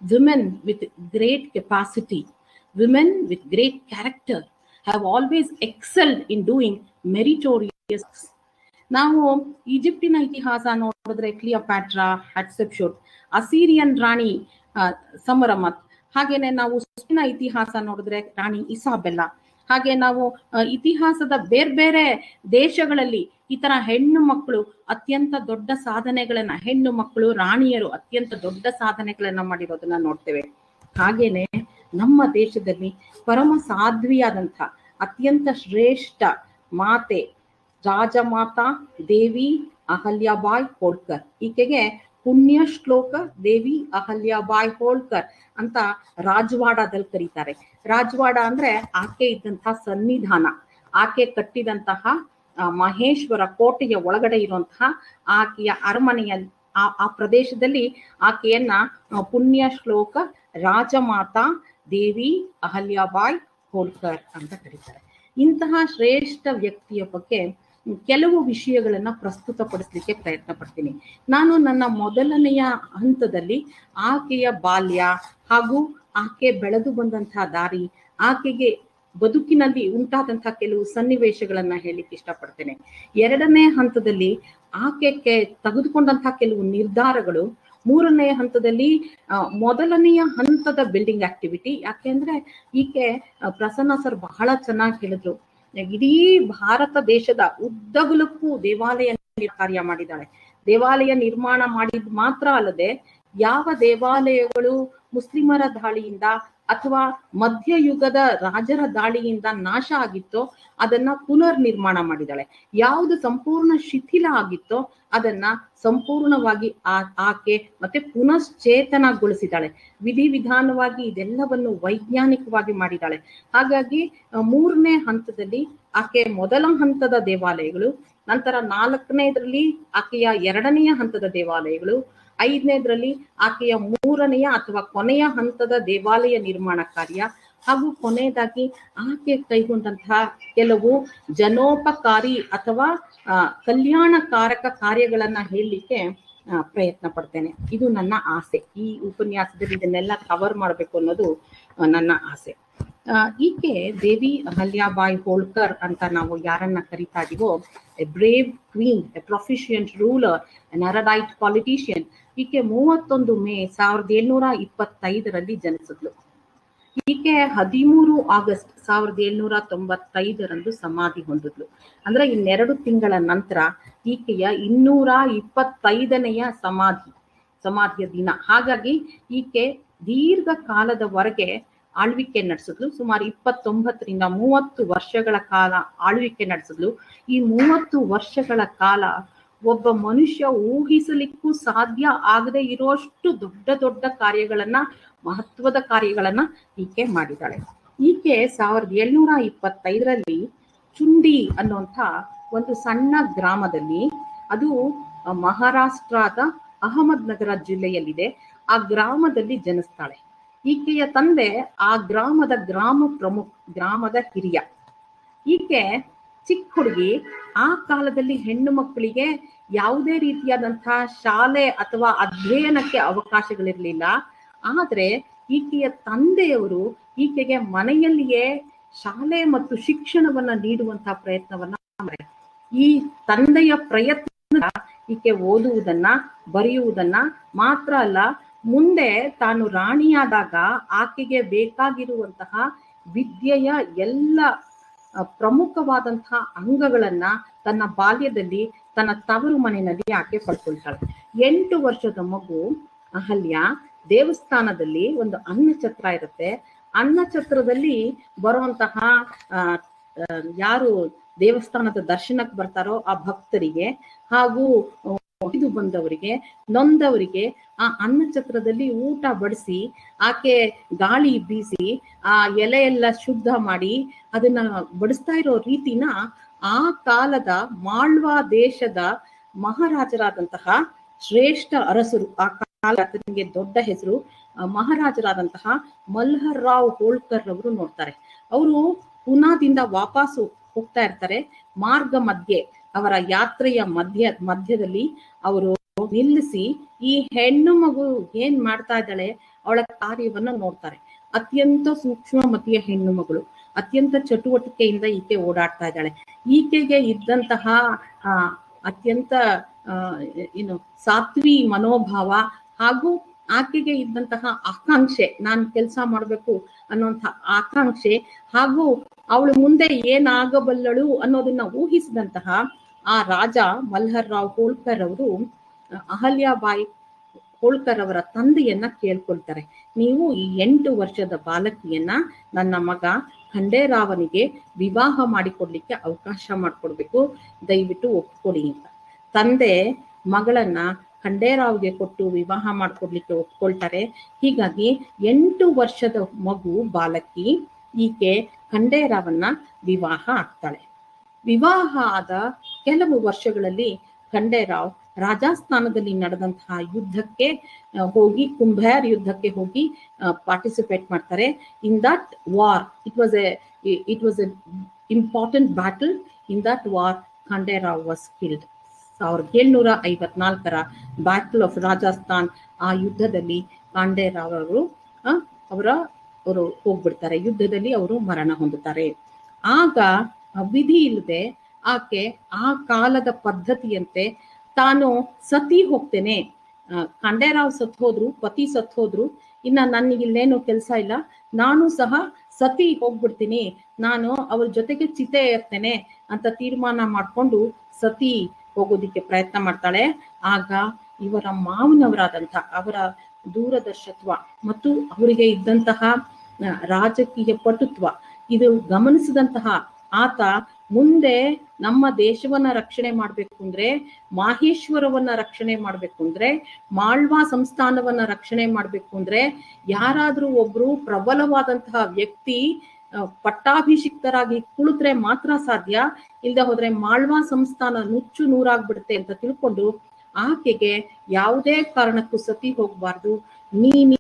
women with great capacity, women with great character have always excelled in doing meritorious. ನಾವು ಈಜಿಪ್ಟಿನ ಇತಿಹಾಸ ನೋಡಿದ್ರೆ ಕ್ಲಿಯೋಪ್ಯಾಟ್ರಾ ಹಟ್ಸೆಪ್ಶೋಟ್ ಅಸೀರಿಯನ್ ರಾಣಿ ಆ, ಸಮರಮತ್ ಹಾಗೇನೆ ನಾವು ಸ್ಪೇನ್ನ ಇತಿಹಾಸ ನೋಡಿದ್ರೆ ರಾಣಿ ಇಸಾಬೆಲ್ಲಾ ಹಾಗೆ ನಾವು ಆ, ಇತಿಹಾಸದ ಬೇರೆ ಬೇರೆ ದೇಶಗಳಲ್ಲಿ ಈ ತರ ಹೆಣ್ಣು ಮಕ್ಕಳು ಅತ್ಯಂತ ದೊಡ್ಡ ಸಾಧನೆಗಳನ್ನ ಹೆಣ್ಣು ಮಕ್ಕಳು ರಾಣಿಯರು ಅತ್ಯಂತ ದೊಡ್ಡ ಸಾಧನೆಗಳನ್ನ ಮಾಡಿರೋದನ್ನ ನೋಡ್ತೇವೆ ಹಾಗೇನೆ ನಮ್ಮ ದೇಶದಲ್ಲಿ ಪರಮ ಸಾಧ್ವಿಯಾದಂಥ ಅತ್ಯಂತ ಶ್ರೇಷ್ಠ ಮಾತೆ ರಾಜಮಾತಾ ದೇವಿ ಅಹಲ್ಯಾಬಾಯ್ ಹೋಳ್ಕರ್ ಈಕೆಗೆ ಪುಣ್ಯ ಶ್ಲೋಕ ದೇವಿ ಅಹಲ್ಯಾಬಾಯ್ ಹೋಳ್ಕರ್ ಅಂತ ರಾಜವಾಡದಲ್ಲಿ ಕರೀತಾರೆ ರಾಜವಾಡ ಅಂದ್ರೆ ಆಕೆ ಇದ್ದಂತಹ ಸನ್ನಿಧಾನ ಆಕೆ ಕಟ್ಟಿದಂತಹ ಆ, ಮಹೇಶ್ವರ ಕೋಟೆಯ ಒಳಗಡೆ ಇರುವಂತಹ ಆಕೆಯ ಅರಮನೆಯ ಆ ಆ ಪ್ರದೇಶದಲ್ಲಿ ಆಕೆಯನ್ನ ಆ, ಪುಣ್ಯ ಶ್ಲೋಕ ರಾಜಮಾತಾ ದೇವಿ ಅಹಲ್ಯಾಬಾಯ್ ಹೋಳ್ಕರ್ ಅಂತ ಕರೀತಾರೆ ಇಂತಹ ಶ್ರೇಷ್ಠ ವ್ಯಕ್ತಿಯ ಬಗ್ಗೆ ಕೆಲವು ವಿಷಯಗಳನ್ನ ಪ್ರಸ್ತುತಪಡಿಸ್ಲಿಕ್ಕೆ ಪ್ರಯತ್ನ ಪಡ್ತೀನಿ ನಾನು ನನ್ನ ಮೊದಲನೆಯ ಹಂತದಲ್ಲಿ ಆಕೆಯ ಬಾಲ್ಯ ಹಾಗೂ ಆಕೆ ಬೆಳೆದು ಬಂದಂತಹ ದಾರಿ ಆಕೆಗೆ ಬದುಕಿನಲ್ಲಿ ಉಂಟಾದಂತಹ ಕೆಲವು ಸನ್ನಿವೇಶಗಳನ್ನ ಹೇಳಲಿಕ್ಕೆ ಇಷ್ಟಪಡ್ತೇನೆ ಎರಡನೇ ಹಂತದಲ್ಲಿ ಆಕೆಗೆ ತೆಗೆದುಕೊಂಡಂತಹ ಕೆಲವು ನಿರ್ಧಾರಗಳು ಮೂರನೇ ಹಂತದಲ್ಲಿ ಆ, ಮೊದಲನೆಯ ಹಂತದ ಬಿಲ್ಡಿಂಗ್ ಆಕ್ಟಿವಿಟಿ ಯಾಕೆಂದ್ರೆ ಈಕೆ ಆ, ಪ್ರಸನ್ನ ಸರ್ ಬಹಳ ಚೆನ್ನಾಗಿ ಹೇಳಿದ್ರು ಇಡೀ ಭಾರತ ದೇಶದ ಉದ್ದಗಲಕ್ಕೂ ದೇವಾಲಯ ನಿರ್ಮಾಣ ಕಾರ್ಯ ಮಾಡಿದ್ದಾಳೆ ದೇವಾಲಯ ನಿರ್ಮಾಣ ಮಾಡಿದ್ ಮಾತ್ರ ಅಲ್ಲದೆ ಯಾವ ದೇವಾಲಯಗಳು ಮುಸ್ಲಿಮರ ದಾಳಿಯಿಂದ ಅಥವಾ ಮಧ್ಯಯುಗದ ರಾಜರ ದಾಳಿಯಿಂದ ನಾಶ ಆಗಿತ್ತೋ ಅದನ್ನ ಪುನರ್ ನಿರ್ಮಾಣ ಮಾಡಿದ್ದಾಳೆ ಯಾವುದು ಸಂಪೂರ್ಣ ಶಿಥಿಲ ಆಗಿತ್ತೋ ಅದನ್ನ ಸಂಪೂರ್ಣವಾಗಿ ಆ ಆಕೆ ಮತ್ತೆ ಪುನಶ್ಚೇತನಗೊಳಿಸಿದ್ದಾಳೆ ವಿಧಿವಿಧಾನವಾಗಿ ಇದೆಲ್ಲವನ್ನು ವೈಜ್ಞಾನಿಕವಾಗಿ ಮಾಡಿದ್ದಾಳೆ ಹಾಗಾಗಿ ಆ, ಮೂರನೇ ಹಂತದಲ್ಲಿ ಆಕೆ ಮೊದಲ ಹಂತದ ದೇವಾಲಯಗಳು ನಂತರ ನಾಲ್ಕನೇದ್ರಲ್ಲಿ ಆಕೆಯ ಎರಡನೆಯ ಹಂತದ ದೇವಾಲಯಗಳು ಐದನೇದ್ರಲ್ಲಿ ಆಕೆಯ ಮೂರನೆಯ ಅಥವಾ ಕೊನೆಯ ಹಂತದ ದೇವಾಲಯ ನಿರ್ಮಾಣ ಕಾರ್ಯ ಹಾಗೂ ಕೊನೆಯದಾಗಿ ಆಕೆ ಕೈಗೊಂಡಂತಹ ಕೆಲವು ಜನೋಪಕಾರಿ ಅಥವಾ ಆ, ಕಲ್ಯಾಣಕಾರಕ ಕಾರ್ಯಗಳನ್ನ ಹೇಳಲಿಕ್ಕೆ ಆ, ಪ್ರಯತ್ನ ಪಡ್ತೇನೆ ಇದು ನನ್ನ ಆಸೆ ಈ ಉಪನ್ಯಾಸದಲ್ಲಿ ಇದನ್ನೆಲ್ಲ ಕವರ್ ಮಾಡಬೇಕು ಅನ್ನೋದು ಆ, ನನ್ನ ಆಸೆ ಆ, ಈಕೆ ದೇವಿ ಅಹಲ್ಯಾಬಾಯಿ ಹೋಳ್ಕರ್ ಅಂತ ನಾವು ಯಾರನ್ನ ಕರಿತಾ ಇದೀವೋ a brave queen a proficient ruler an erudite politician ಈಕೆ ಮೂವತ್ತೊಂದು ಮೇ ಸಾವಿರದ ಏಳ್ನೂರ ಇಪ್ಪತ್ತೈದರಲ್ಲಿ ಜನಿಸಿದ್ಲು ಈಕೆ ಹದಿಮೂರು ಆಗಸ್ಟ್ ಸಾವಿರದ ಏಳ್ನೂರ ತೊಂಬತ್ತೈದರಂದು ಸಮಾಧಿ ಹೊಂದಿದ್ಲು ಅಂದ್ರೆ ಇನ್ನೆರಡು ತಿಂಗಳ ನಂತರ ಈಕೆಯ ಇನ್ನೂರ ಇಪ್ಪತ್ತೈದನೆಯ ಸಮಾಧಿ ಸಮಾಧಿಯ ದಿನ ಹಾಗಾಗಿ ಈಕೆ ದೀರ್ಘ ಕಾಲದವರೆಗೆ ಆಳ್ವಿಕೆ ನಡೆಸಿದ್ಲು ಸುಮಾರು ಇಪ್ಪತ್ತೊಂಬತ್ತರಿಂದ ಮೂವತ್ತು ವರ್ಷಗಳ ಕಾಲ ಆಳ್ವಿಕೆ ನಡೆಸಿದ್ಲು ಈ ಮೂವತ್ತು ವರ್ಷಗಳ ಕಾಲ ಒಬ್ಬ ಮನುಷ್ಯ ಊಹಿಸಲಿಕ್ಕೂ ಸಾಧ್ಯ ಆಗದೆ ಇರುವಷ್ಟು ದೊಡ್ಡ ದೊಡ್ಡ ಕಾರ್ಯಗಳನ್ನ ಮಹತ್ವದ ಕಾರ್ಯಗಳನ್ನ ಈಕೆ ಮಾಡಿದ್ದಾಳೆ ಈಕೆ ಸಾವಿರದ ಏಳ್ನೂರ ಇಪ್ಪತ್ತೈದರಲ್ಲಿ ಚುಂಡಿ ಅನ್ನುವಂಥ ಒಂದು ಸಣ್ಣ ಗ್ರಾಮದಲ್ಲಿ ಅದು ಆ, ಮಹಾರಾಷ್ಟ್ರದ ಅಹಮದ್ ನಗರ ಜಿಲ್ಲೆಯಲ್ಲಿದೆ ಆ ಗ್ರಾಮದಲ್ಲಿ ಜನಿಸ್ತಾಳೆ ಈಕೆಯ ತಂದೆ ಆ ಗ್ರಾಮದ ಗ್ರಾಮ ಪ್ರಮುಖ ಗ್ರಾಮದ ಹಿರಿಯ ಈಕೆ ಚಿಕ್ಕ ಹುಡುಗಿ ಆ ಕಾಲದಲ್ಲಿ ಹೆಣ್ಣು ಮಕ್ಕಳಿಗೆ ಯಾವುದೇ ರೀತಿಯಾದಂತಹ ಶಾಲೆ ಅಥವಾ ಅಧ್ಯಯನಕ್ಕೆ ಅವಕಾಶಗಳಿರ್ಲಿಲ್ಲ ಆದ್ರೆ ಈಕೆಯ ತಂದೆಯವರು ಈಕೆಗೆ ಮನೆಯಲ್ಲಿಯೇ ಶಾಲೆ ಮತ್ತು ಶಿಕ್ಷಣವನ್ನ ನೀಡುವಂತಹ ಪ್ರಯತ್ನವನ್ನ ಮಾಡ್ತಾರೆ. ಈ ತಂದೆಯ ಪ್ರಯತ್ನ ಈಕೆ ಓದುವುದನ್ನ ಬರೆಯುವುದನ್ನ ಮಾತ್ರ ಅಲ್ಲ ಮುಂದೆ ತಾನು ರಾಣಿಯಾದಾಗ ಆಕೆಗೆ ಬೇಕಾಗಿರುವಂತಹ ವಿದ್ಯೆಯ ಎಲ್ಲ ಆ, ಪ್ರಮುಖವಾದಂತಹ ಅಂಗಗಳನ್ನ ತನ್ನ ಬಾಲ್ಯದಲ್ಲಿ ತನ್ನ ತವರು ಮನೆಯಲ್ಲಿ ಆಕೆ ಪಡ್ಕೊಳ್ತಾಳೆ ಎಂಟು ವರ್ಷದ ಮಗು ಅಹಲ್ಯ ದೇವಸ್ಥಾನದಲ್ಲಿ ಒಂದು ಅನ್ನಛತ್ರ ಇರುತ್ತೆ ಅನ್ನಛತ್ರದಲ್ಲಿ ಬರುವಂತಹ ಆ, ಆ, ಯಾರು ದೇವಸ್ಥಾನದ ದರ್ಶನಕ್ಕೆ ಬರ್ತಾರೋ ಆ ಭಕ್ತರಿಗೆ ಹಾಗೂ ಇದು ಬಂದವರಿಗೆ ನೊಂದವರಿಗೆ ಆ ಅನ್ನಛತ್ರದಲ್ಲಿ ಊಟ ಬಡಿಸಿ ಆಕೆ ಗಾಳಿ ಬೀಸಿ ಆ ಎಲೆ ಎಲ್ಲ ಶುದ್ಧ ಮಾಡಿ ಅದನ್ನ ಬಡಿಸ್ತಾ ಇರೋ ರೀತಿನ ಆ ಕಾಲದ ಮಾಳ್ವಾ ದೇಶದ ಮಹಾರಾಜರಾದಂತಹ ಶ್ರೇಷ್ಠ ಅರಸರು ಆ ಕಾಲಕ್ಕೆ ದೊಡ್ಡ ಹೆಸರು ಆ, ಮಹಾರಾಜರಾದಂತಹ ಮಲ್ಹರ್ ರಾವ್ ಹೋಳ್ಕರ್ ಅವರು ನೋಡ್ತಾರೆ ಅವರು ಪುನಾದಿಂದ ವಾಪಸ್ಸು ಹೋಗ್ತಾ ಇರ್ತಾರೆ ಮಾರ್ಗ ಮಧ್ಯೆ ಅವರ ಯಾತ್ರೆಯ ಮಧ್ಯ ಮಧ್ಯದಲ್ಲಿ ಅವರು ನಿಲ್ಲಿಸಿ ಈ ಹೆಣ್ಣು ಮಗು ಏನ್ ಮಾಡ್ತಾ ಇದ್ದಾಳೆ ಅವಳ ಕಾರ್ಯವನ್ನ ನೋಡ್ತಾರೆ ಅತ್ಯಂತ ಸೂಕ್ಷ್ಮಮತಿಯ ಹೆಣ್ಣು ಮಗಳು ಅತ್ಯಂತ ಚಟುವಟಿಕೆಯಿಂದ ಈಕೆ ಓಡಾಡ್ತಾ ಇದ್ದಾಳೆ ಈಕೆಗೆ ಇದ್ದಂತಹ ಆ ಅತ್ಯಂತ ಆ, ಏನು ಸಾತ್ವಿ ಮನೋಭಾವ ಹಾಗೂ ಆಕೆಗೆ ಇದ್ದಂತಹ ಆಕಾಂಕ್ಷೆ ನಾನು ಕೆಲಸ ಮಾಡಬೇಕು ಅನ್ನುವಂಥ ಆಕಾಂಕ್ಷೆ ಹಾಗೂ ಅವಳು ಮುಂದೆ ಏನಾಗಬಲ್ಲಳು ಅನ್ನೋದನ್ನ ಊಹಿಸಿದಂತಹ ಆ ರಾಜ ಮಲ್ಹರ್ ರಾವ್ ಹೋಳ್ಕರ್ ಅವರು ಅಹಲ್ಯಾಬಾಯಿ ಹೋಳ್ಕರ್ ಅವರ ತಂದೆಯನ್ನ ಕೇಳ್ಕೊಳ್ತಾರೆ ನೀವು ಈ ಎಂಟು ವರ್ಷದ ಬಾಲಕಿಯನ್ನ ನನ್ನ ಮಗ ಖಂಡೇರಾವನಿಗೆ ವಿವಾಹ ಮಾಡಿಕೊಡ್ಲಿಕ್ಕೆ ಅವಕಾಶ ಮಾಡಿಕೊಡ್ಬೇಕು ದಯವಿಟ್ಟು ಒಪ್ಕೊಡಿ ಅಂತ ತಂದೆ ಮಗಳನ್ನ ಖಂಡೇರಾವ್ಗೆ ಕೊಟ್ಟು ವಿವಾಹ ಮಾಡ್ಕೊಡ್ಲಿಕ್ಕೆ ಒಪ್ಕೊಳ್ತಾರೆ ಹೀಗಾಗಿ ಎಂಟು ವರ್ಷದ ಮಗು ಬಾಲಕಿ ಈಕೆ ಖಂಡೇರಾವನ್ನ ವಿವಾಹ ಆಗ್ತಾಳೆ ವಿವಾಹ ಆದ ಕೆಲವು ವರ್ಷಗಳಲ್ಲಿ ಖಂಡೇರಾವ್ ರಾಜಸ್ಥಾನದಲ್ಲಿ ನಡೆದಂತಹ ಯುದ್ಧಕ್ಕೆ ಆ, ಹೋಗಿ ಕುಂಭೇರ್ ಯುದ್ಧಕ್ಕೆ ಹೋಗಿ ಪಾರ್ಟಿಸಿಪೇಟ್ ಮಾಡ್ತಾರೆ in that war it was a it was a important battle in that war Khanderao was killed ಸಾವಿರದ ಏಳ್ನೂರ ಐವತ್ನಾಲ್ಕರ ಬ್ಯಾಟಲ್ ಆಫ್ ರಾಜಸ್ಥಾನ್ ಆ ಯುದ್ಧದಲ್ಲಿ ಖಂಡೇರಾವ್ ಅವರು ಆ, ಅವರ ಅವರು ಹೋಗ್ಬಿಡ್ತಾರೆ ಯುದ್ಧದಲ್ಲಿ ಅವರು ಮರಣ ಹೊಂದುತ್ತಾರೆ ಆಗ ಆ ವಿಧಿ ಇಲ್ಲದೆ ಆಕೆ ಆ ಕಾಲದ ಪದ್ಧತಿಯಂತೆ ತಾನು ಸತಿ ಹೋಗ್ತೇನೆ ಆ, ಖಂಡೇರಾವ್ ಸತ್ ಹೋದ್ರು ಪತಿ ಸತ್ ಹೋದ್ರು ಇನ್ನ ನನಗೆ ಇಲ್ಲೇನು ಕೆಲಸ ಇಲ್ಲ ನಾನು ಸಹ ಸತಿ ಹೋಗ್ಬಿಡ್ತೀನಿ ನಾನು ಅವ್ರ ಜೊತೆಗೆ ಚಿತೆ ಇರ್ತೇನೆ ಅಂತ ತೀರ್ಮಾನ ಮಾಡ್ಕೊಂಡು ಸತಿ ಹೋಗೋದಿಕ್ಕೆ ಪ್ರಯತ್ನ ಮಾಡ್ತಾಳೆ ಆಗ ಇವರ ಮಾವನವರಾದಂಥ ಅವರ ದೂರದರ್ಶತ್ವ ಮತ್ತು ಅವರಿಗೆ ಇದ್ದಂತಹ ಆ, ರಾಜಕೀಯ ಪಟುತ್ವ ಇದು ಗಮನಿಸಿದಂತಹ ಆತ ಮುಂದೆ ನಮ್ಮ ದೇಶವನ್ನ ರಕ್ಷಣೆ ಮಾಡ್ಬೇಕು ಅಂದ್ರೆ ಮಾಹೇಶ್ವರವನ್ನ ರಕ್ಷಣೆ ಮಾಡ್ಬೇಕು ಅಂದ್ರೆ ಮಾಳ್ವಾ ಸಂಸ್ಥಾನವನ್ನ ರಕ್ಷಣೆ ಮಾಡ್ಬೇಕು ಅಂದ್ರೆ ಯಾರಾದ್ರೂ ಒಬ್ರು ಪ್ರಬಲವಾದಂತಹ ವ್ಯಕ್ತಿ ಆ, ಪಟ್ಟಾಭಿಷಿಕ್ತರಾಗಿ ಕುಳಿದ್ರೆ ಮಾತ್ರ ಸಾಧ್ಯ ಇಲ್ಲದೆ ಹೋದ್ರೆ ಮಾಳ್ವಾ ಸಂಸ್ಥಾನ ನುಚ್ಚು ನೂರಾಗ್ಬಿಡುತ್ತೆ ಅಂತ ತಿಳ್ಕೊಂಡು ಆಕೆಗೆ ಯಾವುದೇ ಕಾರಣಕ್ಕೂ ಸತಿ ಹೋಗ್ಬಾರ್ದು ನೀ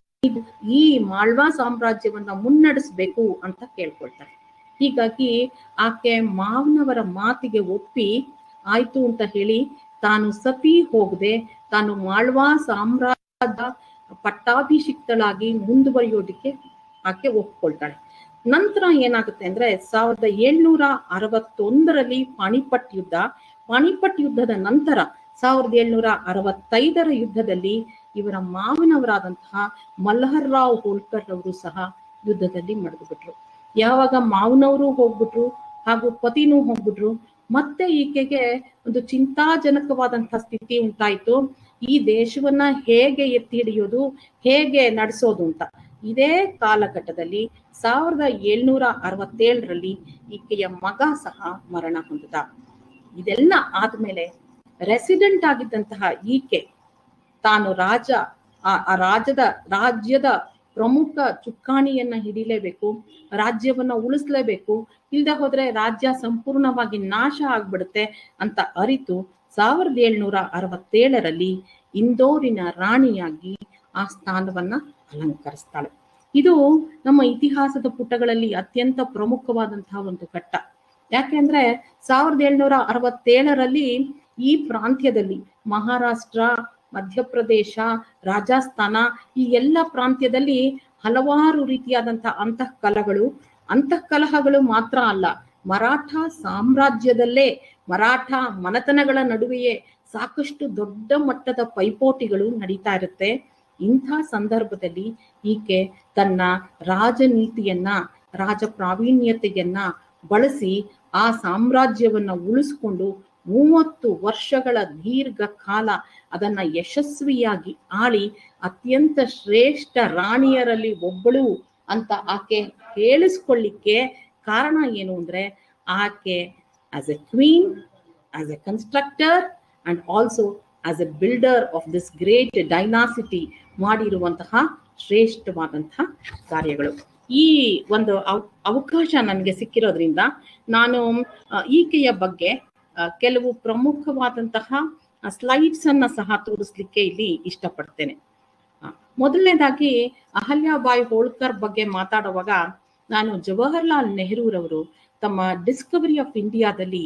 ಈ ಮಾಳ್ವಾ ಸಾಮ್ರಾಜ್ಯವನ್ನ ಮುನ್ನಡೆಸ್ಬೇಕು ಅಂತ ಕೇಳ್ಕೊಳ್ತಾರೆ ಹೀಗಾಗಿ ಆಕೆ ಮಾವನವರ ಮಾತಿಗೆ ಒಪ್ಪಿ ಆಯ್ತು ಅಂತ ಹೇಳಿ ತಾನು ಸತಿ ಹೋಗದೆ ತಾನು ಮಾಳ್ವಾ ಸಾಮ್ರಾಜ್ಯದ ಪಟ್ಟಾಭಿಷಿಕ್ತಳಾಗಿ ಮುಂದುವರಿಯೋದಕ್ಕೆ ಆಕೆ ಒಪ್ಕೊಳ್ತಾಳೆ ನಂತರ ಏನಾಗುತ್ತೆ ಅಂದ್ರೆ ಸಾವಿರದ ಏಳ್ನೂರ ಅರವತ್ತೊಂದರಲ್ಲಿ ಪಾಣಿಪಟ್ ಯುದ್ಧ ಪಾಣಿಪಟ್ ಯುದ್ಧದ ನಂತರ ಸಾವಿರದ ಏಳ್ನೂರ ಅರವತ್ತೈದರ ಯುದ್ಧದಲ್ಲಿ ಇವರ ಮಾವನವರಾದಂತಹ ಮಲ್ಹರ್ ರಾವ್ ಹೋಳ್ಕರ್ ಅವರು ಸಹ ಯುದ್ಧದಲ್ಲಿ ಮಡಿದು ಬಿಟ್ರು ಯಾವಾಗ ಮಾವನವರು ಹೋಗ್ಬಿಟ್ರು ಹಾಗೂ ಪತಿನೂ ಹೋಗ್ಬಿಟ್ರು ಮತ್ತೆ ಈಕೆಗೆ ಒಂದು ಚಿಂತಾಜನಕವಾದಂತಹ ಸ್ಥಿತಿ ಉಂಟಾಯ್ತು ಈ ದೇಶವನ್ನ ಹೇಗೆ ಎತ್ತಿ ಹಿಡಿಯೋದು ಹೇಗೆ ನಡೆಸೋದು ಅಂತ ಇದೇ ಕಾಲಘಟ್ಟದಲ್ಲಿ ಸಾವಿರದ ಏಳ್ನೂರ ಅರವತ್ತೇಳರಲ್ಲಿ ಈಕೆಯ ಮಗ ಸಹ ಮರಣ ಹೊಂದಿದ ಇದೆಲ್ಲ ಆದ್ಮೇಲೆ ರೆಸಿಡೆಂಟ್ ಆಗಿದ್ದಂತಹ ಈಕೆ ತಾನು ರಾಜ ಆ ಆ ರಾಜ್ಯದ ರಾಜ್ಯದ ಪ್ರಮುಖ ಚುಕ್ಕಾಣಿಯನ್ನ ಹಿಡಿಲೇಬೇಕು ರಾಜ್ಯವನ್ನ ಉಳಿಸ್ಲೇಬೇಕು ಇಲ್ದೆ ಹೋದ್ರೆ ರಾಜ್ಯ ಸಂಪೂರ್ಣವಾಗಿ ನಾಶ ಆಗ್ಬಿಡುತ್ತೆ ಅಂತ ಅರಿತು ಸಾವಿರದ ಏಳ್ನೂರ ಅರವತ್ತೇಳರಲ್ಲಿ ಇಂದೋರಿನ ರಾಣಿಯಾಗಿ ಆ ಸ್ಥಾನವನ್ನ ಅಲಂಕರಿಸ್ತಾಳೆ ಇದು ನಮ್ಮ ಇತಿಹಾಸದ ಪುಟಗಳಲ್ಲಿ ಅತ್ಯಂತ ಪ್ರಮುಖವಾದಂತಹ ಒಂದು ಘಟ್ಟ ಯಾಕೆಂದ್ರೆ ಸಾವಿರದ ಏಳ್ನೂರ ಅರವತ್ತೇಳರಲ್ಲಿ ಈ ಪ್ರಾಂತ್ಯದಲ್ಲಿ ಮಹಾರಾಷ್ಟ್ರ ಮಧ್ಯಪ್ರದೇಶ ರಾಜಸ್ಥಾನ ಈ ಎಲ್ಲ ಪ್ರಾಂತ್ಯದಲ್ಲಿ ಹಲವಾರು ರೀತಿಯಾದಂತಹ ಅಂತಃಕಲಗಳು ಅಂತಃಕಲಹಗಳು ಮಾತ್ರ ಅಲ್ಲ ಮರಾಠ ಸಾಮ್ರಾಜ್ಯದಲ್ಲೇ ಮರಾಠ ಮನತನಗಳ ನಡುವೆಯೇ ಸಾಕಷ್ಟು ದೊಡ್ಡ ಮಟ್ಟದ ಪೈಪೋಟಿಗಳು ನಡೀತಾ ಇರುತ್ತೆ ಇಂಥ ಸಂದರ್ಭದಲ್ಲಿ ಈಕೆ ತನ್ನ ರಾಜನೀತಿಯನ್ನ ರಾಜ ಪ್ರಾವೀಣ್ಯತೆಯನ್ನ ಬಳಸಿ ಆ ಸಾಮ್ರಾಜ್ಯವನ್ನ ಉಳಿಸ್ಕೊಂಡು ಮೂವತ್ತು ವರ್ಷಗಳ ದೀರ್ಘ ಕಾಲ ಅದನ್ನ ಯಶಸ್ವಿಯಾಗಿ ಆಳಿ ಅತ್ಯಂತ ಶ್ರೇಷ್ಠ ರಾಣಿಯರಲ್ಲಿ ಒಬ್ಬಳು ಅಂತ ಆಕೆ ಹೇಳಿಸ್ಕೊಳ್ಳಿಕ್ಕೆ ಕಾರಣ ಏನು ಅಂದ್ರೆ ಆಕೆ as a queen as a constructor and also as a builder of this great dynasty ಮಾಡಿರುವಂತಹ ಶ್ರೇಷ್ಠವಾದಂತಹ ಕಾರ್ಯಗಳು ಈ ಒಂದು ಅವ್- ಅವಕಾಶ ನನಗೆ ಸಿಕ್ಕಿರೋದ್ರಿಂದ ನಾನು ಆ, ಈಕೆಯ ಬಗ್ಗೆ ಆ, ಕೆಲವು ಪ್ರಮುಖವಾದಂತಹ ಸ್ಲೈಡ್ಸ್ ಅನ್ನ ಸಹ ತೋರಿಸ್ಲಿಕ್ಕೆ ಇಲ್ಲಿ ಇಷ್ಟಪಡ್ತೇನೆ ಆ, ಮೊದಲನೇದಾಗಿ ಅಹಲ್ಯಾಬಾಯಿ ಹೋಳ್ಕರ್ ಬಗ್ಗೆ ಮಾತಾಡುವಾಗ ನಾನು ಜವಾಹರ್ಲಾಲ್ ನೆಹರೂರವರು ತಮ್ಮ ಡಿಸ್ಕವರಿ ಆಫ್ ಇಂಡಿಯಾದಲ್ಲಿ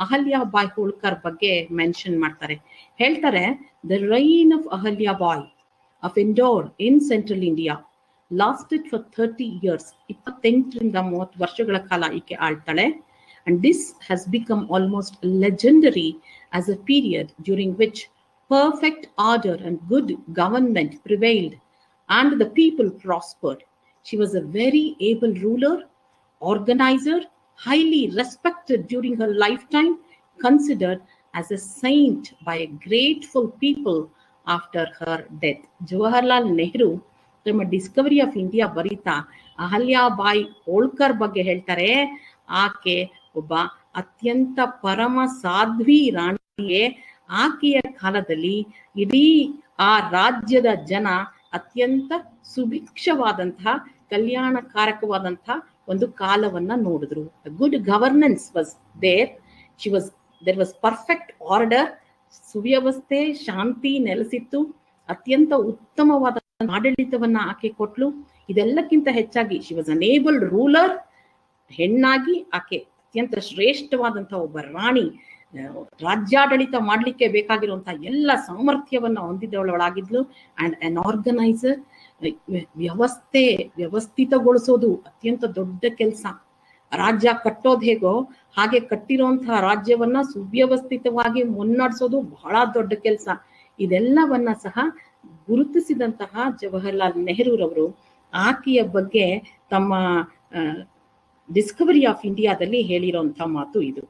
ಅಹಲ್ಯಾ ಬಾಯ್ ಹೋಳ್ಕರ್ ಬಗ್ಗೆ ಮೆನ್ಷನ್ ಮಾಡ್ತಾರೆ ಹೇಳ್ತಾರೆ the reign of Ahilya Bai of Indore in central India lasted for thirty years ಇಪ್ಪತ್ತೆಂಟರಿಂದ ಮೂವತ್ತು ವರ್ಷಗಳ ಕಾಲ ಈಕೆ ಆಳ್ತಾಳೆ and this has become almost legendary as a period during which perfect order and good government prevailed and the people prospered. She was a very able ruler, organizer, highly respected during her lifetime, considered as a saint by a grateful people after her death. Jawaharlal Nehru ತಮ್ಮ discovery of India ಬರೀತಾ ಅಹಲ್ಯಾ ಬಾಯಿ ಹೋಳ್ಕರ್ ಬಗ್ಗೆ ಹೇಳ್ತಾರೆ ಆಕೆ ಒಬ್ಬ ಅತ್ಯಂತ ಪರಮ ಸಾಧ್ವಿ ರಾಣಿಯೇ ಆಕೆಯ ಕಾಲದಲ್ಲಿ ಇಡೀ ಆ ರಾಜ್ಯದ ಜನ ಅತ್ಯಂತ ಸುಭಿಕ್ಷವಾದಂತಹ ಕಲ್ಯಾಣಕಾರಕವಾದಂತಹ ಒಂದು ಕಾಲವನ್ನ ನೋಡಿದ್ರು good governance was there she was there was perfect order ಸುವ್ಯವಸ್ಥೆ ಶಾಂತಿ ನೆಲೆಸಿತ್ತು ಅತ್ಯಂತ ಉತ್ತಮವಾದ ಆಡಳಿತವನ್ನ ಆಕೆ ಕೊಟ್ಲು ಇದೆಲ್ಲಕ್ಕಿಂತ ಹೆಚ್ಚಾಗಿ ಶಿ ವಾಸ್ ಅನೇಬಲ್ ರೂಲರ್ ಹೆಣ್ಣಾಗಿ ಆಕೆ ಅತ್ಯಂತ ಶ್ರೇಷ್ಠವಾದಂತಹ ಒಬ್ಬ ರಾಣಿ ರಾಜ್ಯಾಡಳಿತ ಮಾಡಲಿಕ್ಕೆ ಬೇಕಾಗಿರುವಂತಹ ಎಲ್ಲ ಸಾಮರ್ಥ್ಯವನ್ನ ಹೊಂದಿದವಳಾಗಿದ್ಲು ಅಂಡ್ ಅನ್ ಆರ್ಗನೈಸರ್ ವ್ಯವಸ್ಥೆ ವ್ಯವಸ್ಥಿತಗೊಳಿಸೋದು ಅತ್ಯಂತ ದೊಡ್ಡ ಕೆಲಸ ರಾಜ್ಯ ಕಟ್ಟೋದು ಹೇಗೋ ಹಾಗೆ ಕಟ್ಟಿರುವಂತಹ ರಾಜ್ಯವನ್ನ ಸುವ್ಯವಸ್ಥಿತವಾಗಿ ಮುನ್ನಡೆಸೋದು ಬಹಳ ದೊಡ್ಡ ಕೆಲಸ ಇದೆಲ್ಲವನ್ನ ಸಹ ಗುರುತಿಸಿದಂತಹ ಜವಾಹರ್ಲಾಲ್ ನೆಹರೂರವರು ಆಕೆಯ ಬಗ್ಗೆ ತಮ್ಮ ಡಿಸ್ಕವರಿ ಆಫ್ ಇಂಡಿಯಾದಲ್ಲಿ ಹೇಳಿರೋಂಥ ಮಾತು ಇದು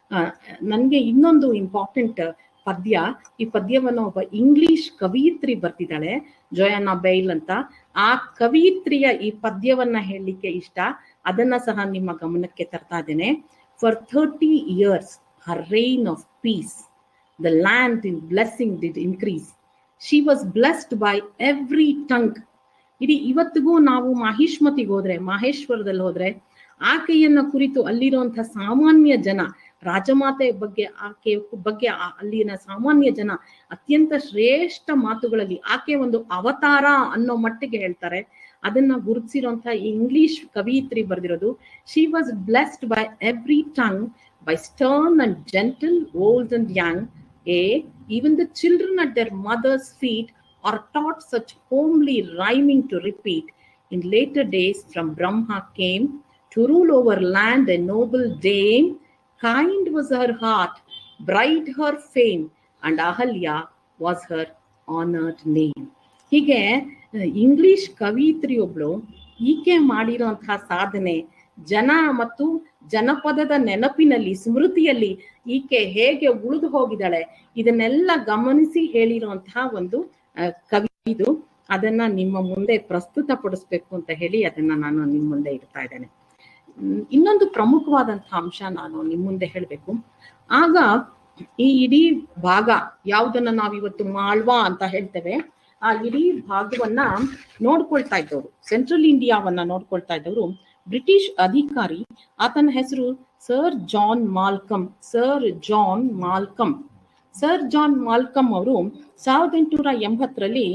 ನನಗೆ ಇನ್ನೊಂದು ಇಂಪಾರ್ಟೆಂಟ್ ಪದ್ಯ ಈ ಪದ್ಯವನ್ನು ಒಬ್ಬ ಇಂಗ್ಲಿಷ್ ಕವಿಯಿತ್ರಿ ಬರ್ತಿದ್ದಾಳೆ ಜೋಯನ್ನ ಬೈಲ್ ಅಂತ ಆ ಕವಿಯಿತ್ರಿಯ ಈ ಪದ್ಯವನ್ನ ಹೇಳಲಿಕ್ಕೆ ಇಷ್ಟ ಅದನ್ನ ಸಹ ನಿಮ್ಮ ಗಮನಕ್ಕೆ ತರ್ತಾ ಇದ್ದೇನೆ for thirty years her reign of peace the land in blessing did increase she was blessed by every tongue ಇಡೀ ಇವತ್ತಿಗೂ ನಾವು ಮಾಹಿಷ್ಮತಿಗೆ ಹೋದ್ರೆ ಮಾಹೇಶ್ವರದಲ್ಲಿ ಹೋದ್ರೆ ಆಕೆಯನ್ನ ಕುರಿತು ಅಲ್ಲಿರುವಂತಹ ಸಾಮಾನ್ಯ ಜನ ರಾಜಮಾತೆ ಬಗ್ಗೆ ಆಕೆ ಬಗ್ಗೆ ಅಲ್ಲಿನ ಸಾಮಾನ್ಯ ಜನ ಅತ್ಯಂತ ಶ್ರೇಷ್ಠ ಮಾತುಗಳಲ್ಲಿ ಆಕೆ ಒಂದು ಅವತಾರ ಅನ್ನೋ ಮಟ್ಟಿಗೆ ಹೇಳ್ತಾರೆ ಅದನ್ನ ಗುರುತಿಸಿರುವಂತಹ ಇಂಗ್ಲಿಷ್ ಕವಿಯಿತ್ರಿ ಬರೆದಿರೋದು she was blessed by every tongue by stern and gentle old and young a even the children at their mothers feet are taught such homely rhyming to repeat in later days from Brahma came to rule over land a noble dame. Kind was her heart, bright her fame, and Ahalya was her honored name. ಹೀಗೆ English ಕವಿಯಿತ್ರಿಯೊಬ್ಳು ಈಕೆ ಮಾಡಿರುವಂತಹ ಸಾಧನೆ ಜನ ಮತ್ತು ಜನಪದದ ನೆನಪಿನಲ್ಲಿ ಸ್ಮೃತಿಯಲ್ಲಿ ಈಕೆ ಹೇಗೆ ಉಳಿದು ಹೋಗಿದ್ದಾಳೆ ಇದನ್ನೆಲ್ಲ ಗಮನಿಸಿ ಹೇಳಿರುವಂತಹ ಒಂದು ಕವಿ ಇದು ಅದನ್ನ ನಿಮ್ಮ ಮುಂದೆ ಪ್ರಸ್ತುತಪಡಿಸ್ಬೇಕು ಅಂತ ಹೇಳಿ ಅದನ್ನ ನಾನು ನಿಮ್ಮ ಮುಂದೆ ಇಡ್ತಾ ಇದ್ದೇನೆ ಇನ್ನೊಂದು ಪ್ರಮುಖವಾದಂತಹ ಅಂಶ ನಾನು ನಿಮ್ಮ ಮುಂದೆ ಹೇಳಬೇಕು ಆಗ ಈ ಇಡೀ ಭಾಗ ಯಾವುದನ್ನ ನಾವಿವತ್ತು ಮಾಳ್ವಾ ಅಂತ ಹೇಳ್ತೇವೆ ಆ ಇಡೀ ಭಾಗವನ್ನ ನೋಡ್ಕೊಳ್ತಾ ಇದ್ದವರು ಸೆಂಟ್ರಲ್ ಇಂಡಿಯಾವನ್ನ ನೋಡ್ಕೊಳ್ತಾ ಇದ್ದವರು ಬ್ರಿಟಿಷ್ ಅಧಿಕಾರಿ ಆತನ ಹೆಸರು sir John Malcolm sir John Malcolm sir John Malcolm ಅವರು ಸಾವಿರದ ಎಂಟುನೂರ ಎಂಬತ್ತರಲ್ಲಿ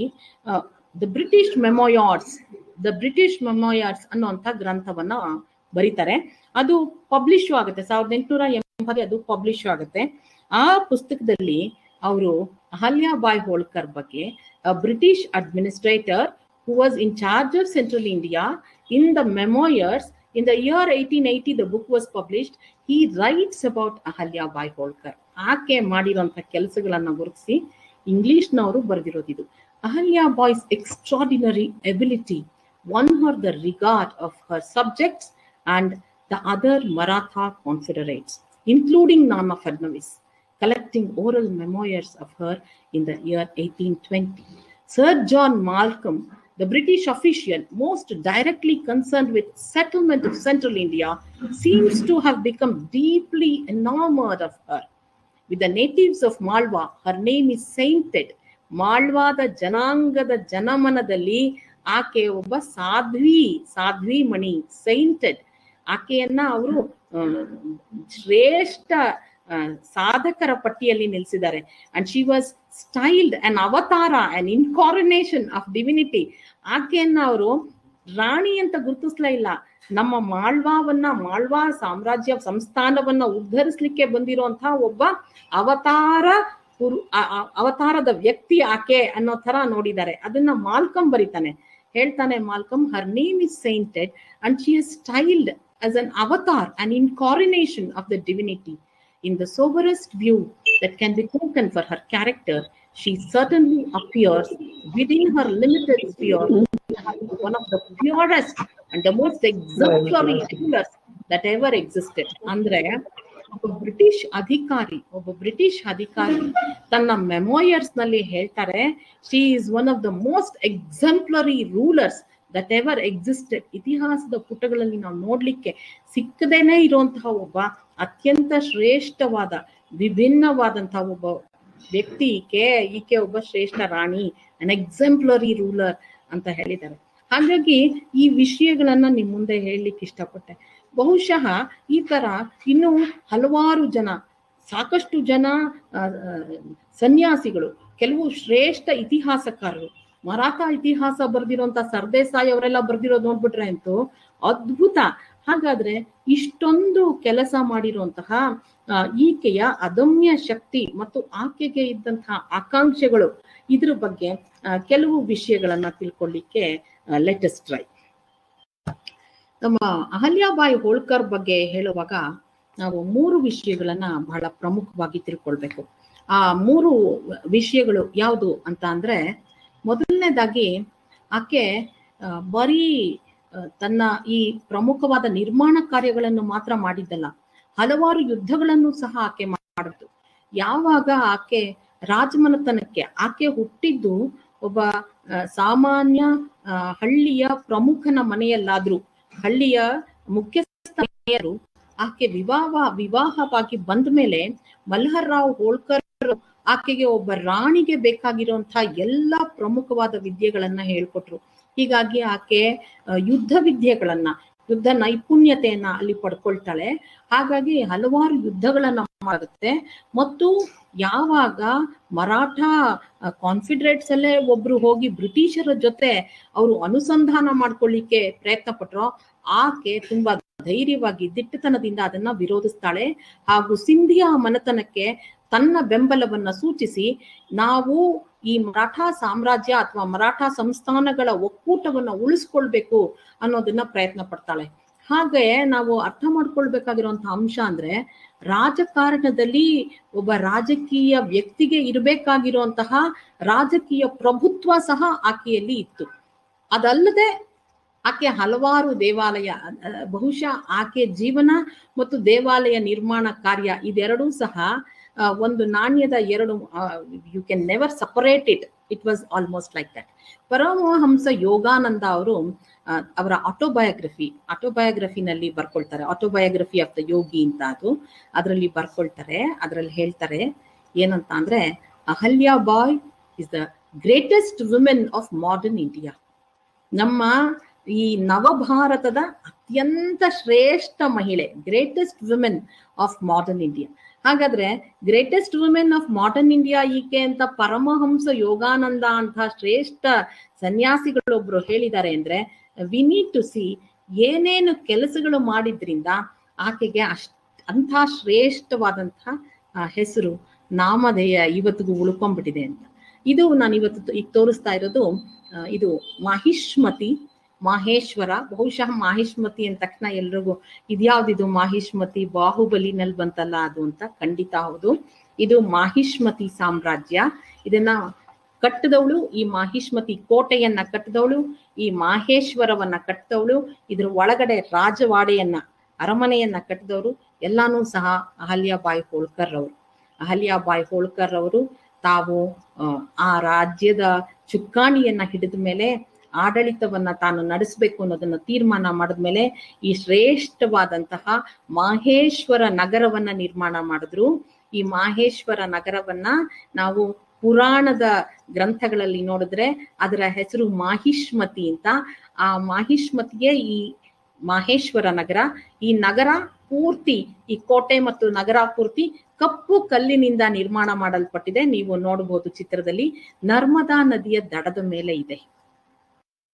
the British memoirs the British memoirs ಅನ್ನುವಂಥ ಗ್ರಂಥವನ್ನ ಬರೀತಾರೆ ಅದು ಪಬ್ಲಿಷ್ ಆಗುತ್ತೆ ಸಾವಿರದ ಎಂಟುನೂರ ಎಂಬತ್ತು ಅದು ಪಬ್ಲಿಷ್ ಆಗುತ್ತೆ ಆ ಪುಸ್ತಕದಲ್ಲಿ ಅವರು ಅಹಲ್ಯಾಬಾಯ್ ಹೋಳ್ಕರ್ ಬಗ್ಗೆ British administrator who was in charge of central India in the memoirs in the year eighteen eighty the book was published he writes about Ahilyabai Holkar ಆಕೆ ಮಾಡಿರುವಂತ ಕೆಲಸಗಳನ್ನ ಗುರುತಿಸಿ ಇಂಗ್ಲಿಷ್ನವರು ಬರೆದಿರೋದಿದು Ahilyabai's extraordinary ability won her the regard of her subjects and the other Maratha confederates, including Nama Fadnavis, collecting oral memoirs of her in the year 1820. Sir John Malcolm, the British official most directly concerned with settlement of central India, seems to have become deeply enamored of her. With the natives of Malwa, her name is sainted. ಮಾಳ್ವಾದ ಜನಾಂಗದ ಜನಮನದಲ್ಲಿ ಆಕೆ ಒಬ್ಬ ಸಾಧ್ವಿ ಸಾಧ್ವಿ ಮಣಿ ಸೈಂಟೆಡ್ ಆಕೆಯನ್ನ ಅವರು ಶ್ರೇಷ್ಠ ಸಾಧಕರ ಪಟ್ಟಿಯಲ್ಲಿ ನಿಲ್ಲಿಸಿದ್ದಾರೆ and she was styled an avatar an incarnation of divinity ಆಕೆಯನ್ನ ಅವರು ರಾಣಿ ಅಂತ ಗುರುತಿಸ್ಲೇ ಇಲ್ಲ ನಮ್ಮ ಮಾಳ್ವಾವನ್ನ ಮಾಳ್ವಾ ಸಾಮ್ರಾಜ್ಯ ಸಂಸ್ಥಾನವನ್ನ ಉದ್ಧರಿಸ್ಲಿಕ್ಕೆ ಬಂದಿರುವಂತಹ ಒಬ್ಬ ಅವತಾರ ಪುರು ಅ- ಅ- ಅವತಾರದ ವ್ಯಕ್ತಿ ಆಕೆ ಅನ್ನೋ ತರ ನೋಡಿದ್ದಾರೆ ಅದನ್ನ ಮಾಲ್ಕಮ್ ಬರೀತಾನೆ ಹೇಳ್ತಾನೆ Malcolm her name is sainted and she has styled as an avatar, an incarnation of the divinity. In the soberest view that can be taken for her character, she certainly appears within her limited sphere as one of the purest and the most exemplary rulers that ever existed. ಅಂದ್ರೆ ಒಬ್ಬ British ಅಧಿಕಾರಿ ಒಬ್ಬ British ಅಧಿಕಾರಿ ತನ್ನ memoirs ನಲ್ಲಿ ಹೇಳ್ತಾರೆ she is one of the most exemplary rulers that ever existed ಇತಿಹಾಸದ ಪುಟಗಳಲ್ಲಿ ನಾವು ನೋಡ್ಲಿಕ್ಕೆ ಸಿಕ್ಕದೇನೆ ಇರುವಂತಹ ಒಬ್ಬ ಅತ್ಯಂತ ಶ್ರೇಷ್ಠವಾದ ವಿಭಿನ್ನವಾದಂತಹ ಒಬ್ಬ ವ್ಯಕ್ತಿ ಈಕೆ ಈಕೆ ಒಬ್ಬ ಶ್ರೇಷ್ಠ ರಾಣಿ ಅನ್ ಎಕ್ಸಂಪ್ಲರಿ ರೂಲರ್ ಅಂತ ಹೇಳಿದ್ದಾರೆ ಹಾಗಾಗಿ ಈ ವಿಷಯಗಳನ್ನ ನಿಮ್ ಮುಂದೆ ಹೇಳಲಿಕ್ಕೆ ಇಷ್ಟಪಟ್ಟೆ ಬಹುಶಃ ಈ ತರ ಇನ್ನು ಹಲವಾರು ಜನ ಸಾಕಷ್ಟು ಜನ ಆ, ಆ, ಸನ್ಯಾಸಿಗಳು ಕೆಲವು ಶ್ರೇಷ್ಠ ಇತಿಹಾಸಕಾರರು ಮರಾಠ ಇತಿಹಾಸ ಬರ್ದಿರೋಂತ ಸರ್ದೇಸಾಯಿ ಅವರೆಲ್ಲ ಬರ್ದಿರೋದು ನೋಡ್ಬಿಟ್ರೆ ಅಂತೂ ಅದ್ಭುತ ಹಾಗಾದ್ರೆ ಇಷ್ಟೊಂದು ಕೆಲಸ ಮಾಡಿರುವಂತಹ ಆ, ಈಕೆಯ ಅದಮ್ಯ ಶಕ್ತಿ ಮತ್ತು ಆಕೆಗೆ ಇದ್ದಂತಹ ಆಕಾಂಕ್ಷೆಗಳು ಇದ್ರ ಬಗ್ಗೆ ಆ, ಕೆಲವು ವಿಷಯಗಳನ್ನ ತಿಳ್ಕೊಳ್ಳಿಕ್ಕೆ ಲೆಟೆಸ್ಟ್ ಟ್ರೈ ನಮ್ಮ ಅಹಲ್ಯಾಬಾಯಿ ಹೋಳ್ಕರ್ ಬಗ್ಗೆ ಹೇಳುವಾಗ ನಾವು ಮೂರು ವಿಷಯಗಳನ್ನ ಬಹಳ ಪ್ರಮುಖವಾಗಿ ತಿಳ್ಕೊಳ್ಬೇಕು ಆ ಮೂರು ವಿಷಯಗಳು ಯಾವುದು ಅಂತ ಅಂದ್ರೆ ಮೊದಲನೇದಾಗಿ ಆಕೆ ಆ, ಬರೀ ಆ, ತನ್ನ ಈ ಪ್ರಮುಖವಾದ ನಿರ್ಮಾಣ ಕಾರ್ಯಗಳನ್ನು ಮಾತ್ರ ಮಾಡಿದ್ದಲ್ಲ ಹಲವಾರು ಯುದ್ಧಗಳನ್ನು ಸಹ ಆಕೆ ಮಾಡಿದ್ದು ಯಾವಾಗ ಆಕೆ ರಾಜಮನೆತನಕ್ಕೆ ಆಕೆ ಹುಟ್ಟಿದ್ದು ಒಬ್ಬ ಆ, ಸಾಮಾನ್ಯ ಆ, ಹಳ್ಳಿಯ ಪ್ರಮುಖನ ಮನೆಯಲ್ಲಾದ್ರೂ ಹಳ್ಳಿಯ ಮುಖ್ಯಸ್ಥರು ಆಕೆ ವಿವಾಹ ವಿವಾಹವಾಗಿ ಬಂದ ಮೇಲೆ ಮಲ್ಹರ್ ರಾವ್ ಹೋಳ್ಕರ್ ಆಕೆಗೆ ಒಬ್ಬ ರಾಣಿಗೆ ಬೇಕಾಗಿರುವಂತಹ ಎಲ್ಲಾ ಪ್ರಮುಖವಾದ ವಿದ್ಯೆಗಳನ್ನ ಹೇಳ್ಕೊಟ್ರು ಹೀಗಾಗಿ ಆಕೆ ಆ, ಯುದ್ಧ ವಿದ್ಯೆಗಳನ್ನ ಯುದ್ಧ ನೈಪುಣ್ಯತೆಯನ್ನ ಅಲ್ಲಿ ಪಡ್ಕೊಳ್ತಾಳೆ ಹಾಗಾಗಿ ಹಲವಾರು ಯುದ್ಧಗಳನ್ನ ಮಾಡುತ್ತೆ ಮತ್ತು ಯಾವಾಗ ಮರಾಠ ಕಾನ್ಫಿಡರೇಟ್ಸ್ ಅಲ್ಲೇ ಒಬ್ರು ಹೋಗಿ ಬ್ರಿಟಿಷರ ಜೊತೆ ಅವರು ಅನುಸಂಧಾನ ಮಾಡ್ಕೊಳ್ಳಿಕ್ಕೆ ಪ್ರಯತ್ನ ಪಟ್ರೋ ಆಕೆ ತುಂಬಾ ಧೈರ್ಯವಾಗಿ ದಿಟ್ಟತನದಿಂದ ಅದನ್ನ ವಿರೋಧಿಸ್ತಾಳೆ ಹಾಗೂ ಸಿಂಧಿಯಾ ಮನೆತನಕ್ಕೆ ತನ್ನ ಬೆಂಬಲವನ್ನ ಸೂಚಿಸಿ ನಾವು ಈ ಮರಾಠ ಸಾಮ್ರಾಜ್ಯ ಅಥವಾ ಮರಾಠ ಸಂಸ್ಥಾನಗಳ ಒಕ್ಕೂಟವನ್ನ ಉಳಿಸ್ಕೊಳ್ಬೇಕು ಅನ್ನೋದನ್ನ ಪ್ರಯತ್ನ ಪಡ್ತಾಳೆ ಹಾಗೆ ನಾವು ಅರ್ಥ ಮಾಡ್ಕೊಳ್ಬೇಕಾಗಿರುವಂತಹ ಅಂಶ ಅಂದ್ರೆ ರಾಜಕಾರಣದಲ್ಲಿ ಒಬ್ಬ ರಾಜಕೀಯ ವ್ಯಕ್ತಿಗೆ ಇರಬೇಕಾಗಿರುವಂತಹ ರಾಜಕೀಯ ಪ್ರಭುತ್ವ ಸಹ ಆಕೆಯಲ್ಲಿ ಇತ್ತು ಅದಲ್ಲದೆ ಆಕೆ ಹಲವಾರು ದೇವಾಲಯ ಅಹ್, ಬಹುಶಃ ಆಕೆ ಜೀವನ ಮತ್ತು ದೇವಾಲಯ ನಿರ್ಮಾಣ ಕಾರ್ಯ ಇದೆರಡೂ ಸಹ ಆ, ಒಂದು ನಾಣ್ಯದ ಎರಡು you can never separate it it was almost like that Paramahansa Yogananda ಅವರು ಆ, ಅವರ ಆಟೋಬಯೋಗ್ರಫಿ ಆಟೋಬಯೋಗ್ರಫಿನಲ್ಲಿ ಬರ್ಕೊಳ್ತಾರೆ ಆಟೋಬಯೋಗ್ರಫಿ ಆಫ್ ದ ಯೋಗಿ ಅಂತ ಅದು ಅದರಲ್ಲಿ ಬರ್ಕೊಳ್ತಾರೆ ಅದರಲ್ಲಿ ಹೇಳ್ತಾರೆ ಏನಂತ ಅಂದ್ರೆ Ahilyabai is the greatest women of modern India ನಮ್ಮ ಈ ನವಭಾರತದ ಅತ್ಯಂತ ಶ್ರೇಷ್ಠ ಮಹಿಳೆ greatest women of modern India ಹಾಗಾದ್ರೆ greatest women of modern India ಈಕೆ ಅಂತ ಪರಮಹಂಸ ಯೋಗಾನಂದ ಅಂತ ಶ್ರೇಷ್ಠ ಸನ್ಯಾಸಿಗಳೊಬ್ರು ಹೇಳಿದ್ದಾರೆ ಅಂದ್ರೆ ವಿ ನೀಡ್ ಟು ಸಿ ಏನೇನು ಕೆಲಸಗಳು ಮಾಡಿದ್ರಿಂದ ಆಕೆಗೆ ಅಷ್ಟ್ ಅಂಥ ಶ್ರೇಷ್ಠವಾದಂತಹ ಆ, ಹೆಸರು ನಾಮಧೇಯ ಇವತ್ತಿಗೂ ಉಳ್ಕೊಂಡ್ಬಿಟ್ಟಿದೆ ಅಂತ ಇದು ನಾನು ಇವತ್ತು ಈಗ ತೋರಿಸ್ತಾ ಇರೋದು ಆ, ಇದು ಮಾಹಿಷ್ಮತಿ ಮಾಹೇಶ್ವರ ಬಹುಶಃ ಮಾಹಿಷ್ಮತಿ ಅಂದ ತಕ್ಷಣ ಎಲ್ರಿಗೂ ಇದ್ಯಾವ್ದಿದು ಮಾಹಿಷ್ಮತಿ ಬಾಹುಬಲಿನಲ್ಲಿ ಬಂತಲ್ಲ ಅದು ಅಂತ ಖಂಡಿತ ಹೌದು ಇದು ಮಾಹಿಷ್ಮತಿ ಸಾಮ್ರಾಜ್ಯ ಇದನ್ನ ಕಟ್ಟಿದವಳು ಈ ಮಾಹಿಷ್ಮತಿ ಕೋಟೆಯನ್ನ ಕಟ್ಟಿದವಳು ಈ ಮಾಹೇಶ್ವರವನ್ನ ಕಟ್ಟಿದವಳು ಇದ್ರ ಒಳಗಡೆ ರಾಜವಾಡೆಯನ್ನ ಅರಮನೆಯನ್ನ ಕಟ್ಟಿದವರು ಎಲ್ಲಾನು ಸಹ ಅಹಲ್ಯಾಬಾಯಿ ಹೋಳ್ಕರ್ ಅವರು ಅಹಲ್ಯಾಬಾಯಿ ಹೋಳ್ಕರ್ ಅವರು ತಾವು ಆ, ಆ ರಾಜ್ಯದ ಚುಕ್ಕಾಣಿಯನ್ನ ಹಿಡಿದ ಮೇಲೆ ಆಡಳಿತವನ್ನ ತಾನು ನಡೆಸಬೇಕು ಅನ್ನೋದನ್ನ ತೀರ್ಮಾನ ಮಾಡಿದ್ಮೇಲೆ ಈ ಶ್ರೇಷ್ಠವಾದಂತಹ ಮಾಹೇಶ್ವರ ನಗರವನ್ನ ನಿರ್ಮಾಣ ಮಾಡಿದ್ರು ಈ ಮಾಹೇಶ್ವರ ನಗರವನ್ನ ನಾವು ಪುರಾಣದ ಗ್ರಂಥಗಳಲ್ಲಿ ನೋಡಿದ್ರೆ ಅದರ ಹೆಸರು ಮಾಹಿಷ್ಮತಿ ಅಂತ ಆ ಮಾಹಿಷ್ಮತಿಗೆ ಈ ಮಾಹೇಶ್ವರ ನಗರ ಈ ನಗರ ಪೂರ್ತಿ ಈ ಕೋಟೆ ಮತ್ತು ನಗರ ಪೂರ್ತಿ ಕಪ್ಪು ಕಲ್ಲಿನಿಂದ ನಿರ್ಮಾಣ ಮಾಡಲ್ಪಟ್ಟಿದೆ ನೀವು ನೋಡಬಹುದು ಚಿತ್ರದಲ್ಲಿ ನರ್ಮದಾ ನದಿಯ ದಡದ ಮೇಲೆ ಇದೆ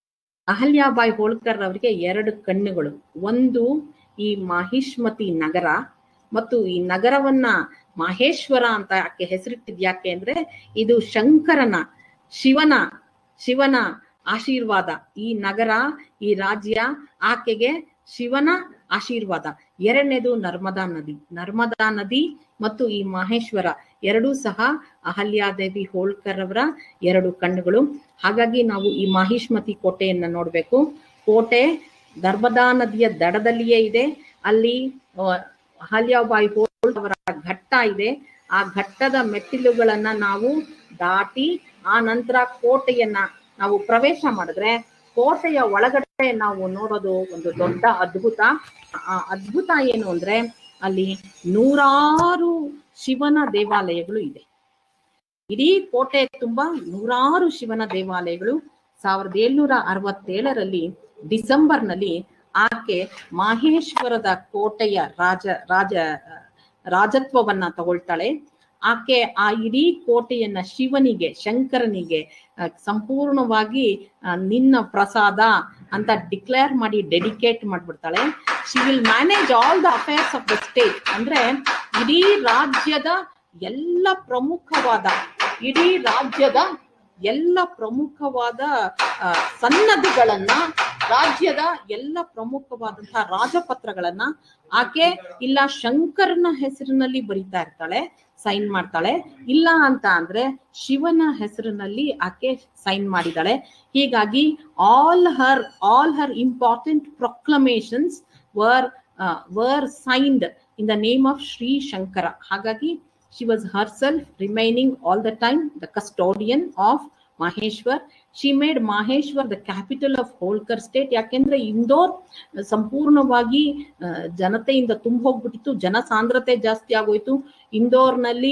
ಅಹಲ್ಯಾಬಾಯಿ ಹೋಳ್ಕರ್ ಅವರಿಗೆ ಎರಡು ಕಣ್ಣುಗಳು ಒಂದು ಈ ಮಾಹಿಷ್ಮತಿ ನಗರ ಮತ್ತು ಈ ನಗರವನ್ನ ಮಾಹೇಶ್ವರ ಅಂತ ಯಾಕೆ ಹೆಸರಿಟ್ಟಿದ್ ಯಾಕೆ ಅಂದ್ರೆ ಇದು ಶಂಕರನ ಶಿವನ ಶಿವನ ಆಶೀರ್ವಾದ ಈ ನಗರ ಈ ರಾಜ್ಯ ಆಕೆಗೆ ಶಿವನ ಆಶೀರ್ವಾದ ಎರಡನೇದು ನರ್ಮದಾ ನದಿ ನರ್ಮದಾ ನದಿ ಮತ್ತು ಈ ಮಹೇಶ್ವರ ಎರಡೂ ಸಹ ಅಹಲ್ಯಾದೇವಿ ಹೋಳ್ಕರ್ ಅವರ ಎರಡು ಕಣ್ಣುಗಳು ಹಾಗಾಗಿ ನಾವು ಈ ಮಾಹಿಷ್ಮತಿ ಕೋಟೆಯನ್ನ ನೋಡ್ಬೇಕು ಕೋಟೆ ನರ್ಮದಾ ನದಿಯ ದಡದಲ್ಲಿಯೇ ಇದೆ ಅಲ್ಲಿ ಅಹ್, ಅಹಲ್ಯಾಬಾಯಿ ಹೋಳ್ಕರ್ ಅವರ ಘಟ್ಟ ಇದೆ ಆ ಘಟ್ಟದ ಮೆಟ್ಟಿಲುಗಳನ್ನ ನಾವು ದಾಟಿ ಆ ನಂತರ ಕೋಟೆಯನ್ನ ನಾವು ಪ್ರವೇಶ ಮಾಡಿದ್ರೆ ಕೋಟೆಯ ಒಳಗಡೆ ನಾವು ನೋಡೋದು ಒಂದು ದೊಡ್ಡ ಅದ್ಭುತ ಆ ಅದ್ಭುತ ಏನು ಅಂದ್ರೆ ಅಲ್ಲಿ ನೂರಾರು ಶಿವನ ದೇವಾಲಯಗಳು ಇದೆ ಇಡೀ ಕೋಟೆ ತುಂಬಾ ನೂರಾರು ಶಿವನ ದೇವಾಲಯಗಳು ಸಾವಿರದ ಏಳ್ನೂರ ಅರವತ್ತೇಳರಲ್ಲಿ ಡಿಸೆಂಬರ್ನಲ್ಲಿ ಆಕೆ ಮಾಹೇಶ್ವರದ ಕೋಟೆಯ ರಾಜ ರಾಜ ರಾಜತ್ವವನ್ನ ತಗೊಳ್ತಾಳೆ ಆಕೆ ಆ ಇಡೀ ಕೋಟೆಯನ್ನ ಶಿವನಿಗೆ ಶಂಕರನಿಗೆ ಆ, ಸಂಪೂರ್ಣವಾಗಿ ಆ, ನಿನ್ನ ಪ್ರಸಾದ ಅಂತ ಡಿಕ್ಲೇರ್ ಮಾಡಿ ಡೆಡಿಕೇಟ್ ಮಾಡ್ಬಿಡ್ತಾಳೆ she will manage all the affairs of the state ಅಂದ್ರೆ ಇಡೀ ರಾಜ್ಯದ ಎಲ್ಲ ಪ್ರಮುಖವಾದ ಇಡೀ ರಾಜ್ಯದ ಎಲ್ಲ ಪ್ರಮುಖವಾದ ಆ, ಸನ್ನದ್ಧಗಳನ್ನ ರಾಜ್ಯದ ಎಲ್ಲ ಪ್ರಮುಖವಾದಂತಹ ರಾಜಪತ್ರಗಳನ್ನ ಆಕೆ ಇಲ್ಲ ಶಂಕರನ ಹೆಸರಿನಲ್ಲಿ ಬರಿತಾ ಇರ್ತಾಳೆ ಸೈನ್ ಮಾಡ್ತಾಳೆ ಇಲ್ಲ ಅಂತ ಅಂದ್ರೆ ಶಿವನ ಹೆಸರಿನಲ್ಲಿ ಆಕೆ ಸೈನ್ ಮಾಡಿದಾಳೆ ಹೀಗಾಗಿ all her all her important proclamations were were signed in the name of Shri Shankara ಹಾಗಾಗಿ she was herself remaining all the time the custodian of Maheshwar she made Maheshwar the capital of Holkar state ಯಾಕೆಂದ್ರೆ ಇಂದೋರ್ ಸಂಪೂರ್ಣವಾಗಿ ಆ, ಜನತೆಯಿಂದ ತುಂಬ ಹೋಗ್ಬಿಟ್ಟಿತ್ತು ಜನಸಾಂದ್ರತೆ ಜಾಸ್ತಿ ಆಗೋಯ್ತು ಇಂದೋರ್ನಲ್ಲಿ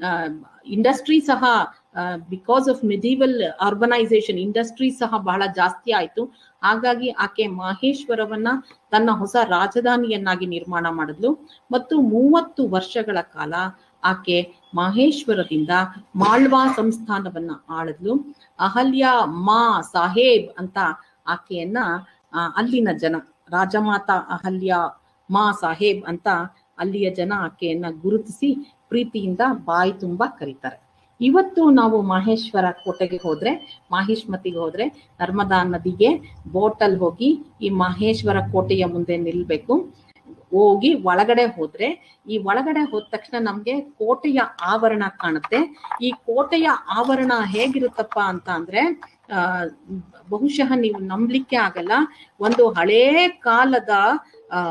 ಇಂಡಸ್ಟ್ರಿ ಸಹ because of medieval urbanisation industry ಸಹ ಬಹಳ ಜಾಸ್ತಿ ಆಯ್ತು ಹಾಗಾಗಿ ಆಕೆ ಮಹೇಶ್ವರವನ್ನ ತನ್ನ ಹೊಸ ರಾಜಧಾನಿಯನ್ನಾಗಿ ನಿರ್ಮಾಣ ಮಾಡಿದ್ಲು ಮತ್ತು ಮೂವತ್ತು ವರ್ಷಗಳ ಕಾಲ ಆಕೆ ಮಹೇಶ್ವರದಿಂದ ಮಾಳ್ವಾ ಸಂಸ್ಥಾನವನ್ನ ಆಳಿದ್ಲು ಅಹಲ್ಯ ಮಾ ಸಾಹೇಬ್ ಅಂತ ಆಕೆಯನ್ನ ಆ, ಅಲ್ಲಿನ ಜನ ರಾಜಮಾತಾ ಅಹಲ್ಯ ಮಾ ಸಾಹೇಬ್ ಅಂತ ಅಲ್ಲಿಯ ಜನ ಆಕೆಯನ್ನ ಗುರುತಿಸಿ ಪ್ರೀತಿಯಿಂದ ಬಾಯಿ ತುಂಬಾ ಕರೀತಾರೆ ಇವತ್ತು ನಾವು ಮಹೇಶ್ವರ ಕೋಟೆಗೆ ಹೋದ್ರೆ ಮಾಹಿಷ್ಮತಿಗೆ ಹೋದ್ರೆ ನರ್ಮದಾ ನದಿಗೆ ಬೋಟಲ್ ಹೋಗಿ ಈ ಮಹೇಶ್ವರ ಕೋಟೆಯ ಮುಂದೆ ನಿಲ್ಬೇಕು ಹೋಗಿ ಒಳಗಡೆ ಹೋದ್ರೆ ಈ ಒಳಗಡೆ ಹೋದ ತಕ್ಷಣ ನಮ್ಗೆ ಕೋಟೆಯ ಆವರಣ ಕಾಣುತ್ತೆ ಈ ಕೋಟೆಯ ಆವರಣ ಹೇಗಿರುತ್ತಪ್ಪ ಅಂತ ಅಂದ್ರೆ ಆ ಬಹುಶಃ ನೀವು ನಂಬ್ಲಿಕ್ಕೆ ಆಗಲ್ಲ ಒಂದು ಹಳೇ ಕಾಲದ ಆ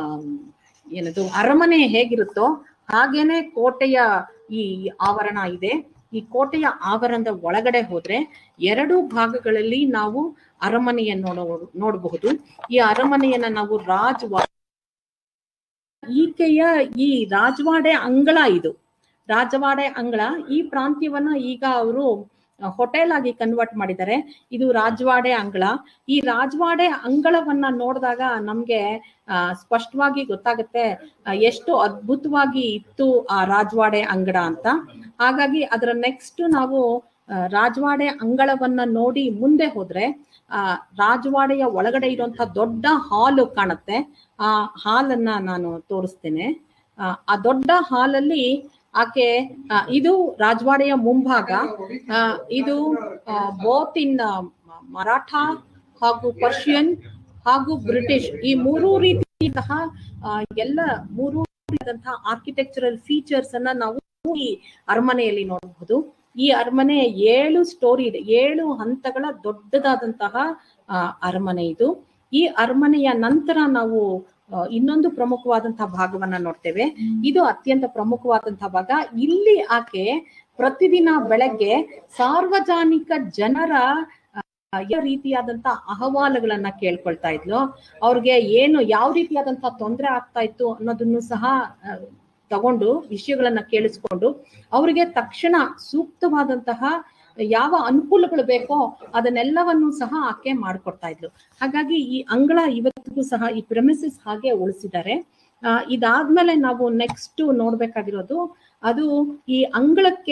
ಏನದು ಅರಮನೆ ಹೇಗಿರುತ್ತೋ ಹಾಗೇನೆ ಕೋಟೆಯ ಈ ಆವರಣ ಇದೆ ಈ ಕೋಟೆಯ ಆವರಣದ ಒಳಗಡೆ ಹೋದ್ರೆ ಎರಡು ಭಾಗಗಳಲ್ಲಿ ನಾವು ಅರಮನೆಯನ್ನು ನೋಡ ನೋಡಬಹುದು ಈ ಅರಮನೆಯನ್ನ ನಾವು ರಾಜ್ ಈಕೆಯ ಈ ರಾಜವಾಡೆ ಅಂಗಳ ಇದು ರಾಜವಾಡೆ ಅಂಗಳ ಈ ಪ್ರಾಂತ್ಯವನ್ನ ಈಗ ಅವರು ಹೋಟೆಲ್ ಆಗಿ ಕನ್ವರ್ಟ್ ಮಾಡಿದ್ದಾರೆ ಇದು ರಾಜವಾಡೆ ಅಂಗಳ ಈ ರಾಜವಾಡೆ ಅಂಗಳವನ್ನ ನೋಡಿದಾಗ ನಮ್ಗೆ ಆ, ಸ್ಪಷ್ಟವಾಗಿ ಗೊತ್ತಾಗುತ್ತೆ ಆ, ಎಷ್ಟು ಅದ್ಭುತವಾಗಿ ಇತ್ತು ಆ ರಾಜವಾಡೆ ಅಂಗಡ ಅಂತ ಹಾಗಾಗಿ ಅದರ ನೆಕ್ಸ್ಟ್ ನಾವು ಆ, ರಾಜವಾಡೆ ಅಂಗಳವನ್ನ ನೋಡಿ ಮುಂದೆ ಹೋದ್ರೆ ಆ ರಾಜವಾಡೆಯ ಒಳಗಡೆ ಇರುವಂತಹ ದೊಡ್ಡ ಹಾಲ್ ಕಾಣುತ್ತೆ ಆ ಹಾಲನ್ನ ನಾನು ತೋರಿಸ್ತೇನೆ ಆ, ಆ ದೊಡ್ಡ ಹಾಲಲ್ಲಿ ಆಕೆ ಆ, ಇದು ರಾಜವಾಡೆಯ ಮುಂಭಾಗ ಆ, ಇದು ಬೋತ್ ಇನ್ ಮರಾಠ ಹಾಗೂ ಪರ್ಷಿಯನ್ ಹಾಗೂ ಬ್ರಿಟಿಷ್ ಈ ಮೂರು ರೀತಿಯಂತಹ ಆ, ಎಲ್ಲ ಮೂರು ರೀತಿಯಾದಂತಹ ಆರ್ಕಿಟೆಕ್ಚರಲ್ ಫೀಚರ್ಸ್ ಅನ್ನ ನಾವು ಈ ಅರಮನೆಯಲ್ಲಿ ನೋಡಬಹುದು ಈ ಅರಮನೆ ಏಳು ಸ್ಟೋರಿ ಇದೆ ಏಳು ಹಂತಗಳ ದೊಡ್ಡದಾದಂತಹ ಆ, ಅರಮನೆ ಇದು ಈ ಅರಮನೆಯ ನಂತರ ನಾವು ಆ, ಇನ್ನೊಂದು ಪ್ರಮುಖವಾದಂತಹ ಭಾಗವನ್ನ ನೋಡ್ತೇವೆ ಇದು ಅತ್ಯಂತ ಪ್ರಮುಖವಾದಂತಹ ಭಾಗ ಇಲ್ಲಿ ಆಕೆ ಪ್ರತಿದಿನ ಬೆಳಗ್ಗೆ ಸಾರ್ವಜನಿಕ ಜನರ ಆ, ಯಾವ ರೀತಿಯಾದಂತ ಅಹವಾಲುಗಳನ್ನ ಕೇಳ್ಕೊಳ್ತಾ ಇದ್ಲು ಅವ್ರಿಗೆ ಏನು ಯಾವ ರೀತಿಯಾದಂತಹ ತೊಂದರೆ ಆಗ್ತಾ ಇತ್ತು ಅನ್ನೋದನ್ನು ಸಹ ಆ, ತಗೊಂಡು ವಿಷಯಗಳನ್ನ ಕೇಳಿಸ್ಕೊಂಡು ಅವರಿಗೆ ತಕ್ಷಣ ಸೂಕ್ತವಾದಂತಹ ಯಾವ ಅನುಕೂಲಗಳು ಬೇಕೋ ಅದನ್ನೆಲ್ಲವನ್ನು ಸಹ ಆಕೆ ಮಾಡ್ಕೊಡ್ತಾ ಇದ್ಲು ಹಾಗಾಗಿ ಈ ಅಂಗಳ ಇವತ್ತಿಗೂ ಸಹ ಈ ಪ್ರೆಮಿಸಸ್ ಹಾಗೆ ಉಳಿಸಿದ್ದಾರೆ ಆ, ಇದಾದ್ಮೇಲೆ ನಾವು ನೆಕ್ಸ್ಟ್ ನೋಡ್ಬೇಕಾಗಿರೋದು ಅದು ಈ ಅಂಗಳಕ್ಕೆ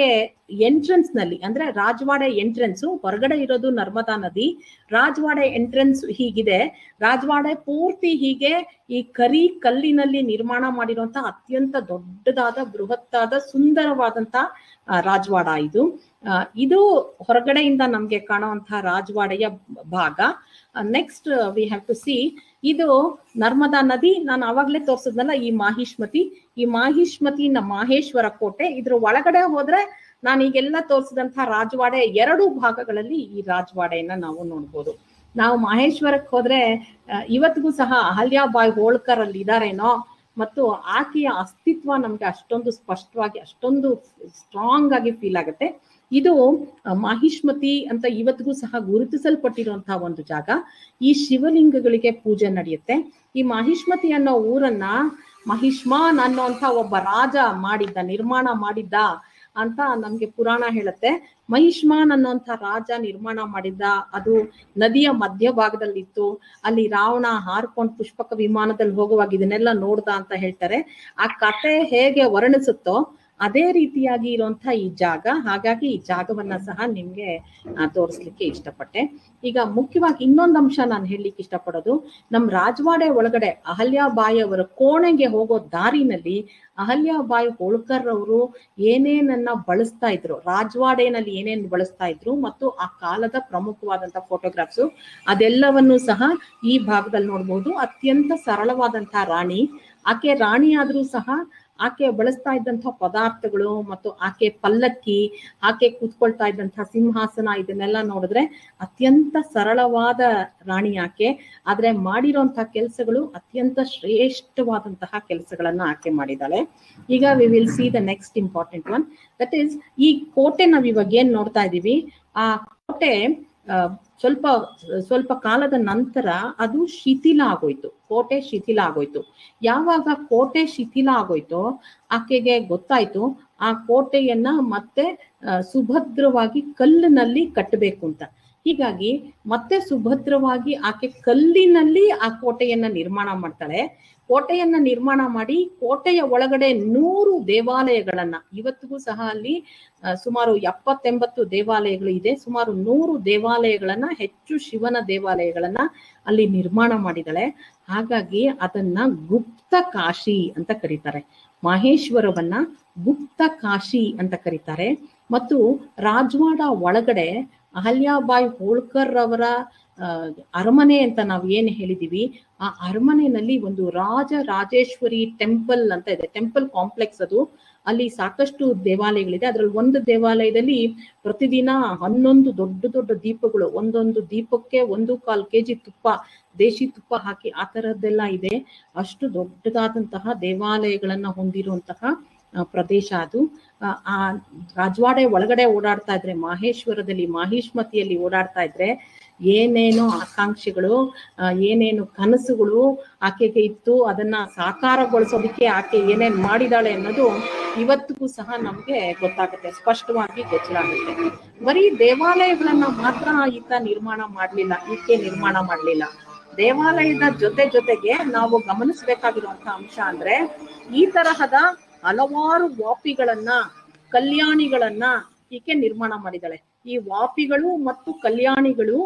ಎಂಟ್ರೆನ್ಸ್ ನಲ್ಲಿ ಅಂದ್ರೆ ರಾಜವಾಡೆ ಎಂಟ್ರೆನ್ಸ್ ಹೊರಗಡೆ ಇರೋದು ನರ್ಮದಾ ನದಿ ರಾಜವಾಡೆ ಎಂಟ್ರೆನ್ಸ್ ಹೀಗಿದೆ ರಾಜವಾಡೆ ಪೂರ್ತಿ ಹೀಗೆ ಈ ಕರಿ ಕಲ್ಲಿನಲ್ಲಿ ನಿರ್ಮಾಣ ಮಾಡಿರುವಂತ ಅತ್ಯಂತ ದೊಡ್ಡದಾದ ಬೃಹತ್ತಾದ ಸುಂದರವಾದಂತ ಆ, ರಾಜವಾಡ ಇದು ಆ, ಇದು ಹೊರಗಡೆಯಿಂದ ನಮ್ಗೆ ಕಾಣುವಂತಹ ರಾಜವಾಡೆಯ ಭಾಗ next we have to see ಇದು ನರ್ಮದಾ ನದಿ ನಾನು ಅವಾಗ್ಲೇ ತೋರ್ಸದ್ನಲ್ಲ ಈ ಮಾಹಿಷ್ಮತಿ ಈ ಮಾಹಿಷ್ಮತಿ ನಮ್ಮ ಮಾಹೇಶ್ವರ ಕೋಟೆ ಇದ್ರ ಒಳಗಡೆ ಹೋದ್ರೆ ನಾನು ಈಗೆಲ್ಲ ತೋರಿಸಿದಂತಹ ರಾಜವಾಡೆ ಎರಡು ಭಾಗಗಳಲ್ಲಿ ಈ ರಾಜವಾಡೆಯನ್ನ ನಾವು ನೋಡ್ಬೋದು ನಾವು ಮಾಹೇಶ್ವರಕ್ಕೆ ಹೋದ್ರೆ ಆ, ಇವತ್ತಿಗೂ ಸಹ ಅಹಲ್ಯಾಬಾಯಿ ಹೋಳ್ಕರ್ ಅಲ್ಲಿ ಇದಾರೇನೋ ಮತ್ತು ಆಕೆಯ ಅಸ್ತಿತ್ವ ನಮ್ಗೆ ಅಷ್ಟೊಂದು ಸ್ಪಷ್ಟವಾಗಿ ಅಷ್ಟೊಂದು ಸ್ಟ್ರಾಂಗ್ ಆಗಿ ಫೀಲ್ ಆಗುತ್ತೆ ಇದು ಆ, ಮಾಹಿಷ್ಮತಿ ಅಂತ ಇವತ್ತಿಗೂ ಸಹ ಗುರುತಿಸಲ್ಪಟ್ಟಿರುವಂತಹ ಒಂದು ಜಾಗ ಈ ಶಿವಲಿಂಗಗಳಿಗೆ ಪೂಜೆ ನಡೆಯುತ್ತೆ ಈ ಮಾಹಿಷ್ಮತಿ ಅನ್ನೋ ಊರನ್ನ ಮಹಿಷ್ಮಾನ್ ಅನ್ನೋಂಥ ಒಬ್ಬ ರಾಜ ಮಾಡಿದ್ದ ನಿರ್ಮಾಣ ಮಾಡಿದ್ದ ಅಂತ ನಮ್ಗೆ ಪುರಾಣ ಹೇಳುತ್ತೆ ಮಹಿಷ್ಮಾನ್ ಅನ್ನೋಂಥ ರಾಜ ನಿರ್ಮಾಣ ಮಾಡಿದ್ದ ಅದು ನದಿಯ ಮಧ್ಯಭಾಗದಲ್ಲಿತ್ತು ಅಲ್ಲಿ ರಾವಣ ಹಾರ್ಕೊಂಡ್ ಪುಷ್ಪಕ ವಿಮಾನದಲ್ಲಿ ಹೋಗುವಾಗ ಇದನ್ನೆಲ್ಲ ನೋಡ್ದ ಅಂತ ಹೇಳ್ತಾರೆ ಆ ಕತೆ ಹೇಗೆ ವರ್ಣಿಸುತ್ತೋ ಅದೇ ರೀತಿಯಾಗಿ ಇರುವಂತ ಈ ಜಾಗ ಹಾಗಾಗಿ ಈ ಜಾಗವನ್ನ ಸಹ ನಿಮ್ಗೆ ಆ, ತೋರಿಸ್ಲಿಕ್ಕೆ ಇಷ್ಟಪಟ್ಟೆ ಈಗ ಮುಖ್ಯವಾಗಿ ಇನ್ನೊಂದು ಅಂಶ ನಾನು ಹೇಳಲಿಕ್ಕೆ ಇಷ್ಟಪಡೋದು ನಮ್ ರಾಜವಾಡೆ ಒಳಗಡೆ ಅಹಲ್ಯಾಬಾಯಿ ಅವರ ಕೋಣೆಗೆ ಹೋಗೋ ದಾರಿನಲ್ಲಿ ಅಹಲ್ಯಾಬಾಯಿ ಹೋಳ್ಕರ್ ಅವರು ಏನೇನನ್ನ ಬಳಸ್ತಾ ಇದ್ರು ರಾಜವಾಡೆನಲ್ಲಿ ಏನೇನ್ ಬಳಸ್ತಾ ಇದ್ರು ಮತ್ತು ಆ ಕಾಲದ ಪ್ರಮುಖವಾದಂತ ಫೋಟೋಗ್ರಾಫ್ಸ್ ಅದೆಲ್ಲವನ್ನು ಸಹ ಈ ಭಾಗದಲ್ಲಿ ನೋಡ್ಬೋದು ಅತ್ಯಂತ ಸರಳವಾದಂತಹ ರಾಣಿ ಆಕೆ ರಾಣಿ ಆದ್ರೂ ಸಹ ಆಕೆ ಬಳಸ್ತಾ ಇದ್ದಂತಹ ಪದಾರ್ಥಗಳು ಮತ್ತು ಆಕೆ ಪಲ್ಲಕ್ಕಿ ಆಕೆ ಕೂತ್ಕೊಳ್ತಾ ಇದ್ದಂತಹ ಸಿಂಹಾಸನ ಇದನ್ನೆಲ್ಲ ನೋಡಿದ್ರೆ ಅತ್ಯಂತ ಸರಳವಾದ ರಾಣಿ ಆಕೆ ಆದ್ರೆ ಮಾಡಿರುವಂತಹ ಕೆಲಸಗಳು ಅತ್ಯಂತ ಶ್ರೇಷ್ಠವಾದಂತಹ ಕೆಲಸಗಳನ್ನ ಆಕೆ ಮಾಡಿದ್ದಾಳೆ ಈಗ we will see the next important one that is ಈ ಕೋಟೆ ನಾವ್ ಇವಾಗ ಏನ್ ನೋಡ್ತಾ ಇದೀವಿ ಆ ಕೋಟೆ ಆ, ಸ್ವಲ್ಪ ಸ್ವಲ್ಪ ಕಾಲದ ನಂತರ ಅದು ಶಿಥಿಲ ಆಗೋಯ್ತು ಕೋಟೆ ಶಿಥಿಲ ಆಗೋಯ್ತು ಯಾವಾಗ ಕೋಟೆ ಶಿಥಿಲ ಆಗೋಯ್ತೋ ಆಕೆಗೆ ಗೊತ್ತಾಯ್ತು ಆ ಕೋಟೆಯನ್ನ ಮತ್ತೆ ಆ, ಸುಭದ್ರವಾಗಿ ಕಲ್ಲಿನಲ್ಲಿ ಕಟ್ಟಬೇಕು ಅಂತ ಹೀಗಾಗಿ ಮತ್ತೆ ಸುಭದ್ರವಾಗಿ ಆಕೆ ಕಲ್ಲಿನಲ್ಲಿ ಆ ಕೋಟೆಯನ್ನ ನಿರ್ಮಾಣ ಮಾಡ್ತಾಳೆ ಕೋಟೆಯನ್ನ ನಿರ್ಮಾಣ ಮಾಡಿ ಕೋಟೆಯ ಒಳಗಡೆ ನೂರು ದೇವಾಲಯಗಳನ್ನ ಇವತ್ತಿಗೂ ಸಹ ಅಲ್ಲಿ ಆ, ಸುಮಾರು ಎಪ್ಪತ್ತೆಂಬತ್ತು ದೇವಾಲಯಗಳು ಇದೆ ಸುಮಾರು ನೂರು ದೇವಾಲಯಗಳನ್ನ ಹೆಚ್ಚು ಶಿವನ ದೇವಾಲಯಗಳನ್ನ ಅಲ್ಲಿ ನಿರ್ಮಾಣ ಮಾಡಿದಾಳೆ ಹಾಗಾಗಿ ಅದನ್ನ ಗುಪ್ತ ಕಾಶಿ ಅಂತ ಕರೀತಾರೆ ಮಹೇಶ್ವರವನ್ನ ಗುಪ್ತ ಕಾಶಿ ಅಂತ ಕರೀತಾರೆ ಮತ್ತು ರಾಜವಾಡ ಒಳಗಡೆ ಅಹಲ್ಯಾಬಾಯಿ ಹೋಳ್ಕರ್ ಅವರ ಆ, ಅರಮನೆ ಅಂತ ನಾವು ಏನ್ ಹೇಳಿದೀವಿ ಆ ಅರಮನೆಯಲ್ಲಿ ಒಂದು ರಾಜ ರಾಜೇಶ್ವರಿ ಟೆಂಪಲ್ ಅಂತ ಇದೆ ಟೆಂಪಲ್ ಕಾಂಪ್ಲೆಕ್ಸ್ ಅದು ಅಲ್ಲಿ ಸಾಕಷ್ಟು ದೇವಾಲಯಗಳಿದೆ ಅದ್ರಲ್ಲಿ ಒಂದು ದೇವಾಲಯದಲ್ಲಿ ಪ್ರತಿದಿನ ಹನ್ನೊಂದು ದೊಡ್ಡ ದೊಡ್ಡ ದೀಪಗಳು ಒಂದೊಂದು ದೀಪಕ್ಕೆ ಒಂದು ಕಾಲ್ ಕೆಜಿ ತುಪ್ಪ ದೇಶಿ ತುಪ್ಪ ಹಾಕಿ ಆ ತರದ್ದೆಲ್ಲ ಇದೆ ಅಷ್ಟು ದೊಡ್ಡದಾದಂತಹ ದೇವಾಲಯಗಳನ್ನ ಹೊಂದಿರುವಂತಹ ಆ, ಪ್ರದೇಶ ಅದು ಆ, ಆ ರಾಜವಾಡೆ ಒಳಗಡೆ ಓಡಾಡ್ತಾ ಇದ್ರೆ ಮಾಹೇಶ್ವರದಲ್ಲಿ ಮಾಹಿಷ್ಮತಿಯಲ್ಲಿ ಓಡಾಡ್ತಾ ಇದ್ರೆ ಏನೇನೋ ಆಕಾಂಕ್ಷೆಗಳು ಆ, ಏನೇನು ಕನಸುಗಳು ಆಕೆಗೆ ಇತ್ತು ಅದನ್ನ ಸಾಕಾರಗೊಳಿಸೋದಕ್ಕೆ ಆಕೆ ಏನೇನ್ ಮಾಡಿದಾಳೆ ಅನ್ನೋದು ಇವತ್ತಿಗೂ ಸಹ ನಮ್ಗೆ ಗೊತ್ತಾಗುತ್ತೆ ಸ್ಪಷ್ಟವಾಗಿ ಗೊತ್ತಾಗುತ್ತೆ ಬರೀ ದೇವಾಲಯಗಳನ್ನ ಮಾತ್ರ ಈತ ನಿರ್ಮಾಣ ಮಾಡ್ಲಿಲ್ಲ ಈಕೆ ನಿರ್ಮಾಣ ಮಾಡ್ಲಿಲ್ಲ ದೇವಾಲಯದ ಜೊತೆ ಜೊತೆಗೆ ನಾವು ಗಮನಿಸಬೇಕಾಗಿರುವಂತಹ ಅಂಶ ಅಂದ್ರೆ ಈ ತರಹದ ಹಲವಾರು ವಾಪಿಗಳನ್ನ ಕಲ್ಯಾಣಿಗಳನ್ನ ಈಕೆ ನಿರ್ಮಾಣ ಮಾಡಿದಾಳೆ ಈ ವಾಪಿಗಳು ಮತ್ತು ಕಲ್ಯಾಣಿಗಳು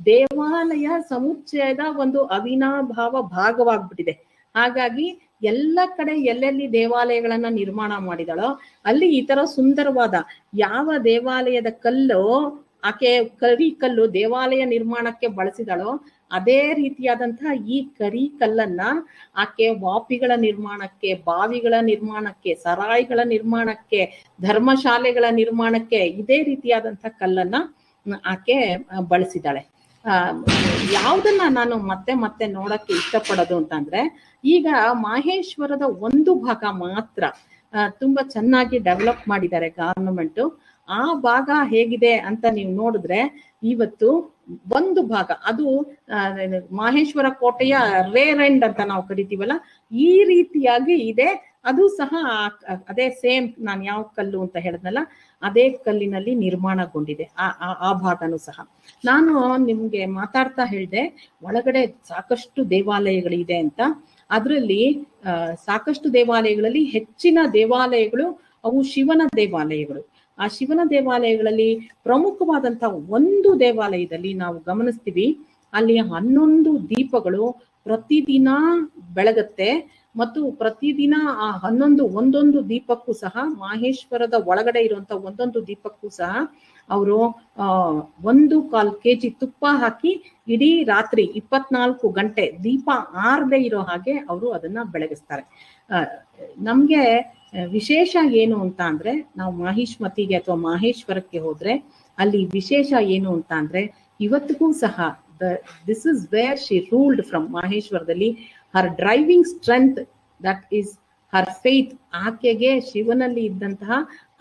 ದೇವಾಲಯ ಸಮುಚ್ಚಯದ ಒಂದು ಅವಿನಾಭಾವ ಭಾಗವಾಗ್ಬಿಟ್ಟಿದೆ ಹಾಗಾಗಿ ಎಲ್ಲ ಕಡೆ ಎಲ್ಲೆಲ್ಲಿ ದೇವಾಲಯಗಳನ್ನ ನಿರ್ಮಾಣ ಮಾಡಿದಳೋ ಅಲ್ಲಿ ಈ ತರ ಸುಂದರವಾದ ಯಾವ ದೇವಾಲಯದ ಕಲ್ಲು ಆಕೆ ಕರಿ ಕಲ್ಲು ದೇವಾಲಯ ನಿರ್ಮಾಣಕ್ಕೆ ಬಳಸಿದಳೋ ಅದೇ ರೀತಿಯಾದಂತಹ ಈ ಕರಿ ಕಲ್ಲನ್ನ ಆಕೆ ವಾಪಿಗಳ ನಿರ್ಮಾಣಕ್ಕೆ ಬಾವಿಗಳ ನಿರ್ಮಾಣಕ್ಕೆ ಸರಾಯಿಗಳ ನಿರ್ಮಾಣಕ್ಕೆ ಧರ್ಮಶಾಲೆಗಳ ನಿರ್ಮಾಣಕ್ಕೆ ಇದೇ ರೀತಿಯಾದಂತಹ ಕಲ್ಲನ್ನ ಮ್, ಆಕೆ ಆ, ಬಳಸಿದಾಳೆ ಆ ಯಾವ್ದನ್ನ ನಾನು ಮತ್ತೆ ಮತ್ತೆ ನೋಡಕ್ಕೆ ಇಷ್ಟಪಡೋದು ಅಂತಂದ್ರೆ ಈಗ ಮಾಹೇಶ್ವರದ ಒಂದು ಭಾಗ ಮಾತ್ರ ಆ, ತುಂಬಾ ಚೆನ್ನಾಗಿ ಡೆವಲಪ್ ಮಾಡಿದ್ದಾರೆ ಗವರ್ನಮೆಂಟ್ ಆ ಭಾಗ ಹೇಗಿದೆ ಅಂತ ನೀವು ನೋಡಿದ್ರೆ ಇವತ್ತು ಒಂದು ಭಾಗ ಅದು ಆ, ಮಾಹೇಶ್ವರ ಕೋಟೆಯ ರೇರ್ ಎಂಡ್ ಅಂತ ನಾವು ಕರಿತೀವಲ್ಲ ಈ ರೀತಿಯಾಗಿ ಇದೆ ಅದು ಸಹ ಆ- ಅದೇ ಸೇಮ್ ನಾನು ಯಾವ ಕಲ್ಲು ಅಂತ ಹೇಳಿದ್ನಲ್ಲ ಅದೇ ಕಲ್ಲಿನಲ್ಲಿ ನಿರ್ಮಾಣಗೊಂಡಿದೆ ಆ ಆ- ಆ ಭಾಗನೂ ಸಹ ನಾನು ನಿಮ್ಗೆ ಮಾತಾಡ್ತಾ ಹೇಳ್ದೆ ಒಳಗಡೆ ಸಾಕಷ್ಟು ದೇವಾಲಯಗಳಿದೆ ಅಂತ ಅದರಲ್ಲಿ ಸಾಕಷ್ಟು ದೇವಾಲಯಗಳಲ್ಲಿ ಹೆಚ್ಚಿನ ದೇವಾಲಯಗಳು ಅವು ಶಿವನ ದೇವಾಲಯಗಳು ಆ ಶಿವನ ದೇವಾಲಯಗಳಲ್ಲಿ ಪ್ರಮುಖವಾದಂತಹ ಒಂದು ದೇವಾಲಯದಲ್ಲಿ ನಾವು ಗಮನಿಸ್ತೀವಿ ಅಲ್ಲಿ ಹನ್ನೊಂದು ದೀಪಗಳು ಪ್ರತಿದಿನ ಬೆಳಗತ್ತೆ ಮತ್ತು ಪ್ರತಿದಿನ ಆ ಹನ್ನೊಂದು ಒಂದೊಂದು ದೀಪಕ್ಕೂ ಸಹ ಮಾಹೇಶ್ವರದ ಒಳಗಡೆ ಇರುವಂತ ಒಂದೊಂದು ದೀಪಕ್ಕೂ ಸಹ ಅವರು ಆ ಒಂದು ಕಾಲ್ ಕೆಜಿ ತುಪ್ಪ ಹಾಕಿ ಇಡೀ ರಾತ್ರಿ ಇಪ್ಪತ್ನಾಲ್ಕು ಗಂಟೆ ದೀಪ ಆರದೆ ಇರೋ ಹಾಗೆ ಅವರು ಅದನ್ನ ಬೆಳಗಿಸ್ತಾರೆ ಆ, ನಮ್ಗೆ ಆ, ವಿಶೇಷ ಏನು ಅಂತ ಅಂದ್ರೆ ನಾವು ಮಾಹಿಷ್ಮತಿಗೆ ಅಥವಾ ಮಾಹೇಶ್ವರಕ್ಕೆ ಹೋದ್ರೆ ಅಲ್ಲಿ ವಿಶೇಷ ಏನು ಅಂತ ಅಂದ್ರೆ ಇವತ್ತಿಗೂ ಸಹ the this is where she ruled from ಮಾಹೇಶ್ವರದಲ್ಲಿ her driving strength that is her faith ಆಕೆಗೆ ಶಿವನಲ್ಲಿ ಇದ್ದಂತಹ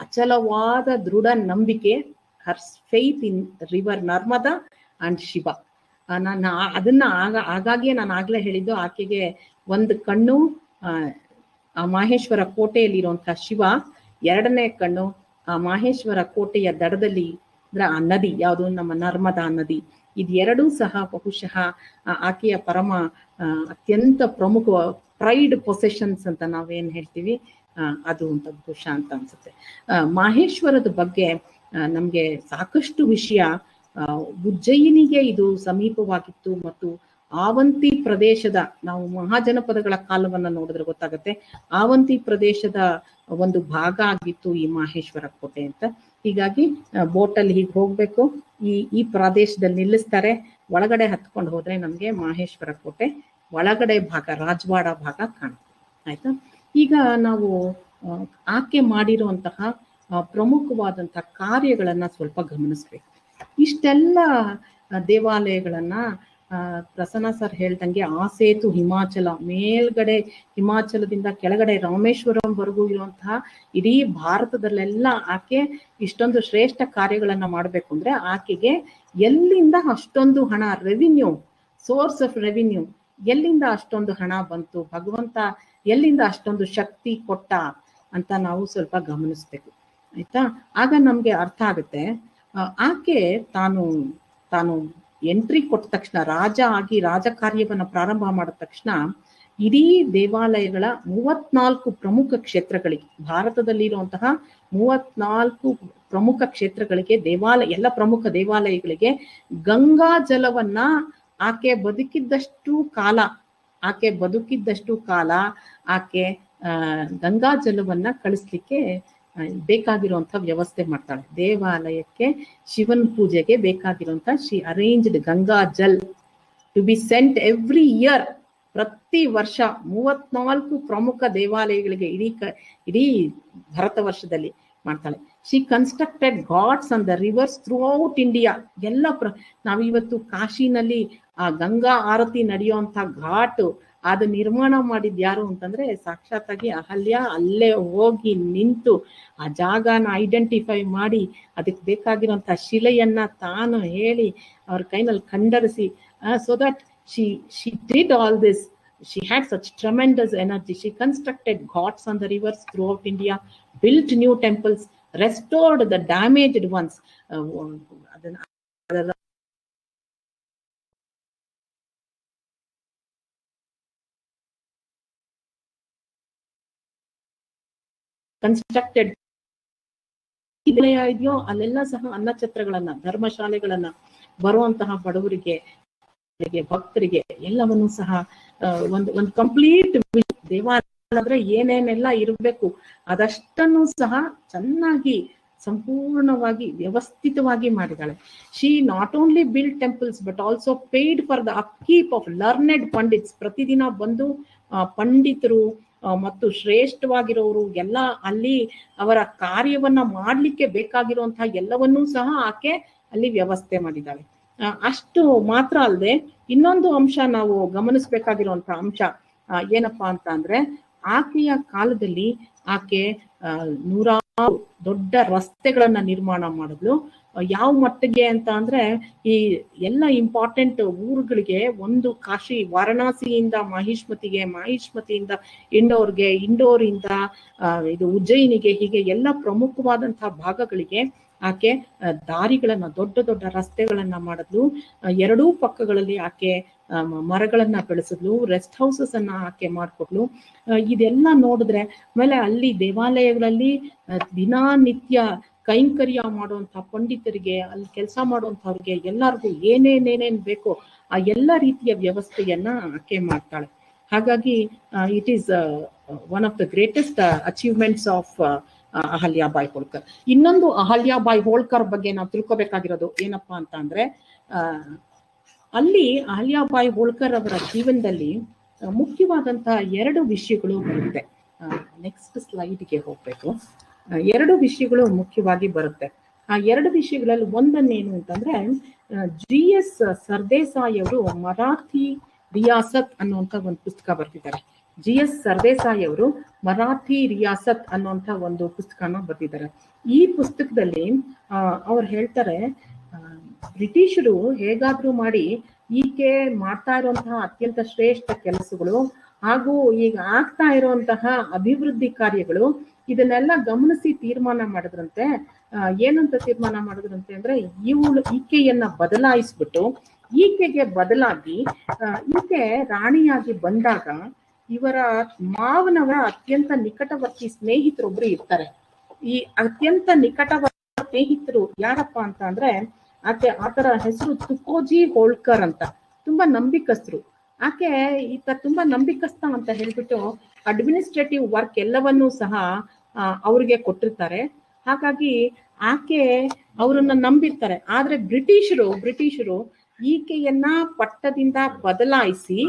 ಅಚಲವಾದ ದೃಢ ನಂಬಿಕೆ her faith in river Narmada and Shiva ನಾನು ಅದನ್ನ ಆಗ ಆಗಾಗ್ಗೆ ನಾನು ಆಗ್ಲೇ ಹೇಳಿದ್ದು ಆಕೆಗೆ ಒಂದು ಕಣ್ಣು ಆ, ಆ ಮಾಹೇಶ್ವರ ಕೋಟೆಯಲ್ಲಿ ಇರುವಂತಹ ಶಿವ ಎರಡನೇ ಕಣ್ಣು ಆ ಮಾಹೇಶ್ವರ ಕೋಟೆಯ ದಡದಲ್ಲಿ ಅಂದ್ರೆ ಆ ನದಿ ಯಾವುದು ನಮ್ಮ ನರ್ಮದಾ ನದಿ ಇದೆರಡೂ ಸಹ ಬಹುಶಃ ಆ ಆಕೆಯ ಪರಮ ಆ, ಅತ್ಯಂತ ಪ್ರಮುಖ ಪ್ರೈಡ್ ಪೊಸೆಷನ್ಸ್ ಅಂತ ನಾವೇನ್ ಹೇಳ್ತೀವಿ ಆ, ಅದು ಅಂತ ಬಹುಶಃ ಅಂತ ಅನ್ಸುತ್ತೆ ಆ, ಮಾಹೇಶ್ವರದ ಬಗ್ಗೆ ಆ, ನಮ್ಗೆ ಸಾಕಷ್ಟು ವಿಷಯ ಆ, ಉಜ್ಜಯಿನಿಗೆ ಇದು ಸಮೀಪವಾಗಿತ್ತು ಮತ್ತು ಆವಂತಿ ಪ್ರದೇಶದ ನಾವು ಮಹಾಜನಪದಗಳ ಕಾಲವನ್ನ ನೋಡಿದ್ರೆ ಗೊತ್ತಾಗುತ್ತೆ ಆವಂತಿ ಪ್ರದೇಶದ ಒಂದು ಭಾಗ ಆಗಿತ್ತು ಈ ಮಾಹೇಶ್ವರ ಕೋಟೆ ಅಂತ ಹೀಗಾಗಿ ಬೋಟಲ್ಲಿ ಹೀಗೆ ಹೋಗ್ಬೇಕು ಈ ಈ ಪ್ರದೇಶದಲ್ಲಿ ನಿಲ್ಲಿಸ್ತಾರೆ ಒಳಗಡೆ ಹತ್ಕೊಂಡು ಹೋದ್ರೆ ನಮ್ಗೆ ಮಾಹೇಶ್ವರ ಕೋಟೆ ಒಳಗಡೆ ಭಾಗ ರಾಜವಾಡ ಭಾಗ ಕಾಣುತ್ತೆ ಆಯ್ತಾ ಈಗ ನಾವು ಆ, ಆಕೆ ಮಾಡಿರುವಂತಹ ಆ, ಪ್ರಮುಖವಾದಂತಹ ಕಾರ್ಯಗಳನ್ನ ಸ್ವಲ್ಪ ಗಮನಿಸ್ಬೇಕು ಇಷ್ಟೆಲ್ಲ ಆ, ದೇವಾಲಯಗಳನ್ನ ಆ, ಪ್ರಸನ್ನ ಸರ್ ಹೇಳ್ದಂಗೆ ಆ ಸೇತು ಹಿಮಾಚಲ ಮೇಲ್ಗಡೆ ಹಿಮಾಚಲದಿಂದ ಕೆಳಗಡೆ ರಾಮೇಶ್ವರಂವರೆಗೂ ಇರುವಂತಹ ಇಡೀ ಭಾರತದಲ್ಲೆಲ್ಲ ಆಕೆ ಇಷ್ಟೊಂದು ಶ್ರೇಷ್ಠ ಕಾರ್ಯಗಳನ್ನ ಮಾಡ್ಬೇಕು ಅಂದ್ರೆ ಆಕೆಗೆ ಎಲ್ಲಿಂದ ಅಷ್ಟೊಂದು ಹಣ ರೆವಿನ್ಯೂ ಸೋರ್ಸ್ ಆಫ್ ರೆವಿನ್ಯೂ ಎಲ್ಲಿಂದ ಅಷ್ಟೊಂದು ಹಣ ಬಂತು ಭಗವಂತ ಎಲ್ಲಿಂದ ಅಷ್ಟೊಂದು ಶಕ್ತಿ ಕೊಟ್ಟ ಅಂತ ನಾವು ಸ್ವಲ್ಪ ಗಮನಿಸ್ಬೇಕು ಆಯ್ತಾ ಆಗ ನಮ್ಗೆ ಅರ್ಥ ಆಗುತ್ತೆ ಆ, ಆಕೆ ತಾನು ತಾನು ಎಂಟ್ರಿ ಕೊಟ್ಟ ತಕ್ಷಣ ರಾಜ ಆಗಿ ರಾಜಕಾರ್ಯವನ್ನ ಪ್ರಾರಂಭ ಮಾಡಿದ ತಕ್ಷಣ ಇಡೀ ದೇವಾಲಯಗಳ ಮೂವತ್ನಾಲ್ಕು ಪ್ರಮುಖ ಕ್ಷೇತ್ರಗಳಿಗೆ ಭಾರತದಲ್ಲಿರುವಂತಹ ಮೂವತ್ನಾಲ್ಕು ಪ್ರಮುಖ ಕ್ಷೇತ್ರಗಳಿಗೆ ದೇವಾಲಯ ಎಲ್ಲ ಪ್ರಮುಖ ದೇವಾಲಯಗಳಿಗೆ ಗಂಗಾ ಜಲವನ್ನ ಆಕೆ ಬದುಕಿದ್ದಷ್ಟು ಕಾಲ ಆಕೆ ಬದುಕಿದ್ದಷ್ಟು ಕಾಲ ಆಕೆ ಆ, ಗಂಗಾ ಜಲವನ್ನ ಕಳಿಸ್ಲಿಕ್ಕೆ ಆ, ಬೇಕಾಗಿರುವಂತ ವ್ಯವಸ್ಥೆ ಮಾಡ್ತಾಳೆ ದೇವಾಲಯಕ್ಕೆ ಶಿವನ್ ಪೂಜೆಗೆ ಬೇಕಾಗಿರುವಂತ she arranged Ganga jal to be sent every year ಪ್ರತಿ ವರ್ಷ ಮೂವತ್ನಾಲ್ಕು ಪ್ರಮುಖ ದೇವಾಲಯಗಳಿಗೆ ಇಡೀ ಕ ಇಡೀ ಭರತ ವರ್ಷದಲ್ಲಿ ಮಾಡ್ತಾಳೆ she constructed ghats on the rivers throughout India ಎಲ್ಲ ಪ್ರ ನಾವಿವತ್ತು ಕಾಶಿನಲ್ಲಿ ಆ ಗಂಗಾ ಆರತಿ ನಡೆಯುವಂತ ಘಾಟ್ ಅದು ನಿರ್ಮಾಣ ಮಾಡಿದ್ ಯಾರು ಅಂತಂದ್ರೆ ಸಾಕ್ಷಾತ್ತಾಗಿ ಅಹಲ್ಯ ಅಲ್ಲೇ ಹೋಗಿ ನಿಂತು ಆ ಜಾಗನ ಐಡೆಂಟಿಫೈ ಮಾಡಿ ಅದಕ್ಕೆ ಬೇಕಾಗಿರುವಂತ ಶಿಲೆಯನ್ನ ತಾನು ಹೇಳಿ ಅವ್ರ ಕೈನಲ್ಲಿ ಖಂಡರಿಸಿ so that she she did all this she had such tremendous energy. She constructed ghats on the rivers throughout India, built new temples, restored the damaged ones. Uh, ಅದನ್ನ- ಅದೆಲ್ಲ constructed ವಿದ್ಯಾಲಯ ಇದೆಯೋ ಅಲ್ಲೆಲ್ಲ ಸಹ ಅನ್ನಛತ್ರಗಳನ್ನ ಧರ್ಮಶಾಲೆಗಳನ್ನ ಬರುವಂತಹ ಬಡವರಿಗೆ ಗೆ, ಭಕ್ತರಿಗೆ ಎಲ್ಲವನ್ನೂ ಸಹ ಆ, ಒಂದು ಒಂದು ಕಂಪ್ಲೀಟ್ ದೇವಾಲಯ ಅಂದ್ರೆ ಏನೇನೆಲ್ಲ ಇರಬೇಕು ಅದಷ್ಟನ್ನು ಸಹ ಚೆನ್ನಾಗಿ ಸಂಪೂರ್ಣವಾಗಿ ವ್ಯವಸ್ಥಿತವಾಗಿ ಮಾಡಿದಾಳೆ she not only build temples but also paid for the upkeep of learned pandits ಪ್ರತಿದಿನ ಬಂದು ಆ, ಪಂಡಿತರು ಆ, ಮತ್ತು ಶ್ರೇಷ್ಠವಾಗಿರೋರು ಎಲ್ಲ ಅಲ್ಲಿ ಅವರ ಕಾರ್ಯವನ್ನ ಮಾಡ್ಲಿಕ್ಕೆ ಬೇಕಾಗಿರುವಂತಹ ಎಲ್ಲವನ್ನೂ ಸಹ ಆಕೆ ಅಲ್ಲಿ ವ್ಯವಸ್ಥೆ ಮಾಡಿದ್ದಾಳೆ ಆ, ಅಷ್ಟು ಮಾತ್ರ ಅಲ್ಲದೆ ಇನ್ನೊಂದು ಅಂಶ ನಾವು ಗಮನಿಸಬೇಕಾಗಿರುವಂತಹ ಅಂಶ ಆ, ಏನಪ್ಪಾ ಅಂತ ಅಂದ್ರೆ ಆಕೆಯ ಕಾಲದಲ್ಲಿ ಆಕೆ ಆ, ನೂರಾರು ದೊಡ್ಡ ರಸ್ತೆಗಳನ್ನ ನಿರ್ಮಾಣ ಮಾಡಿದ್ಲು ಆ, ಯಾವ ಮಟ್ಟಿಗೆ ಅಂತ ಅಂದ್ರೆ ಈ ಎಲ್ಲ ಇಂಪಾರ್ಟೆಂಟ್ ಊರುಗಳಿಗೆ ಒಂದು ಕಾಶಿ ವಾರಣಾಸಿಯಿಂದ ಮಾಹಿಷ್ಮತಿಗೆ ಮಾಹಿಷ್ಮತಿಯಿಂದ ಇಂಡೋರ್ಗೆ ಇಂಡೋರಿಂದ ಆ, ಇದು ಉಜ್ಜಯಿನಿಗೆ ಹೀಗೆ ಎಲ್ಲ ಪ್ರಮುಖವಾದಂತಹ ಭಾಗಗಳಿಗೆ ಆಕೆ ಆ, ದಾರಿಗಳನ್ನ ದೊಡ್ಡ ದೊಡ್ಡ ರಸ್ತೆಗಳನ್ನ ಮಾಡಿದ್ಲು ಆ, ಎರಡೂ ಪಕ್ಕಗಳಲ್ಲಿ ಆಕೆ ಆ, ಮ- ಮರಗಳನ್ನ ಬೆಳೆಸಿದ್ಲು ರೆಸ್ಟ್ ಹೌಸಸ್ ಅನ್ನ ಆಕೆ ಮಾಡ್ಕೊಟ್ಲು ಆ, ಇದೆಲ್ಲ ನೋಡಿದ್ರೆ ಆಮೇಲೆ ಅಲ್ಲಿ ದೇವಾಲಯಗಳಲ್ಲಿ ಆ, ದಿನಾನಿತ್ಯ ಕೈಂಕರ್ಯ ಮಾಡುವಂತ ಪಂಡಿತರಿಗೆ ಅಲ್ಲಿ ಕೆಲಸ ಮಾಡುವಂತವ್ರಿಗೆ ಎಲ್ಲರಿಗೂ ಏನೇನೇನೇನ್ ಬೇಕೋ ಆ ಎಲ್ಲ ರೀತಿಯ ವ್ಯವಸ್ಥೆಯನ್ನ ಆಕೆ ಮಾಡ್ತಾಳೆ ಹಾಗಾಗಿ it is one of the greatest achievements of Ahilyabai Holkar ಇನ್ನೊಂದು ಅಹಲ್ಯಾಬಾಯಿ ಹೋಳ್ಕರ್ ಬಗ್ಗೆ ನಾವು ತಿಳ್ಕೊಬೇಕಾಗಿರೋದು ಏನಪ್ಪಾ ಅಂತ ಅಂದ್ರೆ ಆ, ಅಲ್ಲಿ ಅಹಲ್ಯಾಬಾಯಿ ಹೋಳ್ಕರ್ ಅವರ ಜೀವನದಲ್ಲಿ ಆ, ಮುಖ್ಯವಾದಂತಹ ಎರಡು ವಿಷಯಗಳು ಬರುತ್ತೆ ನೆಕ್ಸ್ಟ್ ಸ್ಲೈಡ್ಗೆ ಹೋಗ್ಬೇಕು ಆ, ಎರಡು ವಿಷಯಗಳು ಮುಖ್ಯವಾಗಿ ಬರುತ್ತೆ ಆ ಎರಡು ವಿಷಯಗಳಲ್ಲಿ ಒಂದನ್ನೇನು ಅಂತಂದ್ರೆ ಜಿ ಎಸ್ ಸರ್ದೇಸಾಯಿ ಅವರು ಮರಾಠಿ ರಿಯಾಸತ್ ಅನ್ನುವಂತ ಒಂದು ಪುಸ್ತಕ ಬರ್ತಿದ್ದಾರೆ ಜಿ ಎಸ್ ಸರ್ದೇಸಾಯಿ ಅವರು ಮರಾಠಿ ರಿಯಾಸತ್ ಅನ್ನುವಂತ ಒಂದು ಪುಸ್ತಕನ ಬರ್ತಿದ್ದಾರೆ ಈ ಪುಸ್ತಕದಲ್ಲಿ ಆ, ಅವ್ರು ಹೇಳ್ತಾರೆ ಆ, ಬ್ರಿಟಿಷರು ಹೇಗಾದ್ರೂ ಮಾಡಿ ಈಕೆ ಮಾಡ್ತಾ ಇರುವಂತಹ ಅತ್ಯಂತ ಶ್ರೇಷ್ಠ ಕೆಲಸಗಳು ಹಾಗೂ ಈಗ ಆಗ್ತಾ ಇರುವಂತಹ ಅಭಿವೃದ್ಧಿ ಕಾರ್ಯಗಳು ಇದನ್ನೆಲ್ಲ ಗಮನಿಸಿ ತೀರ್ಮಾನ ಮಾಡಿದ್ರಂತೆ ಆ, ಏನಂತ ತೀರ್ಮಾನ ಮಾಡಿದ್ರಂತೆ ಅಂದ್ರೆ ಇವಳು ಈಕೆಯನ್ನ ಬದಲಾಯಿಸ್ಬಿಟ್ಟು ಈಕೆಗೆ ಬದಲಾಗಿ ಆ, ಈಕೆ ರಾಣಿಯಾಗಿ ಬಂದಾಗ ಇವರ ಮಾವನವರ ಅತ್ಯಂತ ನಿಕಟವರ್ತಿ ಸ್ನೇಹಿತರೊಬ್ರು ಇರ್ತಾರೆ ಈ ಅತ್ಯಂತ ನಿಕಟವರ್ತಿ ಸ್ನೇಹಿತರು ಯಾರಪ್ಪ ಅಂತ ಅಂದ್ರೆ ಆಕೆ ಆತರ ಹೆಸರು ತುಕೋಜಿ ಹೋಳ್ಕರ್ ಅಂತ ತುಂಬಾ ನಂಬಿಕಸ್ಥರು ಆಕೆ ಈತ ತುಂಬಾ ನಂಬಿಕಸ್ತ ಅಂತ ಹೇಳ್ಬಿಟ್ಟು ಅಡ್ಮಿನಿಸ್ಟ್ರೇಟಿವ್ ವರ್ಕ್ ಎಲ್ಲವನ್ನೂ ಸಹ ಆ, ಅವ್ರಿಗೆ ಕೊಟ್ಟಿರ್ತಾರೆ ಹಾಗಾಗಿ ಆಕೆ ಅವರನ್ನ ನಂಬಿರ್ತಾರೆ ಆದ್ರೆ ಬ್ರಿಟಿಷರು ಬ್ರಿಟಿಷರು ಈಕೆಯನ್ನ ಪಟ್ಟದಿಂದ ಬದಲಾಯಿಸಿ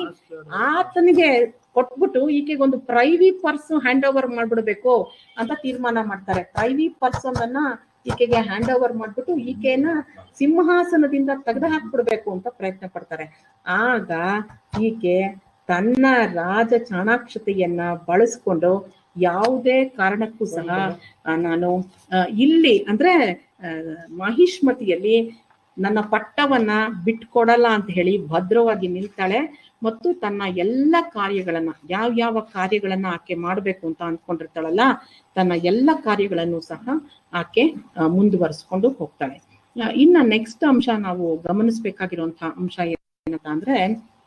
ಆತನಿಗೆ ಕೊಟ್ಬಿಟ್ಟು ಈಕೆಗೆ ಒಂದು ಪ್ರೈವಿ ಪರ್ಸ್ ಹ್ಯಾಂಡ್ ಓವರ್ ಮಾಡ್ಬಿಡ್ಬೇಕು ಅಂತ ತೀರ್ಮಾನ ಮಾಡ್ತಾರೆ ಪ್ರೈವಿ ಪರ್ಸನ್ ಅನ್ನ ಈಕೆಗೆ ಹ್ಯಾಂಡ್ ಓವರ್ ಮಾಡ್ಬಿಟ್ಟು ಈಕೆನ ಸಿಂಹಾಸನದಿಂದ ತೆಗೆದು ಹಾಕ್ಬಿಡ್ಬೇಕು ಅಂತ ಪ್ರಯತ್ನ ಪಡ್ತಾರೆ ಆಗ ಈಕೆ ತನ್ನ ರಾಜ ಚಾಣಾಕ್ಷತೆಯನ್ನ ಬಳಸ್ಕೊಂಡು ಯಾವುದೇ ಕಾರಣಕ್ಕೂ ಸಹ ಆ, ನಾನು ಆ, ಇಲ್ಲಿ ಅಂದ್ರೆ ಆ, ಮಾಹಿಷ್ಮತಿಯಲ್ಲಿ ನನ್ನ ಪಟ್ಟವನ್ನ ಬಿಟ್ಕೊಡಲ್ಲ ಅಂತ ಹೇಳಿ ಭದ್ರವಾಗಿ ನಿಲ್ತಾಳೆ ಮತ್ತು ತನ್ನ ಎಲ್ಲ ಕಾರ್ಯಗಳನ್ನ ಯಾವ ಯಾವ ಕಾರ್ಯಗಳನ್ನ ಆಕೆ ಮಾಡ್ಬೇಕು ಅಂತ ಅನ್ಕೊಂಡಿರ್ತಾಳಲ್ಲ ತನ್ನ ಎಲ್ಲ ಕಾರ್ಯಗಳನ್ನು ಸಹ ಆಕೆ ಆ, ಮುಂದುವರಿಸ್ಕೊಂಡು ಹೋಗ್ತಾಳೆ ಆ, ಇನ್ನ ನೆಕ್ಸ್ಟ್ ಅಂಶ ನಾವು ಗಮನಿಸಬೇಕಾಗಿರುವಂತಹ ಅಂಶ ಏನಂತ ಅಂದ್ರೆ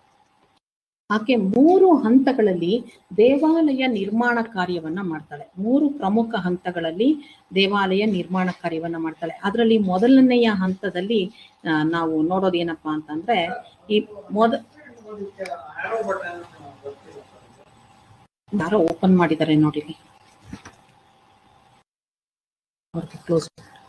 ಆಕೆ ಮೂರು ಹಂತಗಳಲ್ಲಿ ದೇವಾಲಯ ನಿರ್ಮಾಣ ಕಾರ್ಯವನ್ನ ಮಾಡ್ತಾಳೆ ಮೂರು ಪ್ರಮುಖ ಹಂತಗಳಲ್ಲಿ ದೇವಾಲಯ ನಿರ್ಮಾಣ ಕಾರ್ಯವನ್ನ ಮಾಡ್ತಾಳೆ ಅದರಲ್ಲಿ ಮೊದಲನೆಯ ಹಂತದಲ್ಲಿ ಆ, ನಾವು ನೋಡೋದೇನಪ್ಪಾ ಅಂತಂದ್ರೆ ಈ ಮೊದ ಯಾರೋ ಓಪನ್ ಮಾಡಿದ್ದಾರೆ ನೋಡಿ ಕ್ಲೋಸ್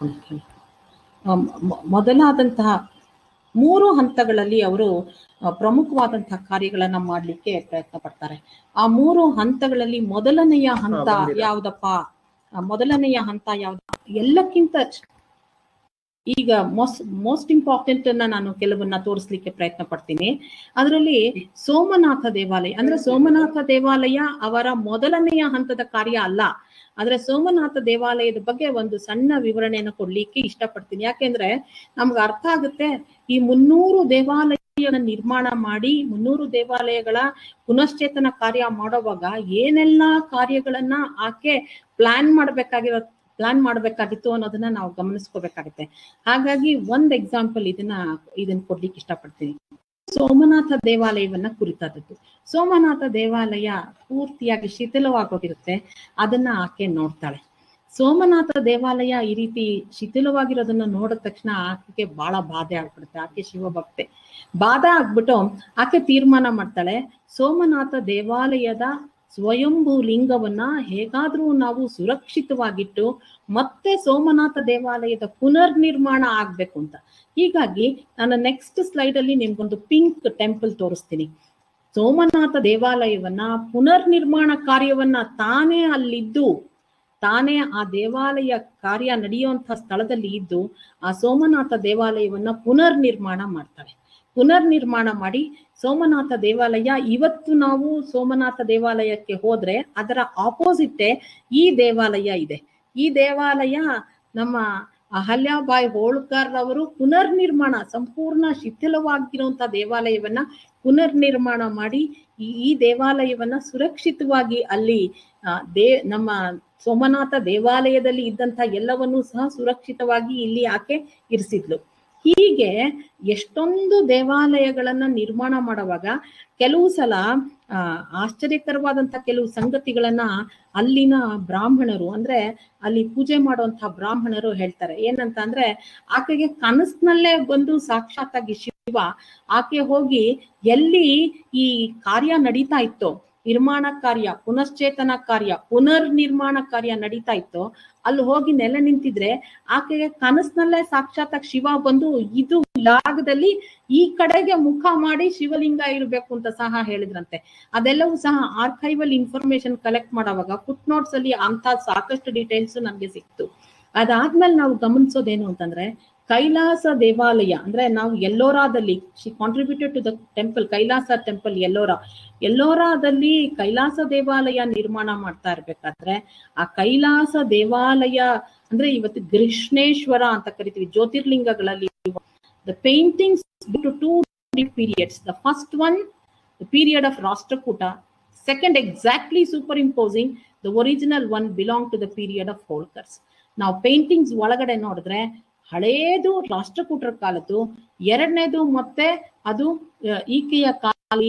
ಮೊದಲಾದಂತಹ ಮೂರು ಹಂತಗಳಲ್ಲಿ ಅವರು ಆ, ಪ್ರಮುಖವಾದಂತಹ ಕಾರ್ಯಗಳನ್ನ ಮಾಡ್ಲಿಕ್ಕೆ ಪ್ರಯತ್ನ ಪಡ್ತಾರೆ ಆ ಮೂರು ಹಂತಗಳಲ್ಲಿ ಮೊದಲನೆಯ ಹಂತ ಹಾ, ಬಂದಿದೆ. ಯಾವ್ದಪ್ಪ ಆ, ಮೊದಲನೆಯ ಹಂತ ಯಾವ್ದು ಎಲ್ಲಕ್ಕಿಂತ ಈಗ ಮೋಸ್ಟ್ ಮೋಸ್ಟ್ ಇಂಪಾರ್ಟೆಂಟ್ ಅನ್ನ ನಾನು ಕೆಲವನ್ನ ತೋರಿಸ್ಲಿಕ್ಕೆ ಪ್ರಯತ್ನ ಪಡ್ತೀನಿ ಅದರಲ್ಲಿ ಸೋಮನಾಥ ದೇವಾಲಯ ಅಂದ್ರೆ ಸೋಮನಾಥ ದೇವಾಲಯ ಅವರ ಮೊದಲನೆಯ ಹಂತದ ಕಾರ್ಯ ಅಲ್ಲ ಆದ್ರೆ ಸೋಮನಾಥ ದೇವಾಲಯದ ಬಗ್ಗೆ ಒಂದು ಸಣ್ಣ ವಿವರಣೆಯನ್ನು ಕೊಡ್ಲಿಕ್ಕೆ ಇಷ್ಟಪಡ್ತೀನಿ ಯಾಕೆಂದ್ರೆ ನಮ್ಗೆ ಅರ್ಥ ಆಗುತ್ತೆ ಈ ಮುನ್ನೂರು ದೇವಾಲಯ ನಿರ್ಮಾಣ ಮಾಡಿ ಮುನ್ನೂರು ದೇವಾಲಯಗಳ ಪುನಶ್ಚೇತನ ಕಾರ್ಯ ಮಾಡೋವಾಗ ಏನೆಲ್ಲಾ ಕಾರ್ಯಗಳನ್ನ ಆಕೆ ಪ್ಲಾನ್ ಮಾಡ್ಬೇಕಾಗಿರೋ ಪ್ಲಾನ್ ಮಾಡ್ಬೇಕಾಗಿತ್ತು ಅನ್ನೋದನ್ನ ನಾವು ಗಮನಿಸ್ಕೋಬೇಕಾಗುತ್ತೆ ಹಾಗಾಗಿ ಒಂದ್ ಎಕ್ಸಾಂಪಲ್ ಇದನ್ನ ಇದನ್ನ ಕೊಡ್ಲಿಕ್ಕೆ ಇಷ್ಟಪಡ್ತೀನಿ ಸೋಮನಾಥ ದೇವಾಲಯವನ್ನ ಕುರಿತಾದದ್ದು ಸೋಮನಾಥ ದೇವಾಲಯ ಪೂರ್ತಿಯಾಗಿ ಶಿಥಿಲವಾಗೋಗಿರುತ್ತೆ ಅದನ್ನ ಆಕೆ ನೋಡ್ತಾಳೆ ಸೋಮನಾಥ ದೇವಾಲಯ ಈ ರೀತಿ ಶಿಥಿಲವಾಗಿರೋದನ್ನ ನೋಡಿದ ತಕ್ಷಣ ಆಕೆಗೆ ಬಹಳ ಬಾಧೆ ಆಗ್ಬಿಡುತ್ತೆ ಆಕೆ ಶಿವಭಕ್ತೆ ಬಾಧೆ ಆಗ್ಬಿಟ್ಟು ಆಕೆ ತೀರ್ಮಾನ ಮಾಡ್ತಾಳೆ ಸೋಮನಾಥ ದೇವಾಲಯದ ಸ್ವಯಂಭೂ ಲಿಂಗವನ್ನ ಹೇಗಾದ್ರೂ ನಾವು ಸುರಕ್ಷಿತವಾಗಿಟ್ಟು ಮತ್ತೆ ಸೋಮನಾಥ ದೇವಾಲಯದ ಪುನರ್ ನಿರ್ಮಾಣ ಆಗ್ಬೇಕು ಅಂತ ಹೀಗಾಗಿ ನಾನು ನೆಕ್ಸ್ಟ್ ಸ್ಲೈಡ್ ಅಲ್ಲಿ ನಿಮ್ಗೊಂದು ಪಿಂಕ್ ಟೆಂಪಲ್ ತೋರಿಸ್ತೀನಿ ಸೋಮನಾಥ ದೇವಾಲಯವನ್ನ ಪುನರ್ ನಿರ್ಮಾಣ ಕಾರ್ಯವನ್ನ ತಾನೇ ಅಲ್ಲಿದ್ದು ತಾನೇ ಆ ದೇವಾಲಯ ಕಾರ್ಯ ನಡೆಯುವಂತ ಸ್ಥಳದಲ್ಲಿ ಇದ್ದು ಆ ಸೋಮನಾಥ ದೇವಾಲಯವನ್ನ ಪುನರ್ ನಿರ್ಮಾಣ ಮಾಡ್ತಾಳೆ ಪುನರ್ ನಿರ್ಮಾಣ ಮಾಡಿ ಸೋಮನಾಥ ದೇವಾಲಯ ಇವತ್ತು ನಾವು ಸೋಮನಾಥ ದೇವಾಲಯಕ್ಕೆ ಹೋದ್ರೆ ಅದರ ಆಪೋಸಿಟ್ ಈ ದೇವಾಲಯ ಇದೆ ಈ ದೇವಾಲಯ ನಮ್ಮ ಅಹಲ್ಯಾಬಾಯಿ ಹೋಳ್ಕರ್ ಅವರು ಪುನರ್ ನಿರ್ಮಾಣ ಸಂಪೂರ್ಣ ಶಿಥಿಲವಾಗಿರುವಂತಹ ದೇವಾಲಯವನ್ನ ಪುನರ್ ನಿರ್ಮಾಣ ಮಾಡಿ ಈ ಈ ದೇವಾಲಯವನ್ನ ಸುರಕ್ಷಿತವಾಗಿ ಅಲ್ಲಿ ಆ, ದೇ ನಮ್ಮ ಸೋಮನಾಥ ದೇವಾಲಯದಲ್ಲಿ ಇದ್ದಂತ ಎಲ್ಲವನ್ನೂ ಸಹ ಸುರಕ್ಷಿತವಾಗಿ ಇಲ್ಲಿ ಆಕೆ ಇರಿಸಿದ್ಲು ಹೀಗೆ ಎಷ್ಟೊಂದು ದೇವಾಲಯಗಳನ್ನ ನಿರ್ಮಾಣ ಮಾಡುವಾಗ ಕೆಲವು ಸಲ ಆ ಆಶ್ಚರ್ಯಕರವಾದಂತ ಕೆಲವು ಸಂಗತಿಗಳನ್ನ ಅಲ್ಲಿನ ಬ್ರಾಹ್ಮಣರು ಅಂದ್ರೆ ಅಲ್ಲಿ ಪೂಜೆ ಮಾಡುವಂತಹ ಬ್ರಾಹ್ಮಣರು ಹೇಳ್ತಾರೆ ಏನಂತ ಅಂದ್ರೆ ಆಕೆಗೆ ಕನಸಿನಲ್ಲೇ ಬಂದು ಸಾಕ್ಷಾತ್ತಾಗಿ ಶಿವ ಆಕೆ ಹೋಗಿ ಎಲ್ಲಿ ಈ ಕಾರ್ಯ ನಡೀತಾ ಇತ್ತೋ ನಿರ್ಮಾಣ ಕಾರ್ಯ ಪುನಶ್ಚೇತನ ಕಾರ್ಯ ಪುನರ್ ನಿರ್ಮಾಣ ಕಾರ್ಯ ನಡೀತಾ ಇತ್ತು ಅಲ್ಲಿ ಹೋಗಿ ನೆಲೆ ನಿಂತಿದ್ರೆ ಆಕೆಗೆ ಕನಸಿನಲ್ಲೇ ಸಾಕ್ಷಾತ್ ಶಿವ ಬಂದು ಇದು ಜಾಗದಲ್ಲಿ ಈ ಕಡೆಗೆ ಮುಖ ಮಾಡಿ ಶಿವಲಿಂಗ ಇರಬೇಕು ಅಂತ ಸಹ ಹೇಳಿದ್ರಂತೆ ಅದೆಲ್ಲವೂ ಸಹ ಆರ್ಕೈವಲ್ ಇನ್ಫಾರ್ಮೇಶನ್ ಕಲೆಕ್ಟ್ ಮಾಡುವಾಗ ಫುಟ್ ನೋಟ್ಸ್ ಅಲ್ಲಿ ಅಂತ ಸಾಕಷ್ಟು ಡೀಟೇಲ್ಸ್ ನಮ್ಗೆ ಸಿಕ್ತು ಅದಾದ್ಮೇಲೆ ನಾವು ಗಮನಿಸೋದೇನು ಅಂತಂದ್ರೆ ಕೈಲಾಸ ದೇವಾಲಯ ಅಂದ್ರೆ ನಾವು ಎಲ್ಲೋರಾದಲ್ಲಿ she contributed to the temple Kailasa temple Ellora ಎಲ್ಲೋರಾದಲ್ಲಿ ಕೈಲಾಸ ದೇವಾಲಯ ನಿರ್ಮಾಣ ಮಾಡ್ತಾ ಇರ್ಬೇಕಾದ್ರೆ ಆ ಕೈಲಾಸ ದೇವಾಲಯ ಅಂದ್ರೆ ಇವತ್ತು ಕೃಷ್ಣೇಶ್ವರ ಅಂತ ಕರಿತೀವಿ ಜ್ಯೋತಿರ್ಲಿಂಗಗಳಲ್ಲಿ the paintings two two periods the first one the period of Rashtrakuta second exactly superimposing the original one belong to the period of Holkars ನಾವು ಪೇಂಟಿಂಗ್ಸ್ ಒಳಗಡೆ ನೋಡಿದ್ರೆ ಹಳೇದು ರಾಷ್ಟ್ರಕೂಟರ ಕಾಲದ್ದು ಎರಡನೇದು ಮತ್ತೆ ಅದು ಆ, ಈಕೆಯ ಕಾಲಿ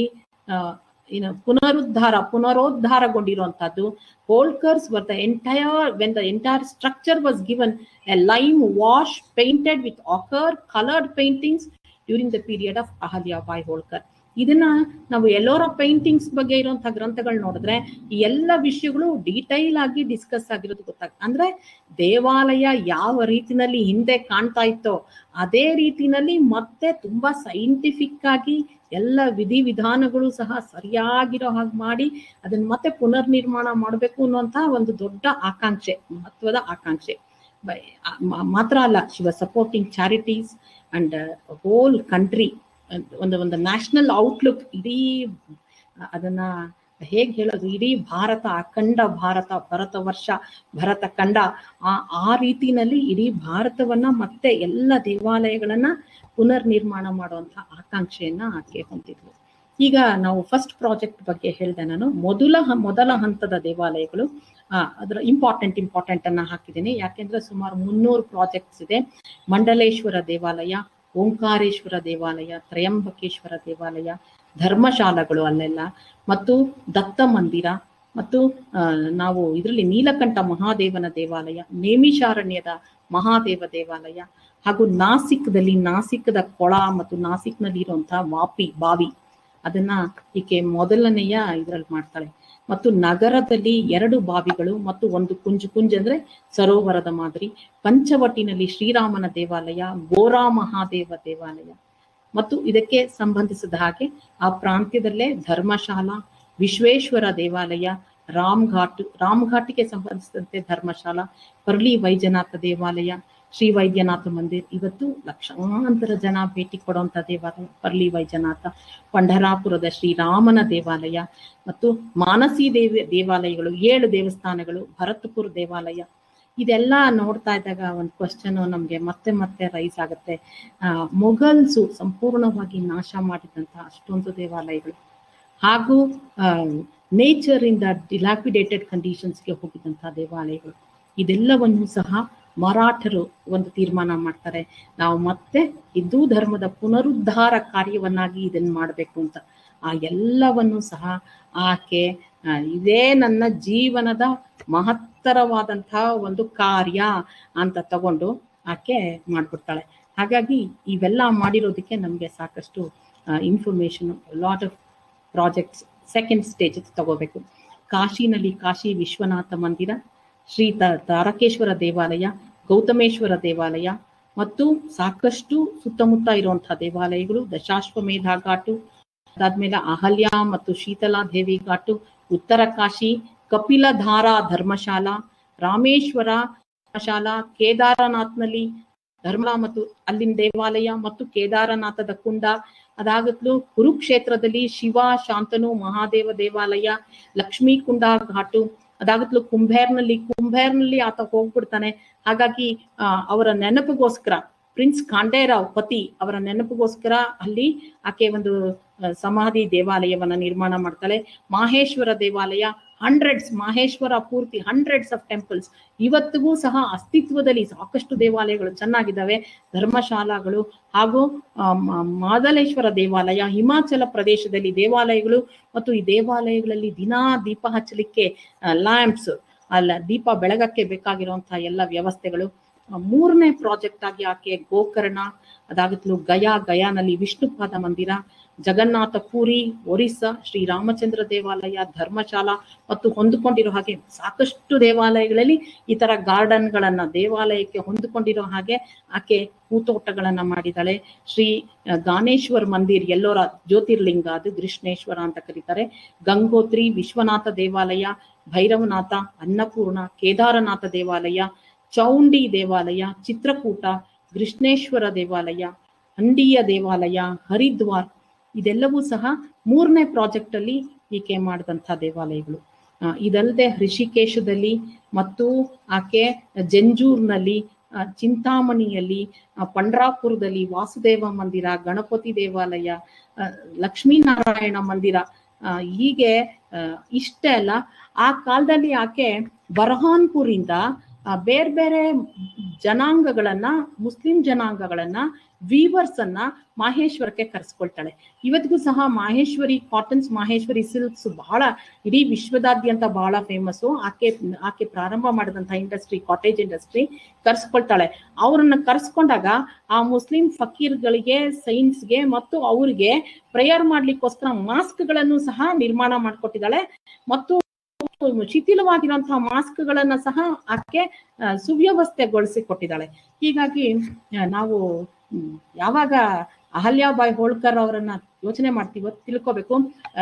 ಏನು ಪುನರುದ್ಧಾರ ಪುನರೋದ್ಧಾರಗೊಂಡಿರುವಂತಹದ್ದು Holkars were the entire when the entire structure was given a lime wash painted with ochre coloured paintings during the period of Ahilyabai Holkar ಇದನ್ನ ನಾವು ಎಲ್ಲೋರ ಪೇಂಟಿಂಗ್ಸ್ ಬಗ್ಗೆ ಇರುವಂತಹ ಗ್ರಂಥಗಳು ನೋಡಿದ್ರೆ ಈ ಎಲ್ಲ ವಿಷಯಗಳು ಡೀಟೈಲ್ ಆಗಿ ಡಿಸ್ಕಸ್ ಆಗಿರೋದು ಗೊತ್ತಾಗ್ತದೆ ಅಂದ್ರೆ ದೇವಾಲಯ ಯಾವ ರೀತಿನಲ್ಲಿ ಹಿಂದೆ ಕಾಣ್ತಾ ಇತ್ತೋ ಅದೇ ರೀತಿನಲ್ಲಿ ಮತ್ತೆ ತುಂಬಾ ಸೈಂಟಿಫಿಕ್ ಆಗಿ ಎಲ್ಲ ವಿಧಿವಿಧಾನಗಳು ಸಹ ಸರಿಯಾಗಿರೋ ಹಾಗೆ ಮಾಡಿ ಅದನ್ನ ಮತ್ತೆ ಪುನರ್ ನಿರ್ಮಾಣ ಮಾಡಬೇಕು ಅನ್ನುವಂತ ಒಂದು ದೊಡ್ಡ ಆಕಾಂಕ್ಷೆ ಮಹತ್ವದ ಆಕಾಂಕ್ಷೆ ಬ- ಆ- ಮ- ಮಾತ್ರ ಅಲ್ಲ Shiva supporting charities and whole country ಒಂದು ಒಂದು ನ್ಯಾಷನಲ್ ಔಟ್ಲುಕ್ ಇಡೀ ಅದನ್ನ ಹೇಗ್ ಹೇಳೋದು ಇಡೀ ಭಾರತ ಅಖಂಡ ಭಾರತ ಭರತ ವರ್ಷ ಭರತ ಖಂಡ ಆ ಆ ರೀತಿನಲ್ಲಿ ಇಡೀ ಭಾರತವನ್ನ ಮತ್ತೆ ಎಲ್ಲ ದೇವಾಲಯಗಳನ್ನ ಪುನರ್ ನಿರ್ಮಾಣ ಮಾಡುವಂತ ಆಕಾಂಕ್ಷೆಯನ್ನ ಆಕೆ ಹೊಂದಿದ್ಲು ಈಗ ನಾವು ಫಸ್ಟ್ ಪ್ರಾಜೆಕ್ಟ್ ಬಗ್ಗೆ ಹೇಳಿದೆ ನಾನು ಮೊದಲ ಹ- ಮೊದಲ ಹಂತದ ದೇವಾಲಯಗಳು ಆ, ಅದರ ಇಂಪಾರ್ಟೆಂಟ್ ಇಂಪಾರ್ಟೆಂಟ್ ಅನ್ನ ಹಾಕಿದ್ದೀನಿ ಯಾಕೆಂದ್ರೆ ಸುಮಾರು ಮುನ್ನೂರು ಪ್ರಾಜೆಕ್ಟ್ಸ್ ಇದೆ ಮಂಡಲೇಶ್ವರ ದೇವಾಲಯ ಓಂಕಾರೇಶ್ವರ ದೇವಾಲಯ ತ್ರಯಂಬಕೇಶ್ವರ ದೇವಾಲಯ ಧರ್ಮಶಾಲಗಳು ಅಲ್ಲೆಲ್ಲ ಮತ್ತು ದತ್ತ ಮಂದಿರ ಮತ್ತು ಆ, ನಾವು ಇದರಲ್ಲಿ ನೀಲಕಂಠ ಮಹಾದೇವನ ದೇವಾಲಯ ನೇಮಿಷಾರಣ್ಯದ ಮಹಾದೇವ ದೇವಾಲಯ ಹಾಗೂ ನಾಸಿಕ್ದಲ್ಲಿ ನಾಸಿಕ್ದ ಕೊಳ ಮತ್ತು ನಾಸಿಕ್ನಲ್ಲಿ ಇರುವಂತಹ ವಾಪಿ ಬಾವಿ ಅದನ್ನ ಈಕೆ ಮೊದಲನೆಯ ಇದ್ರಲ್ಲಿ ಮಾಡ್ತಾಳೆ ಮತ್ತು ನಗರದಲ್ಲಿ ಎರಡು ಬಾವಿಗಳು ಮತ್ತು ಒಂದು ಕುಂಜು ಕುಂಜ್ ಅಂದ್ರೆ ಸರೋವರದ ಮಾದರಿ ಪಂಚವಟಿನಲ್ಲಿ ಶ್ರೀರಾಮನ ದೇವಾಲಯ ಗೋರಾ ಮಹಾದೇವ ದೇವಾಲಯ ಮತ್ತು ಇದಕ್ಕೆ ಸಂಬಂಧಿಸಿದ ಹಾಗೆ ಆ ಪ್ರಾಂತ್ಯದಲ್ಲೇ ಧರ್ಮಶಾಲಾ ವಿಶ್ವೇಶ್ವರ ದೇವಾಲಯ ರಾಮ್ ಘಾಟ್ ರಾಮ್ ಘಾಟ್ಗೆ ಸಂಬಂಧಿಸಿದಂತೆ ಧರ್ಮಶಾಲಾ ಪರ್ಲಿ ವೈದ್ಯನಾಥ ದೇವಾಲಯ ಶ್ರೀ ವೈದ್ಯನಾಥ ಮಂದಿರ್ ಇವತ್ತು ಲಕ್ಷಾಂತರ ಜನ ಭೇಟಿ ಕೊಡುವಂತ ದೇವಾಲಯ ಪರ್ಲಿ ವೈದ್ಯನಾಥ ಪಂಢರಾಪುರದ ಶ್ರೀರಾಮನ ದೇವಾಲಯ ಮತ್ತು ಮಾನಸಿ ದೇವಿ ದೇವಾಲಯಗಳು ಏಳು ದೇವಸ್ಥಾನಗಳು ಭರತ್ಪುರ ದೇವಾಲಯ ಇದೆಲ್ಲ ನೋಡ್ತಾ ಇದ್ದಾಗ ಒಂದು ಕ್ವಶನ್ ನಮ್ಗೆ ಮತ್ತೆ ಮತ್ತೆ ರೈಸ್ ಆಗುತ್ತೆ ಆ ಮೊಘಲ್ಸು ಸಂಪೂರ್ಣವಾಗಿ ನಾಶ ಮಾಡಿದಂತಹ ಅಷ್ಟೊಂದು ದೇವಾಲಯಗಳು ಹಾಗೂ ನೇಚರ್ ಇಂದ ಡಿಲಾಪಿಡೇಟೆಡ್ ಕಂಡೀಷನ್ಸ್ಗೆ ಹೋಗಿದಂತಹ ದೇವಾಲಯಗಳು ಇದೆಲ್ಲವನ್ನು ಸಹ ಮರಾಠರು ಒಂದು ತೀರ್ಮಾನ ಮಾಡ್ತಾರೆ ನಾವು ಮತ್ತೆ ಹಿಂದೂ ಧರ್ಮದ ಪುನರುದ್ಧಾರ ಕಾರ್ಯವನ್ನಾಗಿ ಇದನ್ನ ಮಾಡಬೇಕು ಅಂತ ಆ ಎಲ್ಲವನ್ನು ಸಹ ಆಕೆ ಆ, ಇದೇ ನನ್ನ ಜೀವನದ ಮಹತ್ತರವಾದಂತಹ ಒಂದು ಕಾರ್ಯ ಅಂತ ತಗೊಂಡು ಆಕೆ ಮಾಡ್ಬಿಡ್ತಾಳೆ ಹಾಗಾಗಿ ಇವೆಲ್ಲ ಮಾಡಿರೋದಕ್ಕೆ ನಮಗೆ ಸಾಕಷ್ಟು information lot of projects second stage ತಗೋಬೇಕು ಕಾಶಿನಲ್ಲಿ ಕಾಶಿ ವಿಶ್ವನಾಥ ಮಂದಿರ ಶ್ರೀ ತ ತಾರಕೇಶ್ವರ ದೇವಾಲಯ ಗೌತಮೇಶ್ವರ ದೇವಾಲಯ ಮತ್ತು ಸಾಕಷ್ಟು ಸುತ್ತಮುತ್ತ ಇರುವಂತಹ ದೇವಾಲಯಗಳು ದಶಾಶ್ವಮೇಧ ಘಾಟು ಅದಾದ್ಮೇಲೆ ಅಹಲ್ಯ ಮತ್ತು ಶೀತಲಾ ದೇವಿ ಘಾಟು ಉತ್ತರ ಕಾಶಿ ಕಪಿಲಧಾರ ಧರ್ಮಶಾಲಾ ರಾಮೇಶ್ವರ ಧರ್ಮಶಾಲಾ ಕೇದಾರನಾಥ್ನಲ್ಲಿ ಧರ್ಮ ಮತ್ತು ಅಲ್ಲಿನ ದೇವಾಲಯ ಮತ್ತು ಕೇದಾರನಾಥದ ಕುಂಡ ಅದಾಗತ್ಲು ಕುರುಕ್ಷೇತ್ರದಲ್ಲಿ ಶಿವ ಶಾಂತನು ಮಹಾದೇವ ದೇವಾಲಯ ಲಕ್ಷ್ಮೀ ಕುಂಡ ಘಾಟು ಅದಾಗತ್ಲು ಕುಂಭೇರ್ನಲ್ಲಿ ಕುಂಭೇರ್ನಲ್ಲಿ ಆತ ಹೋಗ್ಬಿಡ್ತಾನೆ ಹಾಗಾಗಿ ಆ, ಅವರ ನೆನಪಿಗೋಸ್ಕರ ಪ್ರಿನ್ಸ್ ಖಾಂಡೇರಾವ್ ಪತಿ ಅವರ ನೆನಪಿಗೋಸ್ಕರ ಅಲ್ಲಿ ಆಕೆ ಒಂದು ಆ, ಸಮಾಧಿ ದೇವಾಲಯವನ್ನ ನಿರ್ಮಾಣ ಮಾಡ್ತಾಳೆ ಮಾಹೇಶ್ವರ ದೇವಾಲಯ ಹಂಡ್ರೆಡ್ಸ್ ಮಾಹೇಶ್ವರ ಪೂರ್ತಿ ಹಂಡ್ರೆಡ್ಸ್ ಆಫ್ ಟೆಂಪಲ್ಸ್ ಇವತ್ತಿಗೂ ಸಹ ಅಸ್ತಿತ್ವದಲ್ಲಿ ಸಾಕಷ್ಟು ದೇವಾಲಯಗಳು ಚೆನ್ನಾಗಿದ್ದಾವೆ ಧರ್ಮಶಾಲಾಗಳು ಹಾಗೂ ಆ, ಮ- ಮಾದಲೇಶ್ವರ ದೇವಾಲಯ ಹಿಮಾಚಲ ಪ್ರದೇಶದಲ್ಲಿ ದೇವಾಲಯಗಳು ಮತ್ತು ಈ ದೇವಾಲಯಗಳಲ್ಲಿ ದಿನಾ ದೀಪ ಹಚ್ಚಲಿಕ್ಕೆ ಲ್ಯಾಂಪ್ಸ್ ಅಲ್ಲ ದೀಪ ಬೆಳಗಕ್ಕೆ ಬೇಕಾಗಿರುವಂತಹ ಎಲ್ಲ ವ್ಯವಸ್ಥೆಗಳು ಆ, ಮೂರನೇ ಪ್ರಾಜೆಕ್ಟ್ ಆಗಿ ಆಕೆ ಗೋಕರ್ಣ ಅದಾಗಿತ್ಲು ಗಯಾ ಗಯಾನಲ್ಲಿ ವಿಷ್ಣುಪಾದ ಮಂದಿರ ಜಗನ್ನಾಥ ಪುರಿ ಒರಿಸ್ಸಾ ಶ್ರೀರಾಮಚಂದ್ರ ದೇವಾಲಯ ಧರ್ಮಶಾಲಾ ಮತ್ತು ಹೊಂದಿಕೊಂಡಿರೋ ಹಾಗೆ ಸಾಕಷ್ಟು ದೇವಾಲಯಗಳಲ್ಲಿ ಈ ತರ ಗಾರ್ಡನ್ ಗಳನ್ನ ದೇವಾಲಯಕ್ಕೆ ಹೊಂದಿಕೊಂಡಿರೋ ಹಾಗೆ ಆಕೆ ಹೂತೋಟಗಳನ್ನ ಮಾಡಿದಾಳೆ ಶ್ರೀ ಆ, ಗಾನೇಶ್ವರ್ ಮಂದಿರ್ ಎಲ್ಲೋರ ಜ್ಯೋತಿರ್ಲಿಂಗ ಅದು ಕೃಷ್ಣೇಶ್ವರ ಅಂತ ಕರೀತಾರೆ ಗಂಗೋತ್ರಿ ವಿಶ್ವನಾಥ ದೇವಾಲಯ ಭೈರವನಾಥ ಅನ್ನಪೂರ್ಣ ಕೇದಾರನಾಥ ದೇವಾಲಯ ಚೌಂಡಿ ದೇವಾಲಯ ಚಿತ್ರಕೂಟ ಕೃಷ್ಣೇಶ್ವರ ದೇವಾಲಯ ಹಂಡಿಯ ದೇವಾಲಯ ಹರಿದ್ವಾರ್ ಇದೆಲ್ಲವೂ ಸಹ ಮೂರನೇ ಪ್ರಾಜೆಕ್ಟ್ ಅಲ್ಲಿ ಈಕೆ ಮಾಡಿದಂಥ ದೇವಾಲಯಗಳು ಆ, ಇದಲ್ಲದೆ ಹೃಷಿಕೇಶದಲ್ಲಿ ಮತ್ತು ಆಕೆ ಜಂಜೂರ್ನಲ್ಲಿ ಆ, ಚಿಂತಾಮಣಿಯಲ್ಲಿ ಆ, ಪಂಡ್ರಾಪುರದಲ್ಲಿ ವಾಸುದೇವ ಮಂದಿರ ಗಣಪತಿ ದೇವಾಲಯ ಆ, ಲಕ್ಷ್ಮೀನಾರಾಯಣ ಮಂದಿರ ಆ, ಹೀಗೆ ಆ, ಇಷ್ಟೇ ಅಲ್ಲ ಆ ಕಾಲದಲ್ಲಿ ಆಕೆ ಬರಹಾನ್ಪುರಿಂದ ಆ, ಬೇರೆ ಬೇರೆ ಜನಾಂಗಗಳನ್ನ ಮುಸ್ಲಿಂ ಜನಾಂಗಗಳನ್ನ ವೀವರ್ಸ್ ಅನ್ನ ಮಾಹೇಶ್ವರಕ್ಕೆ ಕರೆಸ್ಕೊಳ್ತಾಳೆ ಇವತ್ತಿಗೂ ಸಹ ಮಾಹೇಶ್ವರಿ ಕಾಟನ್ಸ್ ಮಾಹೇಶ್ವರಿ ಸಿಲ್ಕ್ಸ್ ಬಹಳ ಇಡೀ ವಿಶ್ವದಾದ್ಯಂತ ಬಹಳ ಫೇಮಸ್ ಆಕೆ ಆಕೆ ಪ್ರಾರಂಭ ಮಾಡಿದಂತ ಇಂಡಸ್ಟ್ರಿ ಕಾಟೇಜ್ ಇಂಡಸ್ಟ್ರಿ ಕರ್ಸ್ಕೊಳ್ತಾಳೆ ಅವ್ರನ್ನ ಕರ್ಸ್ಕೊಂಡಾಗ ಆ ಮುಸ್ಲಿಂ ಫಕೀರ್ಗಳಿಗೆ ಸೈನ್ಸ್ಗೆ ಮತ್ತು ಅವ್ರಿಗೆ ಪ್ರೇಯರ್ ಮಾಡ್ಲಿಕ್ಕೋಸ್ಕರ ಮಾಸ್ಕ್ ಗಳನ್ನು ಸಹ ನಿರ್ಮಾಣ ಮಾಡ್ಕೊಟ್ಟಿದ್ದಾಳೆ ಮತ್ತು ಶಿಥಿಲವಾಗಿರುವಂತಹ ಮಾಸ್ಕ್ ಗಳನ್ನ ಸಹ ಆಕೆ ಆ, ಸುವ್ಯವಸ್ಥೆಗೊಳಿಸಿ ಕೊಟ್ಟಿದ್ದಾಳೆ ಹೀಗಾಗಿ ಆ, ನಾವು ಹ್ಮ್, ಯಾವಾಗ ಅಹಲ್ಯಾಬಾಯಿ ಹೋಳ್ಕರ್ ಅವರನ್ನ ಯೋಚನೆ ಮಾಡ್ತೀವೋ ತಿಳ್ಕೊಬೇಕು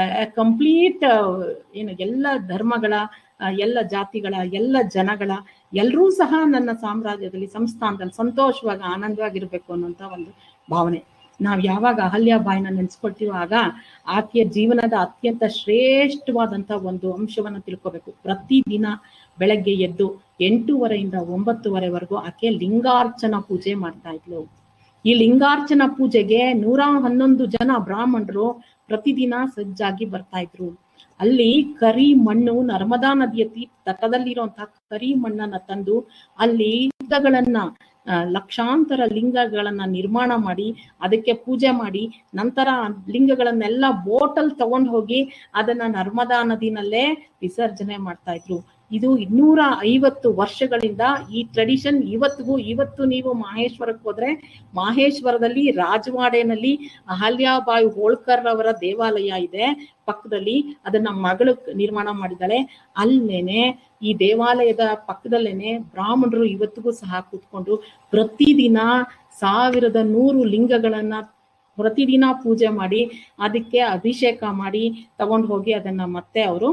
ಕಂಪ್ಲೀಟ್ ಏನು ಎಲ್ಲ ಧರ್ಮಗಳ ಆ, ಎಲ್ಲ ಜಾತಿಗಳ ಎಲ್ಲ ಜನಗಳ ಎಲ್ಲರೂ ಸಹ ನನ್ನ ಸಾಮ್ರಾಜ್ಯದಲ್ಲಿ ಸಂಸ್ಥಾನದಲ್ಲಿ ಸಂತೋಷವಾಗಿ ಆನಂದವಾಗಿರ್ಬೇಕು ಅನ್ನುವಂತ ಒಂದು ಭಾವನೆ ನಾವ್ ಯಾವಾಗ ಅಹಲ್ಯಾಬಾಯಿನ ನೆನ್ಸ್ಕೊಳ್ತೀವೋ ಆಗ ಆಕೆಯ ಜೀವನದ ಅತ್ಯಂತ ಶ್ರೇಷ್ಠವಾದಂತ ಒಂದು ಅಂಶವನ್ನ ತಿಳ್ಕೊಬೇಕು ಪ್ರತಿದಿನ ಬೆಳಗ್ಗೆ ಎದ್ದು ಎಂಟೂವರೆಯಿಂದ ಒಂಬತ್ತುವರೆವರೆಗೂ ಆಕೆ ಲಿಂಗಾರ್ಚನಾ ಪೂಜೆ ಮಾಡ್ತಾ ಇದ್ಲು ಈ ಲಿಂಗಾರ್ಚನಾ ಪೂಜೆಗೆ ನೂರ ಹನ್ನೊಂದು ಜನ ಬ್ರಾಹ್ಮಣರು ಪ್ರತಿದಿನ ಸಜ್ಜಾಗಿ ಬರ್ತಾ ಇದ್ರು ಅಲ್ಲಿ ಕರಿ ಮಣ್ಣು ನರ್ಮದಾ ನದಿಯ ತೀ ತಟದಲ್ಲಿರುವಂತಹ ಕರಿ ಮಣ್ಣನ್ನ ತಂದು ಅಲ್ಲಿ ಲಿಂಗಗಳನ್ನ ಆ, ಲಕ್ಷಾಂತರ ಲಿಂಗಗಳನ್ನ ನಿರ್ಮಾಣ ಮಾಡಿ ಅದಕ್ಕೆ ಪೂಜೆ ಮಾಡಿ ನಂತರ ಆ ಲಿಂಗಗಳನ್ನೆಲ್ಲ ಬೋಟಲ್ ತಗೊಂಡು ಹೋಗಿ ಅದನ್ನ ನರ್ಮದಾ ನದಿನಲ್ಲೇ ವಿಸರ್ಜನೆ ಮಾಡ್ತಾ ಇದ್ರು ಇದು ಇನ್ನೂರ ಐವತ್ತು ವರ್ಷಗಳಿಂದ ಈ ಟ್ರೆಡಿಷನ್ ಇವತ್ತಿಗೂ ಇವತ್ತು ನೀವು ಮಾಹೇಶ್ವರಕ್ಕೆ ಹೋದ್ರೆ ಮಾಹೇಶ್ವರದಲ್ಲಿ ರಾಜವಾಡೆನಲ್ಲಿ ಅಹಲ್ಯಾಬಾಯಿ ಹೋಳ್ಕರ್ ಅವರ ದೇವಾಲಯ ಇದೆ ಪಕ್ಕದಲ್ಲಿ ಅದನ್ನ ಮಗಳು ನಿರ್ಮಾಣ ಮಾಡಿದ್ದಾಳೆ ಅಲ್ಲೇನೆ ಈ ದೇವಾಲಯದ ಪಕ್ಕದಲ್ಲೇನೆ ಬ್ರಾಹ್ಮಣರು ಇವತ್ತಿಗೂ ಸಹ ಕೂತ್ಕೊಂಡು ಪ್ರತಿದಿನ ಸಾವಿರದ ನೂರು ಲಿಂಗಗಳನ್ನ ಪ್ರತಿದಿನ ಪೂಜೆ ಮಾಡಿ ಅದಕ್ಕೆ ಅಭಿಷೇಕ ಮಾಡಿ ತಗೊಂಡು ಹೋಗಿ ಅದನ್ನ ಮತ್ತೆ ಅವರು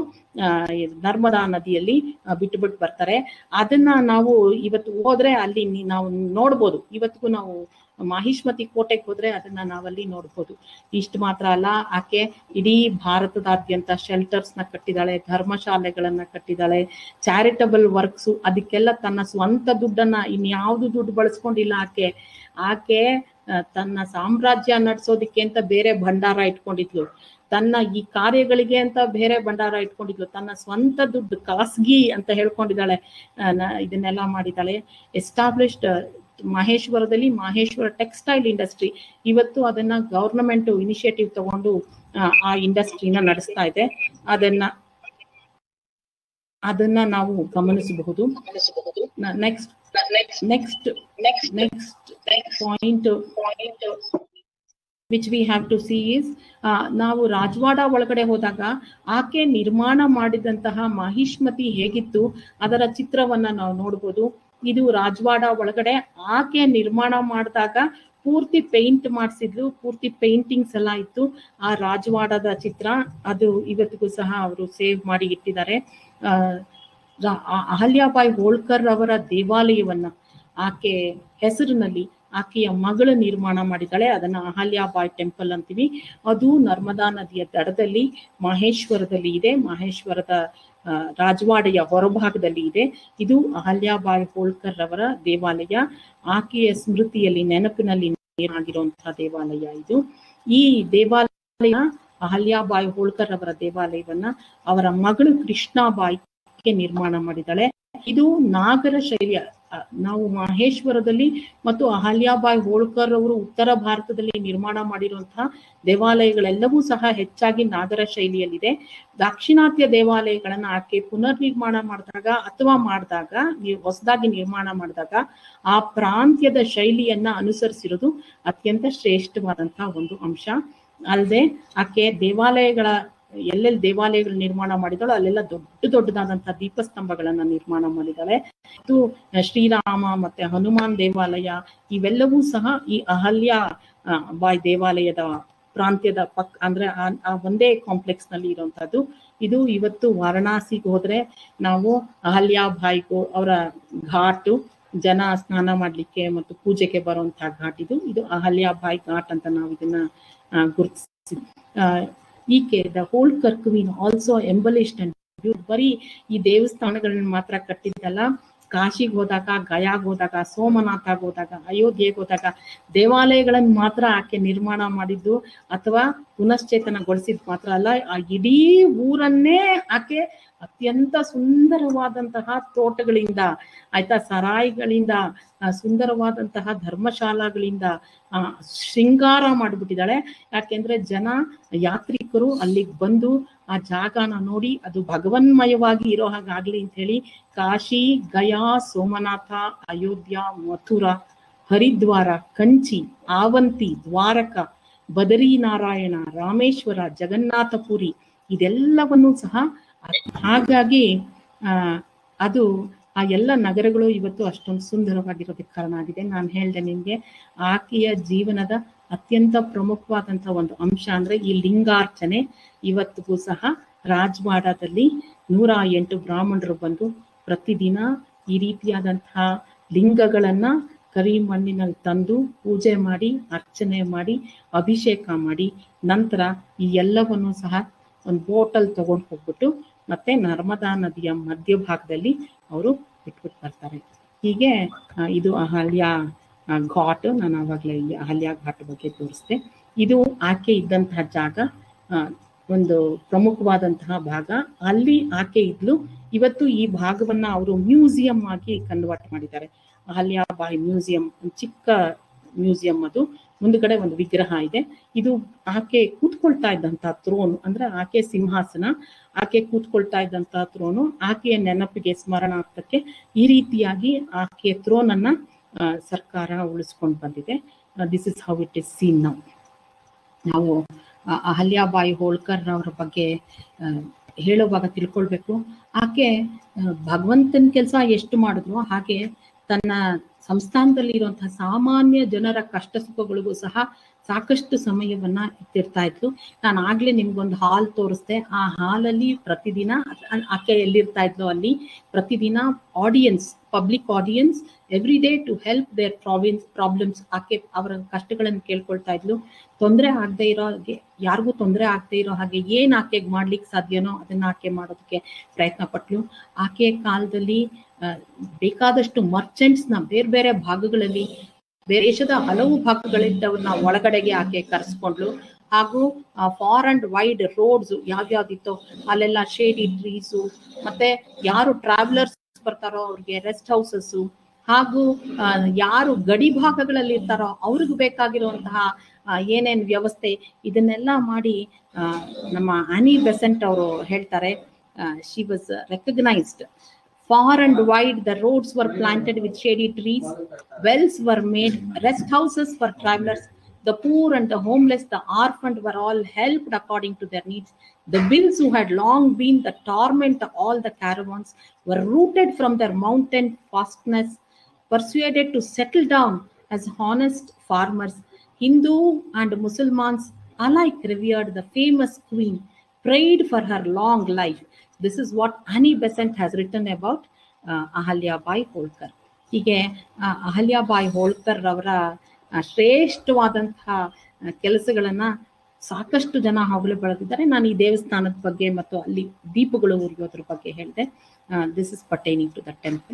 ನರ್ಮದಾ ನದಿಯಲ್ಲಿ ಆ, ಬಿಟ್ಟು ಬಿಟ್ಟು ಬರ್ತಾರೆ ಅದನ್ನ ನಾವು ಇವತ್ತು ಹೋದ್ರೆ ಅಲ್ಲಿ ನಿ- ನಾವು ನೋಡ್ಬೋದು ಇವತ್ತಿಗೂ ನಾವು ಮಾಹಿಷ್ಮತಿ ಕೋಟೆಗೆ ಹೋದ್ರೆ ಅದನ್ನ ನಾವಲ್ಲಿ ನೋಡ್ಬೋದು ಇಷ್ಟು ಮಾತ್ರ ಅಲ್ಲ ಆಕೆ ಇಡೀ ಭಾರತದಾದ್ಯಂತ ಶೆಲ್ಟರ್ಸ್ ನ ಕಟ್ಟಿದಾಳೆ ಧರ್ಮಶಾಲೆಗಳನ್ನ ಕಟ್ಟಿದಾಳೆ ಚಾರಿಟಬಲ್ ವರ್ಕ್ಸ್ ಅದಕ್ಕೆಲ್ಲ ತನ್ನ ಸ್ವಂತ ದುಡ್ಡನ್ನ ಇನ್ಯಾವುದು ದುಡ್ಡು ಬಳಸ್ಕೊಂಡಿಲ್ಲ ಆಕೆ ಆಕೆ ಆ, ತನ್ನ ಸಾಮ್ರಾಜ್ಯ ನಡ್ಸೋದಿಕ್ಕೆ ಅಂತ ಬೇರೆ ಭಂಡಾರ ಇಟ್ಕೊಂಡಿದ್ಲು ತನ್ನ ಈ ಕಾರ್ಯಗಳಿಗೆ ಅಂತ ಬೇರೆ ಭಂಡಾರ ಇಟ್ಕೊಂಡಿದ್ಲು ತನ್ನ ಸ್ವಂತ ದುಡ್ಡು ಖಾಸಗಿ ಅಂತ ಹೇಳ್ಕೊಂಡಿದ್ದಾಳೆ ಆ, ನ- ಇದನ್ನೆಲ್ಲ ಮಾಡಿದ್ದಾಳೆ ಎಸ್ಟಾಬ್ಲಿಷ್ಡ್ ಮಹೇಶ್ವರದಲ್ಲಿ ಮಹೇಶ್ವರ ಟೆಕ್ಸ್ಟೈಲ್ ಇಂಡಸ್ಟ್ರಿ ಇವತ್ತು ಅದನ್ನ ಗವರ್ನಮೆಂಟ್ ಇನಿಷಿಯೇಟಿವ್ ತಗೊಂಡು ಆ, ಆ ಇಂಡಸ್ಟ್ರಿನ ನಡೆಸ್ತಾ ಇದೆ ಅದನ್ನ ಅದನ್ನ ನಾವು ಗಮನಿಸಬಹುದು next next next point which we have to see is ನಾವು ರಾಜವಾಡ ಒಳಗಡೆ ಹೋದಾಗ ಆಕೆ ನಿರ್ಮಾಣ ಮಾಡಿದಂತಹ ಮಾಹಿಷ್ಮತಿ ಹೇಗಿತ್ತು ಅದರ ಚಿತ್ರವನ್ನ ನಾವು ನೋಡ್ಬೋದು ಇದು ರಾಜವಾಡ ಒಳಗಡೆ ಆಕೆ ನಿರ್ಮಾಣ ಮಾಡಿದಾಗ ಪೂರ್ತಿ ಪೇಂಟ್ ಮಾಡಿಸಿದ್ಲು ಪೂರ್ತಿ ಪೇಂಟಿಂಗ್ಸ್ ಎಲ್ಲ ಇತ್ತು ಆ ರಾಜವಾಡದ ಚಿತ್ರ ಅದು ಇವತ್ತಿಗೂ ಸಹ ಅವರು ಸೇವ್ ಮಾಡಿ ಇಟ್ಟಿದ್ದಾರೆ ಆ, ರಾ- ಆ- ಅಹಲ್ಯಾಬಾಯಿ ಹೋಳ್ಕರ್ ಅವರ ದೇವಾಲಯವನ್ನ ಆಕೆ ಹೆಸರಿನಲ್ಲಿ ಆಕೆಯ ಮಗಳು ನಿರ್ಮಾಣ ಮಾಡಿದ್ದಾಳೆ ಅದನ್ನ ಅಹಲ್ಯಾಬಾಯಿ ಟೆಂಪಲ್ ಅಂತೀವಿ ಅದು ನರ್ಮದಾ ನದಿಯ ದಡದಲ್ಲಿ ಮಹೇಶ್ವರದಲ್ಲಿ ಇದೆ ಮಹೇಶ್ವರದ ಆ, ರಾಜವಾಡೆಯ ಹೊರಭಾಗದಲ್ಲಿ ಇದೆ ಇದು ಅಹಲ್ಯಾಬಾಯಿ ಹೋಳ್ಕರ್ ಅವರ ದೇವಾಲಯ ಆಕೆಯ ಸ್ಮೃತಿಯಲ್ಲಿ ನೆನಪಿನಲ್ಲಿ ಆಗಿರುವಂತಹ ದೇವಾಲಯ ಇದು ಈ ದೇವಾಲಯ ದೇವಾಲಯ ಅಹಲ್ಯಾಬಾಯಿ ಹೋಳ್ಕರ್ ಅವರ ದೇವಾಲಯವನ್ನ ಅವರ ಮಗಳು ಕೃಷ್ಣಾಬಾಯಿಗೆ ನಿರ್ಮಾಣ ಮಾಡಿದ್ದಾಳೆ ಇದು ನಾಗರ ಶೈಲಿಯ ಅ, ನಾವು ಮಹೇಶ್ವರದಲ್ಲಿ ಮತ್ತು ಅಹಲ್ಯಾಬಾಯಿ ಹೋಳ್ಕರ್ ಅವರು ಉತ್ತರ ಭಾರತದಲ್ಲಿ ನಿರ್ಮಾಣ ಮಾಡಿರುವಂತಹ ದೇವಾಲಯಗಳೆಲ್ಲವೂ ಸಹ ಹೆಚ್ಚಾಗಿ ನಾಗರ ಶೈಲಿಯಲ್ಲಿದೆ ದಾಕ್ಷಿಣಾತ್ಯ ದೇವಾಲಯಗಳನ್ನ ಆಕೆ ಪುನರ್ ನಿರ್ಮಾಣ ಮಾಡಿದಾಗ ಅಥವಾ ಮಾಡಿದಾಗ ನೀವು ಹೊಸದಾಗಿ ನಿರ್ಮಾಣ ಮಾಡಿದಾಗ ಆ ಪ್ರಾಂತ್ಯದ ಶೈಲಿಯನ್ನ ಅನುಸರಿಸಿರೋದು ಅತ್ಯಂತ ಶ್ರೇಷ್ಠವಾದಂತಹ ಒಂದು ಅಂಶ ಅಲ್ಲದೆ ಆಕೆ ದೇವಾಲಯಗಳ ಎಲ್ಲೆಲ್ಲಿ ದೇವಾಲಯಗಳು ನಿರ್ಮಾಣ ಮಾಡಿದಳು ಅಲ್ಲೆಲ್ಲ ದೊಡ್ಡ ದೊಡ್ಡದಾದಂತಹ ದೀಪಸ್ತಂಭಗಳನ್ನ ನಿರ್ಮಾಣ ಮಾಡಿದ್ದಾಳೆ ಮತ್ತು ಶ್ರೀರಾಮ ಮತ್ತೆ ಹನುಮಾನ್ ದೇವಾಲಯ ಇವೆಲ್ಲವೂ ಸಹ ಈ ಅಹಲ್ಯ ಆ, ಬಾಯ್ ದೇವಾಲಯದ ಪ್ರಾಂತ್ಯದ ಪಕ್ ಅಂದ್ರೆ ಆ- ಆ ಒಂದೇ ಕಾಂಪ್ಲೆಕ್ಸ್ ನಲ್ಲಿ ಇರುವಂತದ್ದು ಇದು ಇವತ್ತು ವಾರಣಾಸಿಗೆ ಹೋದ್ರೆ ನಾವು ಅಹಲ್ಯಾ ಬಾಯ್ಗೂ ಅವರ ಘಾಟು ಜನ ಸ್ನಾನ ಮಾಡ್ಲಿಕ್ಕೆ ಮತ್ತು ಪೂಜೆಗೆ ಬರುವಂತಹ ಘಾಟ್ ಇದು ಇದು ಅಹಲ್ಯಾ ಬಾಯ್ ಘಾಟ್ ಅಂತ ನಾವು ಇದನ್ನ ಗುರುತಿಸಿ ಈಕೆ ದ ಹೋಲ್ ಕರ್ಕುವಿನ್ ಆಲ್ಸೋ ಎಂಬಲಿಷ್ಡ್ ಅಂಡ್ ಬರೀ ಈ ದೇವಸ್ಥಾನಗಳನ್ನ ಮಾತ್ರ ಕಟ್ಟಿದ್ದಲ್ಲ ಕಾಶಿಗೆ ಹೋದಾಗ ಗಯಾಗ್ ಹೋದಾಗ ಸೋಮನಾಥಗ್ ಹೋದಾಗ ಅಯೋಧ್ಯೆಗೆ ಹೋದಾಗ ದೇವಾಲಯಗಳನ್ನು ಮಾತ್ರ ಆಕೆ ನಿರ್ಮಾಣ ಮಾಡಿದ್ದು ಅಥವಾ ಪುನಶ್ಚೇತನಗೊಳಿಸಿದ್ ಮಾತ್ರ ಅಲ್ಲ ಆ ಇಡೀ ಊರನ್ನೇ ಆಕೆ ಅತ್ಯಂತ ಸುಂದರವಾದಂತಹ ತೋಟಗಳಿಂದ ಆಯ್ತಾ ಸರಾಯಿಗಳಿಂದ ಆ, ಸುಂದರವಾದಂತಹ ಧರ್ಮಶಾಲಾಗಳಿಂದ ಆ, ಶೃಂಗಾರ ಮಾಡಿಬಿಟ್ಟಿದ್ದಾಳೆ ಯಾಕೆಂದ್ರೆ ಜನ ಯಾತ್ರಿಕರು ಅಲ್ಲಿಗೆ ಬಂದು ಆ ಜಾಗನ ನೋಡಿ ಅದು ಭಗವನ್ಮಯವಾಗಿ ಇರೋ ಹಾಗಾಗ್ಲಿ ಅಂತ ಹೇಳಿ ಕಾಶಿ ಗಯಾ ಸೋಮನಾಥ ಅಯೋಧ್ಯ ಮಥುರಾ ಹರಿದ್ವಾರ ಕಂಚಿ ಆವಂತಿ ದ್ವಾರಕ ಬದರಿನಾರಾಯಣ ರಾಮೇಶ್ವರ ಜಗನ್ನಾಥಪುರಿ ಇದೆಲ್ಲವನ್ನು ಸಹ ಹಾಗಾಗಿ ಆ ಅದು ಆ ಎಲ್ಲ ನಗರಗಳು ಇವತ್ತು ಅಷ್ಟೊಂದು ಸುಂದರವಾಗಿರೋದಕ್ಕೆ ಕಾರಣ ಆಗಿದೆ ನಾನು ಹೇಳ್ದೆ ನಿಮ್ಗೆ ಆಕೆಯ ಜೀವನದ ಅತ್ಯಂತ ಪ್ರಮುಖವಾದಂತಹ ಒಂದು ಅಂಶ ಅಂದ್ರೆ ಈ ಲಿಂಗಾರ್ಚನೆ ಇವತ್ತಿಗೂ ಸಹ ರಾಜವಾಡದಲ್ಲಿ ನೂರ ಎಂಟು ಬ್ರಾಹ್ಮಣರು ಬಂದು ಪ್ರತಿದಿನ ಈ ರೀತಿಯಾದಂತಹ ಲಿಂಗಗಳನ್ನ ಕರಿ ಮಣ್ಣಿನಲ್ಲಿ ತಂದು ಪೂಜೆ ಮಾಡಿ ಅರ್ಚನೆ ಮಾಡಿ ಅಭಿಷೇಕ ಮಾಡಿ ನಂತರ ಈ ಎಲ್ಲವನ್ನು ಸಹ ಒಂದು ಬೋಟಲ್ ತಗೊಂಡು ಹೋಗ್ಬಿಟ್ಟು ಮತ್ತೆ ನರ್ಮದಾ ನದಿಯ ಮಧ್ಯಭಾಗದಲ್ಲಿ ಅವರು ಬಿಟ್ಬಿಟ್ಟು ಬರ್ತಾರೆ ಹೀಗೆ ಆ, ಇದು ಅಹಲ್ಯ ಆ, ಘಾಟ್ ನಾನು ಆವಾಗಲೇ ಇಲ್ಲಿ ಅಹಲ್ಯ ಘಾಟ್ ಬಗ್ಗೆ ತೋರಿಸ್ದೆ ಇದು ಆಕೆ ಇದ್ದಂತಹ ಜಾಗ ಆ, ಒಂದು ಪ್ರಮುಖವಾದಂತಹ ಭಾಗ ಅಲ್ಲಿ ಆಕೆ ಇದ್ಲು ಇವತ್ತು ಈ ಭಾಗವನ್ನ ಅವರು ಮ್ಯೂಸಿಯಂ ಆಗಿ ಕನ್ವರ್ಟ್ ಮಾಡಿದ್ದಾರೆ ಅಹಲ್ಯಾಬಾಯಿ ಮ್ಯೂಸಿಯಂ ಒಂದು ಚಿಕ್ಕ ಮ್ಯೂಸಿಯಂ ಅದು ಮುಂದ್ಗಡೆ ಒಂದು ವಿಗ್ರಹ ಇದೆ ಇದು ಆಕೆ ಕೂತ್ಕೊಳ್ತಾ ಇದ್ದಂತಹ ಥ್ರೋನ್ ಅಂದ್ರೆ ಆಕೆ ಸಿಂಹಾಸನ ಆಕೆ ಕೂತ್ಕೊಳ್ತಾ ಇದ್ದಂತಹ ಥ್ರೋನು ಆಕೆಯ ನೆನಪಿಗೆ ಸ್ಮರಣಾರ್ಥಕ್ಕೆ ಈ ರೀತಿಯಾಗಿ ಆಕೆಯ ಥ್ರೋನ್ ಅನ್ನ ಆ, ಸರ್ಕಾರ ಉಳಿಸ್ಕೊಂಡು ಬಂದಿದೆ this is how it is seen now ನಾವು ಆ, ಅಹಲ್ಯಾಬಾಯಿ ಹೋಳ್ಕರ್ ಅವರ ಬಗ್ಗೆ ಆ, ಹೇಳುವಾಗ ತಿಳ್ಕೊಳ್ಬೇಕು ಆಕೆ ಆ, ಭಗವಂತನ ಕೆಲಸ ಎಷ್ಟು ಮಾಡಿದ್ರು ಹಾಗೆ ತನ್ನ ಸಂಸ್ಥಾನದಲ್ಲಿ ಇರುವಂತಹ ಸಾಮಾನ್ಯ ಜನರ ಕಷ್ಟ ಸುಖಗಳಿಗೂ ಸಹ ಸಾಕಷ್ಟು ಸಮಯವನ್ನ ಇಟ್ಟಿರ್ತಾ ಇದ್ಲು ನಾನು ಆಗ್ಲೇ ನಿಮ್ಗೊಂದು ಹಾಲ್ ತೋರಿಸ್ದೆ ಆ ಹಾಲಲ್ಲಿ ಪ್ರತಿದಿನ ಆ- ಆಕೆ ಎಲ್ಲಿರ್ತಾ ಇದ್ಲು ಅಲ್ಲಿ ಪ್ರತಿದಿನ audience public audience every day to help their province problems ಆಕೆ ಅವರ ಕಷ್ಟಗಳನ್ನು ಕೇಳ್ಕೊಳ್ತಾ ಇದ್ಲು ತೊಂದರೆ ಆಗದೆ ಇರೋ ಹಾಗೆ ಯಾರಿಗೂ ತೊಂದರೆ ಆಗದೆ ಇರೋ ಹಾಗೆ ಏನ್ ಆಕೆಗೆ ಮಾಡ್ಲಿಕ್ಕೆ ಸಾಧ್ಯನೋ ಅದನ್ನ ಆಕೆ ಮಾಡೋದಕ್ಕೆ ಪ್ರಯತ್ನ ಪಟ್ಲು ಆಕೆಯ ಕಾಲದಲ್ಲಿ ಆ, ಬೇಕಾದಷ್ಟು ಮರ್ಚೆಂಟ್ಸ್ ನ ಬೇರೆ ಬೇರೆ ಭಾಗಗಳಲ್ಲಿ ದೇಶದ ಹಲವು ಭಾಗಗಳಿದ್ದವನ್ನ ಒಳಗಡೆಗೆ ಆಕೆ ಕರೆಸ್ಕೊಂಡ್ಲು ಹಾಗೂ ಫಾರ್ ಅಂಡ್ ವೈಡ್ ರೋಡ್ಸ್ ಯಾವ್ಯಾವ್ದಿತ್ತೋ ಅಲ್ಲೆಲ್ಲ ಶೇಡಿ ಟ್ರೀಸು ಮತ್ತೆ ಯಾರು ಟ್ರಾವೆಲರ್ಸ್ ಬರ್ತಾರೋ ಅವ್ರಿಗೆ ರೆಸ್ಟ್ ಹೌಸಸ್ ಹಾಗೂ ಆ, ಯಾರು ಗಡಿ ಭಾಗಗಳಲ್ಲಿ ಇರ್ತಾರೋ ಅವ್ರಿಗೆ ಬೇಕಾಗಿರುವಂತಹ ಆ, ಏನೇನ್ ವ್ಯವಸ್ಥೆ ಇದನ್ನೆಲ್ಲ ಮಾಡಿ ಆ, ನಮ್ಮ ಆನಿ ಬೆಸೆಂಟ್ ಅವರು ಹೇಳ್ತಾರೆ she was recognised Far and wide, the roads were planted with shady trees, wells were made, rest houses for travelers. The poor and the homeless, the orphaned were all helped according to their needs. The bills who had long been the torment of all the caravans were rooted from their mountain fastness, persuaded to settle down as honest farmers. Hindu and Muslims alike revered the famous queen, prayed for her long life. This is what Annie Besant has written about uh, Ahalya Bai Holkar. ಹೀಗೆ ಆ, ಅಹಲ್ಯಾಬಾಯಿ ಹೋಳ್ಕರ್ ಅವರ ಆ, ಶ್ರೇಷ್ಠವಾದಂತಹ ಆ, ಕೆಲಸಗಳನ್ನ ಸಾಕಷ್ಟು ಜನ ಹೊಗಲು ಬೆಳೆದಿದ್ದಾರೆ ನಾನು ಈ ದೇವಸ್ಥಾನದ ಬಗ್ಗೆ ಮತ್ತು ಅಲ್ಲಿ ದೀಪಗಳು ಉರಿಯೋದ್ರ ಬಗ್ಗೆ ಹೇಳಿದೆ this is pertaining to the temple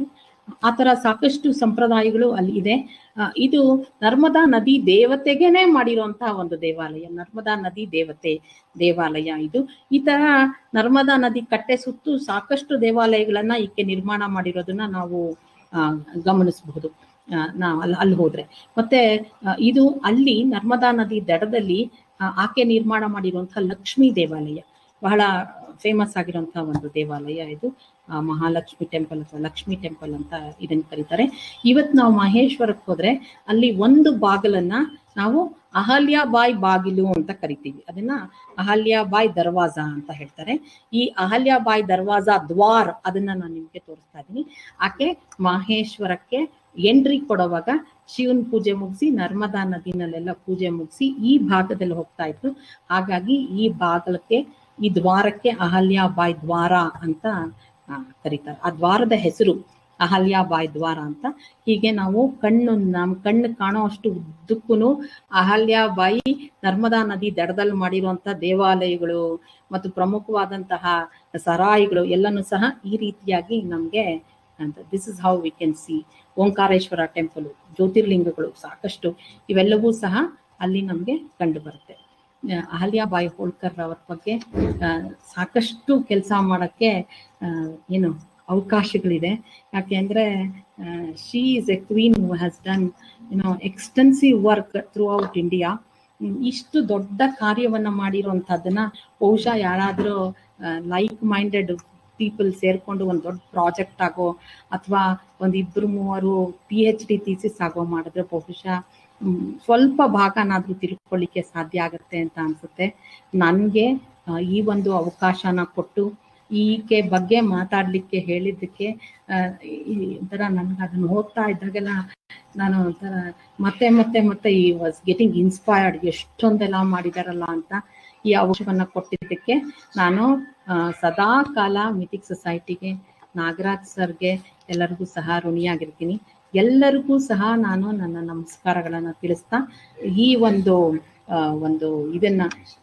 ಆ ಥರ ಸಾಕಷ್ಟು ಸಂಪ್ರದಾಯಗಳು ಅಲ್ಲಿ ಇದೆ ಆ, ಇದು ನರ್ಮದಾ ನದಿ ದೇವತೆಗೇನೆ ಮಾಡಿರುವಂತಹ ಒಂದು ದೇವಾಲಯ ನರ್ಮದಾ ನದಿ ದೇವತೆ ದೇವಾಲಯ ಇದು ಈ ತರ ನರ್ಮದಾ ನದಿ ಕಟ್ಟೆ ಸುತ್ತು ಸಾಕಷ್ಟು ದೇವಾಲಯಗಳನ್ನ ಈಕೆ ನಿರ್ಮಾಣ ಮಾಡಿರೋದನ್ನ ನಾವು ಆ, ಗಮನಿಸಬಹುದು ಆ, ನಾವು ಅಲ್ಲಿ ಅಲ್ಲಿ ಹೋದ್ರೆ ಮತ್ತೆ ಆ, ಇದು ಅಲ್ಲಿ ನರ್ಮದಾ ನದಿ ದಡದಲ್ಲಿ ಆ, ಆಕೆ ನಿರ್ಮಾಣ ಮಾಡಿರುವಂತಹ ಲಕ್ಷ್ಮೀ ದೇವಾಲಯ ಬಹಳ ಫೇಮಸ್ ಆಗಿರುವಂತಹ ಒಂದು ದೇವಾಲಯ ಇದು ಆ, ಮಹಾಲಕ್ಷ್ಮಿ ಟೆಂಪಲ್ ಅಥವಾ ಲಕ್ಷ್ಮಿ ಟೆಂಪಲ್ ಅಂತ ಇದನ್ನ ಕರೀತಾರೆ ಇವತ್ತು ನಾವು ಮಹೇಶ್ವರಕ್ಕೆ ಹೋದ್ರೆ ಅಲ್ಲಿ ಒಂದು ಬಾಗಿಲನ್ನ ನಾವು ಅಹಲ್ಯಾಬಾಯಿ ಬಾಗಿಲು ಅಂತ ಕರಿತೀವಿ ಅದನ್ನ ಅಹಲ್ಯಾಬಾಯಿ ದರ್ವಾಜ ಅಂತ ಹೇಳ್ತಾರೆ ಈ ಅಹಲ್ಯಾಬಾಯಿ ದರ್ವಾಜ ದ್ವಾರ್ ಅದನ್ನ ನಾನು ನಿಮ್ಗೆ ತೋರಿಸ್ತಾ ಇದ್ದೀನಿ ಆಕೆ ಮಹೇಶ್ವರಕ್ಕೆ ಎಂಟ್ರಿ ಕೊಡುವಾಗ ಶಿವನ್ ಪೂಜೆ ಮುಗಿಸಿ ನರ್ಮದಾ ನದಿನಲ್ಲೆಲ್ಲ ಪೂಜೆ ಮುಗಿಸಿ ಈ ಭಾಗದಲ್ಲಿ ಹೋಗ್ತಾ ಇದ್ರು ಹಾಗಾಗಿ ಈ ಬಾಗಲಕ್ಕೆ ಈ ದ್ವಾರಕ್ಕೆ ಅಹಲ್ಯಾಬಾಯಿ ದ್ವಾರ ಅಂತ ಆ, ಕರೀತಾರೆ ಆ ದ್ವಾರದ ಹೆಸರು ಅಹಲ್ಯಾಬಾಯಿ ದ್ವಾರ ಅಂತ ಹೀಗೆ ನಾವು ಕಣ್ಣು ನಮ್ ಕಣ್ಣು ಕಾಣೋ ಅಷ್ಟು ಉದ್ದಕ್ಕೂ ಅಹಲ್ಯಾಬಾಯಿ ನರ್ಮದಾ ನದಿ ದಡದಲ್ಲಿ ಮಾಡಿರುವಂತಹ ದೇವಾಲಯಗಳು ಮತ್ತು ಪ್ರಮುಖವಾದಂತಹ ಸರಾಯಿಗಳು ಎಲ್ಲನೂ ಸಹ ಈ ರೀತಿಯಾಗಿ ನಮ್ಗೆ ಅಂತ this is how we can see Omkareshwara temple ಜ್ಯೋತಿರ್ಲಿಂಗಗಳು ಸಾಕಷ್ಟು ಇವೆಲ್ಲವೂ ಸಹ ಅಲ್ಲಿ ನಮ್ಗೆ ಕಂಡು ಬರುತ್ತೆ ಆ, ಅಹಲ್ಯಾಬಾಯಿ ಹೋಳ್ಕರ್ ಅವ್ರ ಬಗ್ಗೆ ಆ, ಸಾಕಷ್ಟು ಕೆಲಸ ಮಾಡಕ್ಕೆ ಆ, ಏನು ಅವಕಾಶಗಳಿದೆ ಯಾಕೆಂದ್ರೆ she is a queen who has done you know extensive work throughout India ಇಷ್ಟು ದೊಡ್ಡ ಕಾರ್ಯವನ್ನ ಮಾಡಿರುವಂತಹದ್ದನ್ನ ಬಹುಶಃ ಯಾರಾದ್ರೂ ಲೈಕ್ ಮೈಂಡೆಡ್ ಪೀಪಲ್ ಸೇರ್ಕೊಂಡು ಒಂದು ದೊಡ್ಡ ಪ್ರಾಜೆಕ್ಟ್ ಆಗೋ ಅಥವಾ ಒಂದ್ ಇಬ್ರು ಮೂವರು ಪಿ ಎಚ್ ಡಿ ಥೀಸಿಸ್ ಆಗೋ ಮಾಡಿದ್ರೆ ಬಹುಶಃ ಮ್, ಸ್ವಲ್ಪ ಭಾಗನಾದ್ರೂ ತಿಳ್ಕೊಳ್ಳಿಕ್ಕೆ ಸಾಧ್ಯ ಆಗುತ್ತೆ ಅಂತ ಅನ್ಸುತ್ತೆ ನನಗೆ ಈ ಒಂದು ಅವಕಾಶನ ಕೊಟ್ಟು ಈಕೆ ಬಗ್ಗೆ ಮಾತಾಡ್ಲಿಕ್ಕೆ ಹೇಳಿದ್ದಕ್ಕೆ ಆ, ಈ ಒಂಥರ ನನ್ಗೆ ಅದನ್ನ ಓದ್ತಾ ಇದ್ದಾಗೆಲ್ಲ ನಾನು ಒಂಥರ ಮತ್ತೆ ಮತ್ತೆ ಮತ್ತೆ ಈ ವಾಸ್ ಗೆಟಿಂಗ್ ಇನ್ಸ್ಪೈರ್ಡ್ ಎಷ್ಟೊಂದೆಲ್ಲ ಮಾಡಿದಾರಲ್ಲ ಅಂತ ಈ ಅವಕಾಶವನ್ನ ಕೊಟ್ಟಿದ್ದಕ್ಕೆ ನಾನು ಆ, ಸದಾ ಕಾಲ ಮಿಥಿಕ್ ಸೊಸೈಟಿಗೆ ನಾಗರಾಜ್ ಸರ್ಗೆ ಎಲ್ಲರಿಗೂ ಸಹ ಋಣಿಯಾಗಿರ್ತೀನಿ ಎಲ್ಲರಿಗೂ ಸಹ ನಾನು ನನ್ನ ನಮಸ್ಕಾರಗಳನ್ನ ತಿಳಿಸ್ತಾ ಈ ಒಂದು ಆ, ಒಂದು ಇದನ್ನ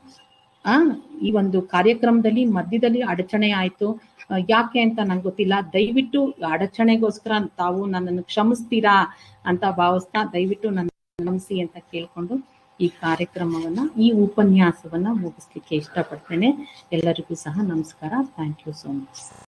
ಆ ಈ ಒಂದು ಕಾರ್ಯಕ್ರಮದಲ್ಲಿ ಮಧ್ಯದಲ್ಲಿ ಅಡಚಣೆ ಆಯ್ತು ಆ, ಯಾಕೆ ಅಂತ ನಂಗೆ ಗೊತ್ತಿಲ್ಲ ದಯವಿಟ್ಟು ಅಡಚಣೆಗೋಸ್ಕರ ತಾವು ನನ್ನನ್ನು ಕ್ಷಮಿಸ್ತೀರಾ ಅಂತ ಭಾವಿಸ್ತಾ ದಯವಿಟ್ಟು ನನ್ನ ಕ್ಷಮಿಸಿ ಅಂತ ಕೇಳ್ಕೊಂಡು ಈ ಕಾರ್ಯಕ್ರಮವನ್ನ ಈ ಉಪನ್ಯಾಸವನ್ನ ಮುಗಿಸ್ಲಿಕ್ಕೆ ಇಷ್ಟಪಡ್ತೇನೆ ಎಲ್ಲರಿಗೂ ಸಹ ನಮಸ್ಕಾರ ಥ್ಯಾಂಕ್ ಯು ಸೋ ಮಚ್